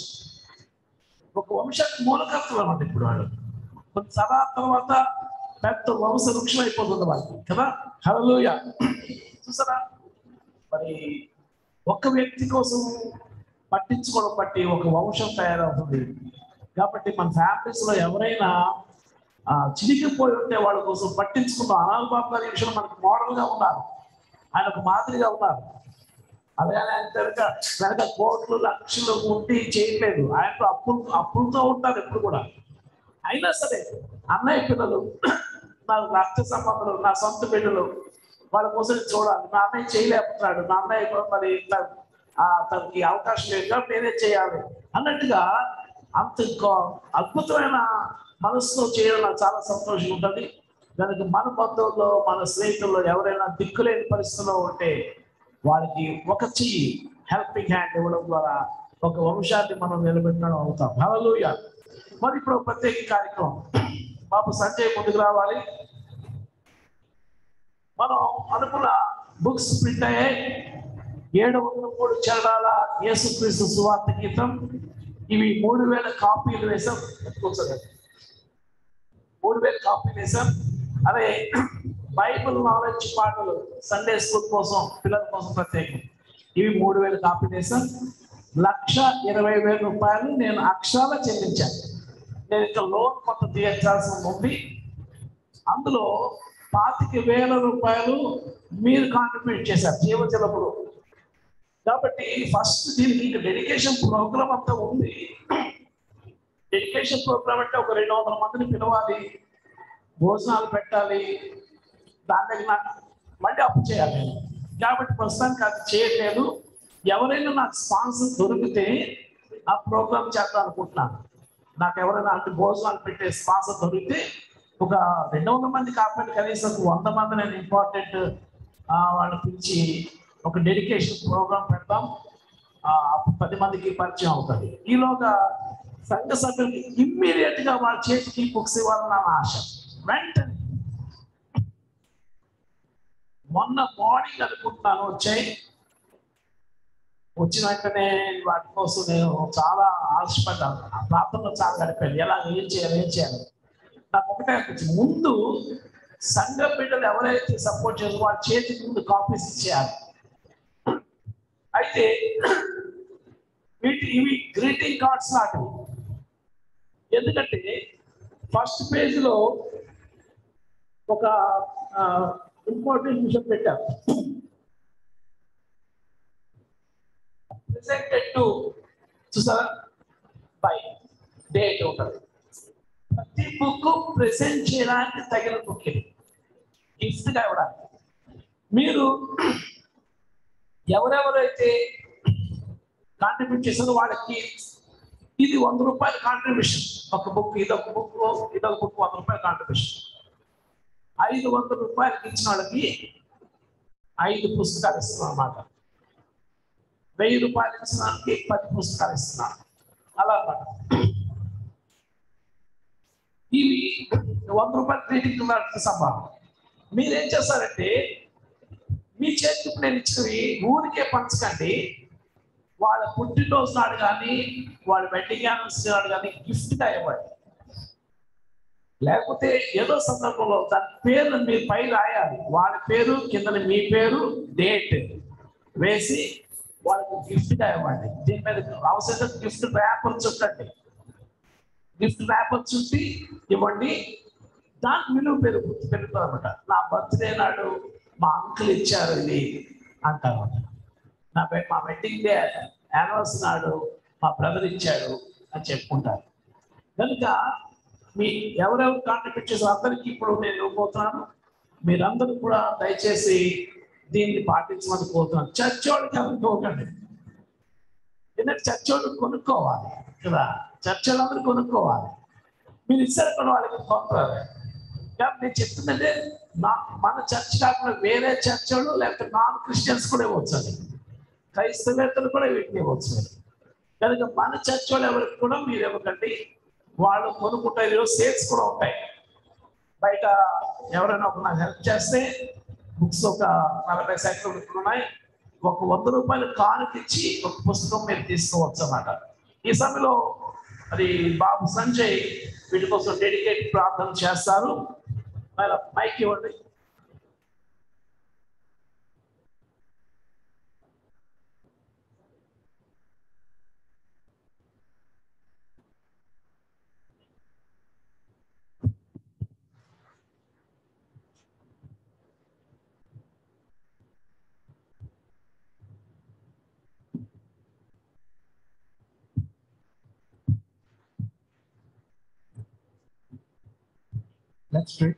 ఒక వంశానికి మూలకర్తలు అన్నమాట ఇప్పుడు వాళ్ళు కొన్ని తరాల తర్వాత పెద్ద వంశ వృక్షం అయిపోతుంది వాళ్ళకి కదా హలోయ చూసారా మరి ఒక్క వ్యక్తి కోసం పట్టించుకోవడం బట్టి ఒక వంశం తయారవుతుంది కాబట్టి మన ఫ్యామిలీస్ లో ఎవరైనా ఆ, చిరిగిపోయి ఉంటే వాళ్ళ కోసం పట్టించుకున్న అనాథ బాబు గారి విషయంలో మనకు మోడల్ గా ఉన్నారు ఆయన ఒక మాదిరిగా ఉన్నారు అలాగే ఆయన వెనక వెనక కోట్లు లక్షలు ఉండి చేయట్లేదు ఆయనతో అప్పులు అప్పులతో ఉంటారు ఎప్పుడు కూడా అయినా సరే అన్నయ్య పిల్లలు నా రక్త సంబంధాలు నా సొంత బిడ్డలు వాళ్ళ కోసం చూడాలి నా అన్నయ్య చేయలేకపోతున్నాడు నా అన్నయ్య కూడా మరి త- ఆ తనకి అవకాశం లేదు కాబట్టి నేనే చేయాలి అన్నట్టుగా అంత గొ- అద్భుతమైన మనసుతో చేయడం నాకు చాలా సంతోషం ఉంటుంది దానికి మన బంధువుల్లో మన స్నేహితుల్లో ఎవరైనా దిక్కులేని పరిస్థితిలో ఉంటే వాళ్ళకి ఒక చెయ్యి హెల్పింగ్ హ్యాండ్ ఇవ్వడం ద్వారా ఒక వంశాన్ని మనం నిలబెట్టడం అవుతాం హల్లెలూయా మరి ఇప్పుడు ఒక ప్రత్యేక కార్యక్రమం బాబు సంజయ్ ముందుకు రావాలి మనం అనుకున్న బుక్స్ ప్రింట్ అయ్యాయి ఏడు వందల మూడు చరణాల యేసుక్రీస్తు సువార్త గీతం ఇవి మూడు వేల కాపీలు వేసాం కూర్చోండి. మూడు వేల కాపీలు వేసాం అదే బైబిల్ నాలెడ్జ్ పాటలు సండే స్కూల్ కోసం పిల్లల కోసం ప్రత్యేకం ఇవి మూడు వేల కాపీలు వేసాం లక్ష ఇరవై వేల రూపాయలు నేను అక్షరాల చెల్లించాను నేను ఇంకా లోన్ కొంత తీర్చాల్సి ఉంది అందులో పాతిక వేల రూపాయలు మీరు కాంట్రిబ్యూట్ చేశారు జీవజలపుడు కాబట్టి ఫస్ట్ దీనికి ఇంకా డెడికేషన్ ప్రోగ్రామ్ అంతా ఉంది డెడికేషన్ ప్రోగ్రామ్ అంటే ఒక రెండు వందల మందిని పిలవాలి భోజనాలు పెట్టాలి దాని దగ్గర నాకు మళ్ళీ అప్పు చేయాలి నేను కాబట్టి ప్రస్తుతానికి అది చేయట్లేదు ఎవరైనా నాకు స్పాన్సర్ దొరికితే ఆ ప్రోగ్రామ్ చేద్దాం అనుకుంటున్నాను నాకు ఎవరైనా అంటే భోజనాలు పెట్టే స్పాన్సర్ దొరికితే ఒక రెండు వందల మంది కాకపోతే కనీసం ఒక వంద మంది నేను ఇంపార్టెంట్ వాళ్ళని పిలిచి ఒక డెడికేషన్ ప్రోగ్రామ్ పెడతాం ఆ, అప్పుడు పది మందికి పరిచయం అవుతుంది ఈలోగా సంఘ సభ్యులకి ఇమ్మీడియట్ గా వాళ్ళ చేతికి బుక్స్ ఇవ్వాలని నా ఆశ వెంటనే మొన్న మార్నింగ్ అనుకుంటున్నాను వచ్చాయి వచ్చిన వెంటనే వాటి కోసం నేను చాలా ఆశపడ్డాను ఆ ప్రాంతంలో చాలా గడిపాను ఎలా ఏం చేయాలి ఏం చేయాలి నాకు ఒకటే అనిపించింది ముందు సంఘ బిడ్డలు ఎవరైతే సపోర్ట్ చేస్తారో వాళ్ళ చేతికి ముందు కాపీస్ ఇచ్చేయాలి అయితే వీటి ఇవి గ్రీటింగ్ కార్డ్స్ లాంటివి ఎందుకంటే ఫస్ట్ పేజీలో ఒక ఇంపార్టెంట్ విషయం పెట్టారు ప్రెసెంటెడ్ టు చూసారా బై డేట్ ఉంటుంది ప్రతి బుక్ ప్రెసెంట్ చేయడానికి తగిన బుక్ ఇది గిఫ్ట్గా ఇవ్వడానికి మీరు ఎవరెవరైతే కాంట్రిబ్యూట్ చేశారో వాళ్ళకి ఇది వంద రూపాయల కాంట్రిబ్యూషన్ ఒక బుక్ ఇదొక బుక్ ఇదొక బుక్ వంద రూపాయల కాంట్రిబ్యూషన్ ఐదు వందల రూపాయలకి ఇచ్చిన వాళ్ళకి ఐదు పుస్తకాలు ఇస్తున్నాం అన్నమాట వెయ్యి రూపాయలు ఇచ్చిన వాళ్ళకి పది పుస్తకాలు ఇస్తున్నాం అలా అన్నమాట ఇవి వంద రూపాయలు క్రెడిట్ ఉన్నట్టు సంభావన మీరేం చేస్తారంటే మీ చేతికి నేను ఇచ్చినవి ఊరికే పంచకండి వాళ్ళ పుట్టినరోజు నాడు కానీ వాళ్ళ వెడ్డింగ్ యానివర్సరీ నాడు కానీ గిఫ్ట్గా ఇవ్వండి లేకపోతే ఏదో సందర్భంలో దాని పేరు మీరు పై రాయాలి వాళ్ళ పేరు కింద మీ పేరు డేట్ వేసి వాళ్ళకి గిఫ్ట్గా ఇవ్వండి దీని మీద అవసరం గిఫ్ట్ ర్యాపర్ చుట్టండి గిఫ్ట్ ర్యాపర్ చుట్టి ఇవ్వండి దానికి విలువ పెరుగు పెరుగుతుంది అనమాట నా బర్త్డే నాడు మా అంకుల్ ఇచ్చారు ఇది అంటారు నా బె- మా వెడ్డింగ్ డే యానివర్సరీ నాడు మా బ్రదర్ ఇచ్చాడు అని చెప్పుకుంటారు కనుక మీ ఎవరెవరు కాంట్రిబ్యూట్ చేసే అందరికీ ఇప్పుడు నేను ఇవ్వబోతున్నాను మీరందరూ కూడా దయచేసి దీన్ని పాటించమని కోరుతున్నాను చర్చ్ వాళ్ళకి అనుకోకండి ఎందుకంటే చర్చ్ వాళ్ళు కొనుక్కోవాలి కదా చర్చ్ వాళ్ళందరూ కొనుక్కోవాలి మీరు ఇచ్చారు కొన్ని వాళ్ళకి పంపారు కాబట్టి నేను చెప్తుందంటే నా మన చర్చ్ కాకుండా వేరే చర్చ్ వాళ్ళు లేకపోతే నాన్ క్రిస్టియన్స్ కూడా ఇవ్వచ్చు అది క్రైస్తవేత్తలు కూడా వీటిని ఇవ్వచ్చు కనుక మన చర్చ్ వాళ్ళు ఎవరికి కూడా మీరు ఇవ్వకండి వాళ్ళు కొనుక్కుంటారు ఈరోజు సేల్స్ కూడా ఉంటాయి బయట ఎవరైనా ఒక నాకు హెల్ప్ చేస్తే బుక్స్ ఒక నలభై సైకిల్ ఉన్నాయి ఒక వంద రూపాయలు కానుక ఇచ్చి ఒక పుస్తకం మీరు తీసుకోవచ్చు అన్నమాట ఈ సమయంలో మరి బాబు సంజయ్ వీటి కోసం డెడికేట్ ప్రార్థన చేస్తారు మరి మైక్ ఇవ్వండి Let's pray.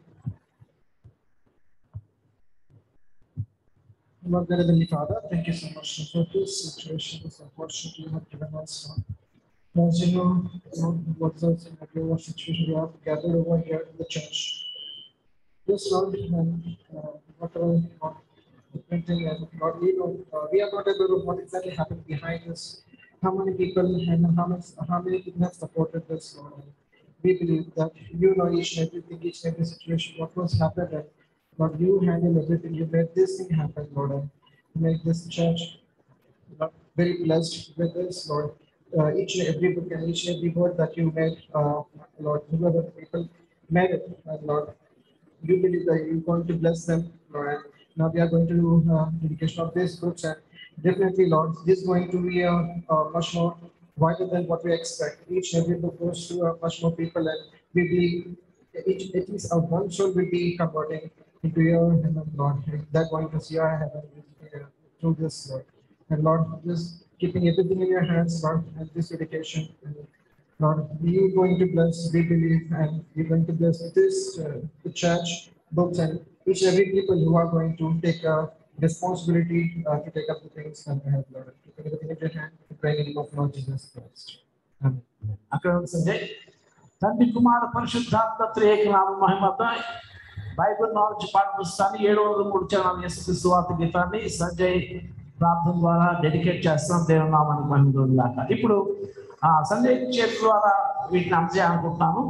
Lord God, Heavenly Father, thank you so much for this situation, this opportunity you have given us. Lord. As you know, Lord, what is in every what situation we have gathered over here in the church. Yes, Lord, and uh, whatever Lord, different thing, and Lord, we know uh, we are not able to what exactly happened behind this. How many people and how much, how many people have supported this, Lord. We believe that you know each and everything, each and every situation, what was happened, and Lord, you handle everything. You made this thing happen, Lord, and you make this church Lord, very blessed with this, Lord. Uh, each and every book and each and every word that you made, uh, Lord, whoever the people made it, and Lord, you believe that you're going to bless them, Lord. And now we are going to do uh, dedication of these books, and definitely, Lord, this is going to be uh, uh, much more wider than what we expect. Each and every book goes to uh, much more people, and we believe each, at least a one soul will be converting into your heaven, Lord. That going to see your heaven uh, through this, Lord. And Lord, just keeping everything in your hands, Lord, and this dedication. And Lord, you're going to bless, we believe, and you're going to bless this, uh, the church, books, and each and every people who are going to take a responsibility uh, to take up the things that we have, Lord. Keep everything in your hand, to pray in the name of Lord Jesus Christ. Amen. అక్కడ ఉంది సంజయ్ తండ్రి కుమార పరిశుద్ధాత్మ త్రియేక నామ మహిమత Bible knowledge పాఠ పుస్తకాన్ని ఏడు వందల మూడు చరణాలు యేసుక్రీస్తు వార్త గీతాన్ని సంజయ్ ప్రార్థన ద్వారా డెడికేట్ చేస్తాం దేవుని నామానికి మహిమ దాకా ఇప్పుడు ఆ సంజయ్ చేతి ద్వారా వీటిని అందజేయాలనుకుంటున్నాను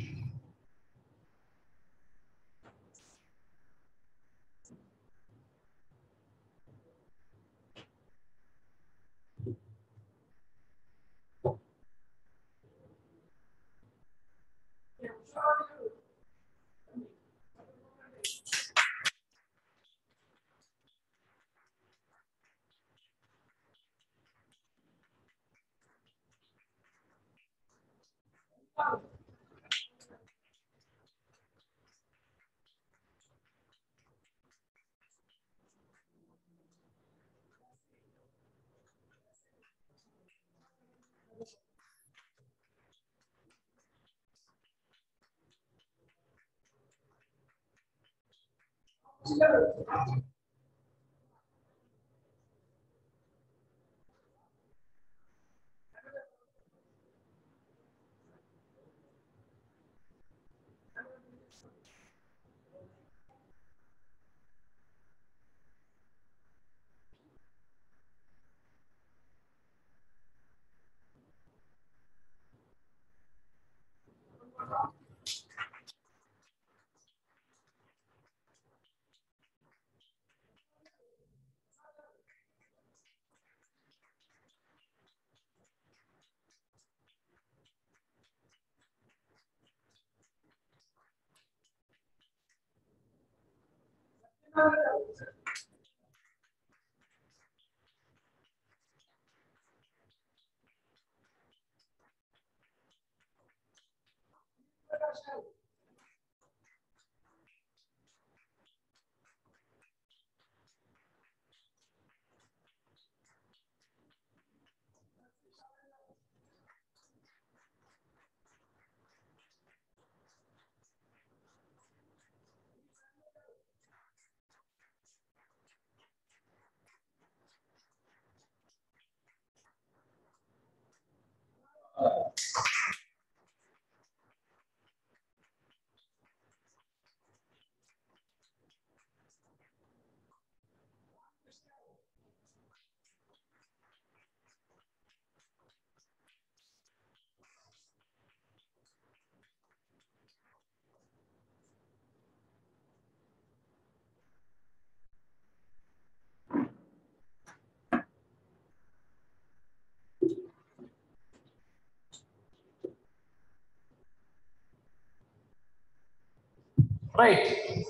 రైట్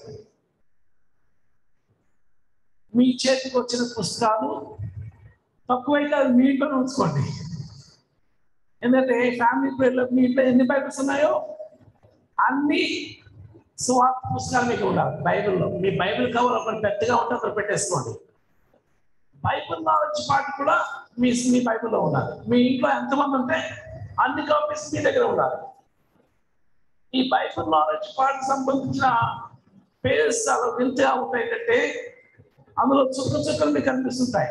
మీ చేతికి వచ్చిన పుస్తకాలు తక్కువైతే అది మీ ఇంట్లో ఉంచుకోండి ఎందుకంటే ఫ్యామిలీ పేర్లో మీ ఇంట్లో ఎన్ని బైబిల్స్ ఉన్నాయో అన్ని సువార్త పుస్తకాలు మీకు ఉండాలి బైబిల్లో మీ బైబిల్ కవర్ ఒకటి పెద్దగా ఉంటే ఒకటి పెట్టేసుకోండి బైబిల్ నాలెడ్జ్ పార్ట్ కూడా మీ మీ బైబిల్లో ఉండాలి మీ ఇంట్లో ఎంతమంది ఉంటే అన్ని కాపీస్ మీ దగ్గర ఉండాలి ఈ బైబిల్ నాలెడ్జ్ పార్ట్ సంబంధించిన పేర్స్ చాలా వింతగా ఉంటాయి ఏంటంటే అందులో చుక్క చుక్కలు మీకు కనిపిస్తుంటాయి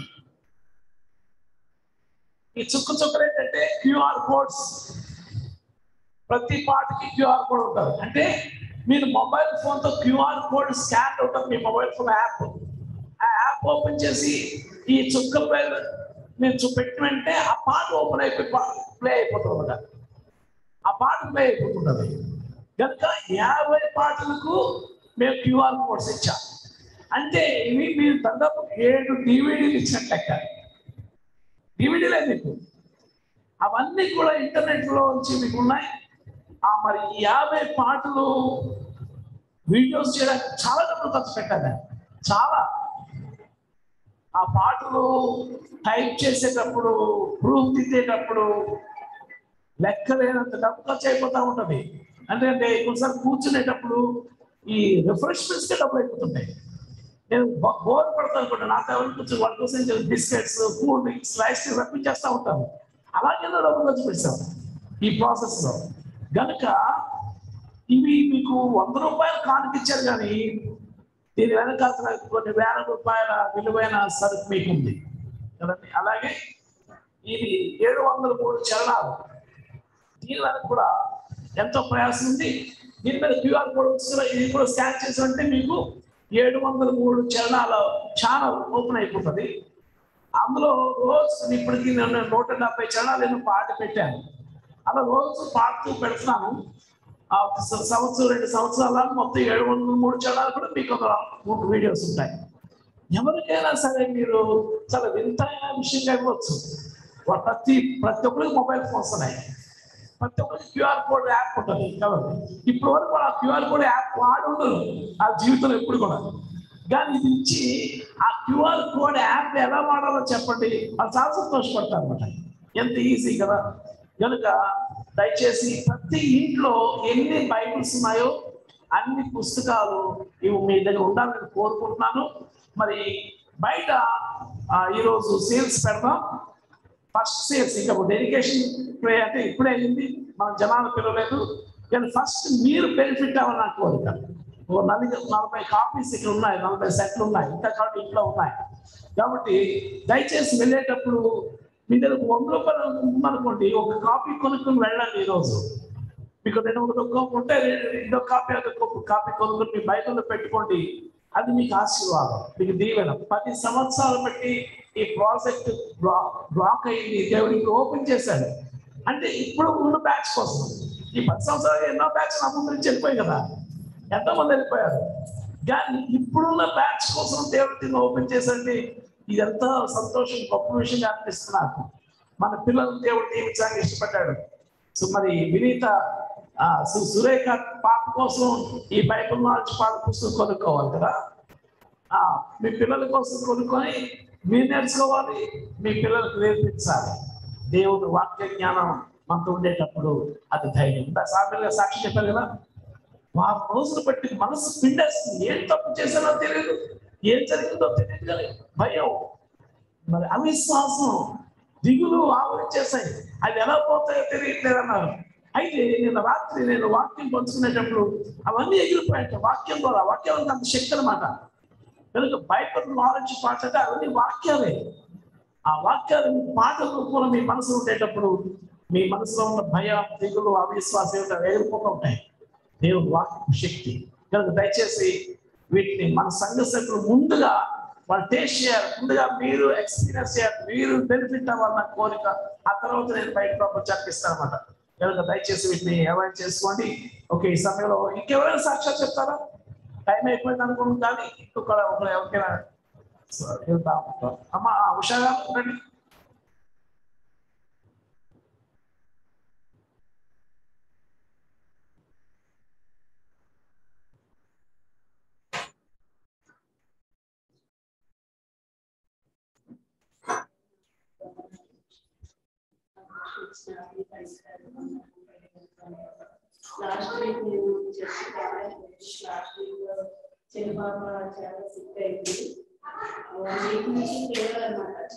ఈ చుక్క చుక్కలు ఏంటంటే క్యూఆర్ కోడ్స్ ప్రతి పాటకి క్యూఆర్ కోడ్ ఉంటుంది అంటే మీరు మొబైల్ ఫోన్తో క్యూఆర్ కోడ్ స్కాన్ ఉంటుంది మీ మొబైల్ ఫోన్ యాప్ ఆ యాప్ ఓపెన్ చేసి ఈ చుక్క పేరు నేను చూపెట్టిన వెంటనే ఆ పాట ఓపెన్ అయిపోయి ప్లే అయిపోతుంది ఆ పాట ప్లే అయిపోతున్నది కనుక యాభై పాటలకు మేము క్యూఆర్ కోడ్స్ ఇచ్చాం అంటే ఇవి మీరు దాదాపు ఏడు డివిడీలు ఇచ్చినట్టు లెక్క డివిడీలే మీకు అవన్నీ కూడా ఇంటర్నెట్లో నుంచి మీకు ఉన్నాయి ఆ మరి ఈ యాభై పాటలు వీడియోస్ చేయడానికి చాలా డబ్బులు ఖర్చు పెట్టాను చాలా ఆ పాటలు టైప్ చేసేటప్పుడు ప్రూఫ్ దిద్దేటప్పుడు లెక్కలేనంత డబ్బు ఖర్చు అయిపోతూ ఉంటుంది అంటే కొన్నిసార్లు కూర్చునేటప్పుడు ఈ రిఫ్రెష్మెంట్స్కి డబ్బులు అయిపోతుంటాయి నేను బోర్ పడతాను కూడా నాకు ఎవరు కూర్చొని వాళ్ళ కోసం బిస్కెట్స్ కూల్ డ్రింక్స్ రైస్ రప్పించేస్తూ ఉంటాను అలాగే డబ్బులు ఖర్చు పెట్టాను ఈ ప్రాసెస్లో గనుక ఇవి మీకు వంద రూపాయలు కానిపించారు కానీ దీని వెనకాల కొన్ని వేల రూపాయల విలువైన సరుకు మీకు ఉంది కదండి అలాగే ఇది ఏడు వందల మూడు చరణాలు దీని వెనక కూడా ఎంతో ప్రయాసం ఉంది దీని మీద క్యూఆర్ కోడ్ వస్తుంది ఇది కూడా స్కాన్ చేసామంటే మీకు ఏడు వందల మూడు చరణాల ఛానల్ ఓపెన్ అయిపోతుంది అందులో రోజు ఇప్పటికి నేను నూట డెబ్బై చరణాలు నేను పాడి పెట్టాను అలా రోజు పాడుతూ పెడుతున్నాను ఆ ఒక స- సంవత్సరం రెండు సంవత్సరాల మొత్తం ఏడు వందల మూడు చరణాలు కూడా మీకు ఒక మూడు వీడియోస్ ఉంటాయి ఎవరికైనా సరే మీరు చాలా వింతైన విషయంగా ఇవ్వచ్చు వా- ప్రతి ప్రతి ఒక్కరికి మొబైల్ ఫోన్స్ ఉన్నాయి ప్రతి ఒక్కరికి క్యూఆర్ కోడ్ యాప్ ఉంటుంది కాబట్టి ఇప్పటి వరకు ఆ క్యూఆర్ కోడ్ యాప్ వాడి ఉండరు ఆ జీవితంలో ఎప్పుడు కూడా కానీ ఇది ఇచ్చి ఆ క్యూఆర్ కోడ్ యాప్ ఎలా వాడాలో చెప్పండి వాళ్ళు చాలా సంతోషపడతారు అనమాట ఎంత ఈజీ కదా కనుక దయచేసి ప్రతి ఇంట్లో ఎన్ని బైబిల్స్ ఉన్నాయో అన్ని పుస్తకాలు ఇవి మీ దగ్గర ఉండాలని కోరుకుంటున్నాను మరి బయట ఆ, ఈరోజు సేల్స్ పెడదాం ఫస్ట్ సేల్స్ ఇంకా డెడికేషన్ ప్రే అంటే ఇప్పుడే అయింది మన జనాలు పిలవలేదు కానీ ఫస్ట్ మీరు బెనిఫిట్ అవ్వాలని నాకు కోరిక ఓ నలుగురు నలభై కాపీస్ ఇక్కడ ఉన్నాయి నలభై సెట్లు ఉన్నాయి ఇంకా కాబట్టి ఇంట్లో ఉన్నాయి కాబట్టి దయచేసి వెళ్ళేటప్పుడు మీ దగ్గర ఒక వంద రూపాయలు ఉందనుకోండి ఒక కాపీ కొనుక్కొని వెళ్ళండి ఈరోజు మీకు రెండు వందల కాపీ ఉంటే ఇంకో కాపీ ఒక కాపీ కొనుక్కొని మీ బైబిల్లో పెట్టుకోండి అది మీకు ఆశీర్వాదం మీకు దీవెన పది సంవత్సరాలు బట్టి ఈ ప్రాజెక్ట్ బ్లాక్ అయింది దేవుడు ఇంకా ఓపెన్ చేశాడు అంటే ఇప్పుడు ఉన్న బ్యాచ్ కోసం ఈ పది సంవత్సరాలు ఎన్నో బ్యాచ్ నా ముందు నుంచి వెళ్ళిపోయి కదా ఎంతో మంది వెళ్ళిపోయారు కానీ ఇప్పుడున్న బ్యాచ్ కోసం దేవుడు దీన్ని ఓపెన్ చేసండి ఇది ఎంతో సంతోషం గొప్ప విషయంగా అనిపిస్తుంది నాకు మన పిల్లలు దేవుడు దీవించడానికి ఇష్టపడ్డాడు సో మరి వినీత ఆ, సు- సురేఖ పాప కోసం ఈ బైబిల్ నాలెడ్జ్ పాఠ పుస్తకం కొనుక్కోవాలి కదా ఆ, మీ పిల్లల కోసం కొనుక్కొని మీరు నేర్చుకోవాలి మీ పిల్లలకు నేర్పించాలి దేవుడు వాక్య జ్ఞానం మనతో ఉండేటప్పుడు అది ధైర్యం ఇంత సామెతగా సాక్షి చెప్పారు కదా వారు రోజులు బట్టి మనసు పిండేస్తుంది ఏం తప్పు చేశానో తెలియదు ఏం జరిగిందో తెలియదు కానీ భయం మరి అవిశ్వాసం దిగులు ఆవరించేసాయి అది ఎలా పోతాయో తెలియట్లేదన్నారు అయితే నిన్న రాత్రి నేను వాక్యం పంచుకునేటప్పుడు అవన్నీ ఎగిరిపోయాయి వాక్యం ద్వారా వాక్యం అంటే అంత శక్తి అనమాట కనుక బైబిల్ నాలెడ్జ్ పాట అంటే అవన్నీ వాక్యాలే ఆ వాక్యాలు మీ పాటల రూపంలో మీ మనసులో ఉండేటప్పుడు మీ మనసులో ఉన్న భయ దిగులు అవిశ్వాసం ఏమిటో అవి ఎగిరిపోతూ ఉంటాయి దేవుడు వాక్య శక్తి కనుక దయచేసి వీటిని మన సంఘ సభ్యులు ముందుగా వాళ్ళు టేస్ట్ చేయాలి ముందుగా మీరు ఎక్స్పీరియన్స్ చేయాలి మీరు బెనిఫిట్ అవ్వాలన్న కోరిక ఆ తర్వాత నేను బయట ప్రపంచానికి ఇస్తాను అనమాట కనుక దయచేసి వీటిని అవాయిడ్ చేసుకోండి ఓకే ఈ సమయంలో ఇంకెవరైనా సాక్ష్యాలు చెప్తారా టైం అయిపోయింది అనుకుంటున్నాను కానీ ఇంకొక ఒకరు ఎవరికైనా వెళ్తాం అమ్మ ఉషాగా రండి లాస్ట్ వీక్ నేను చెప్పాను లాస్ట్ వీక్ చిన్న పాప చాలా సిక్ అయింది వన్ వీక్ నుంచి ఫీవర్ అనమాట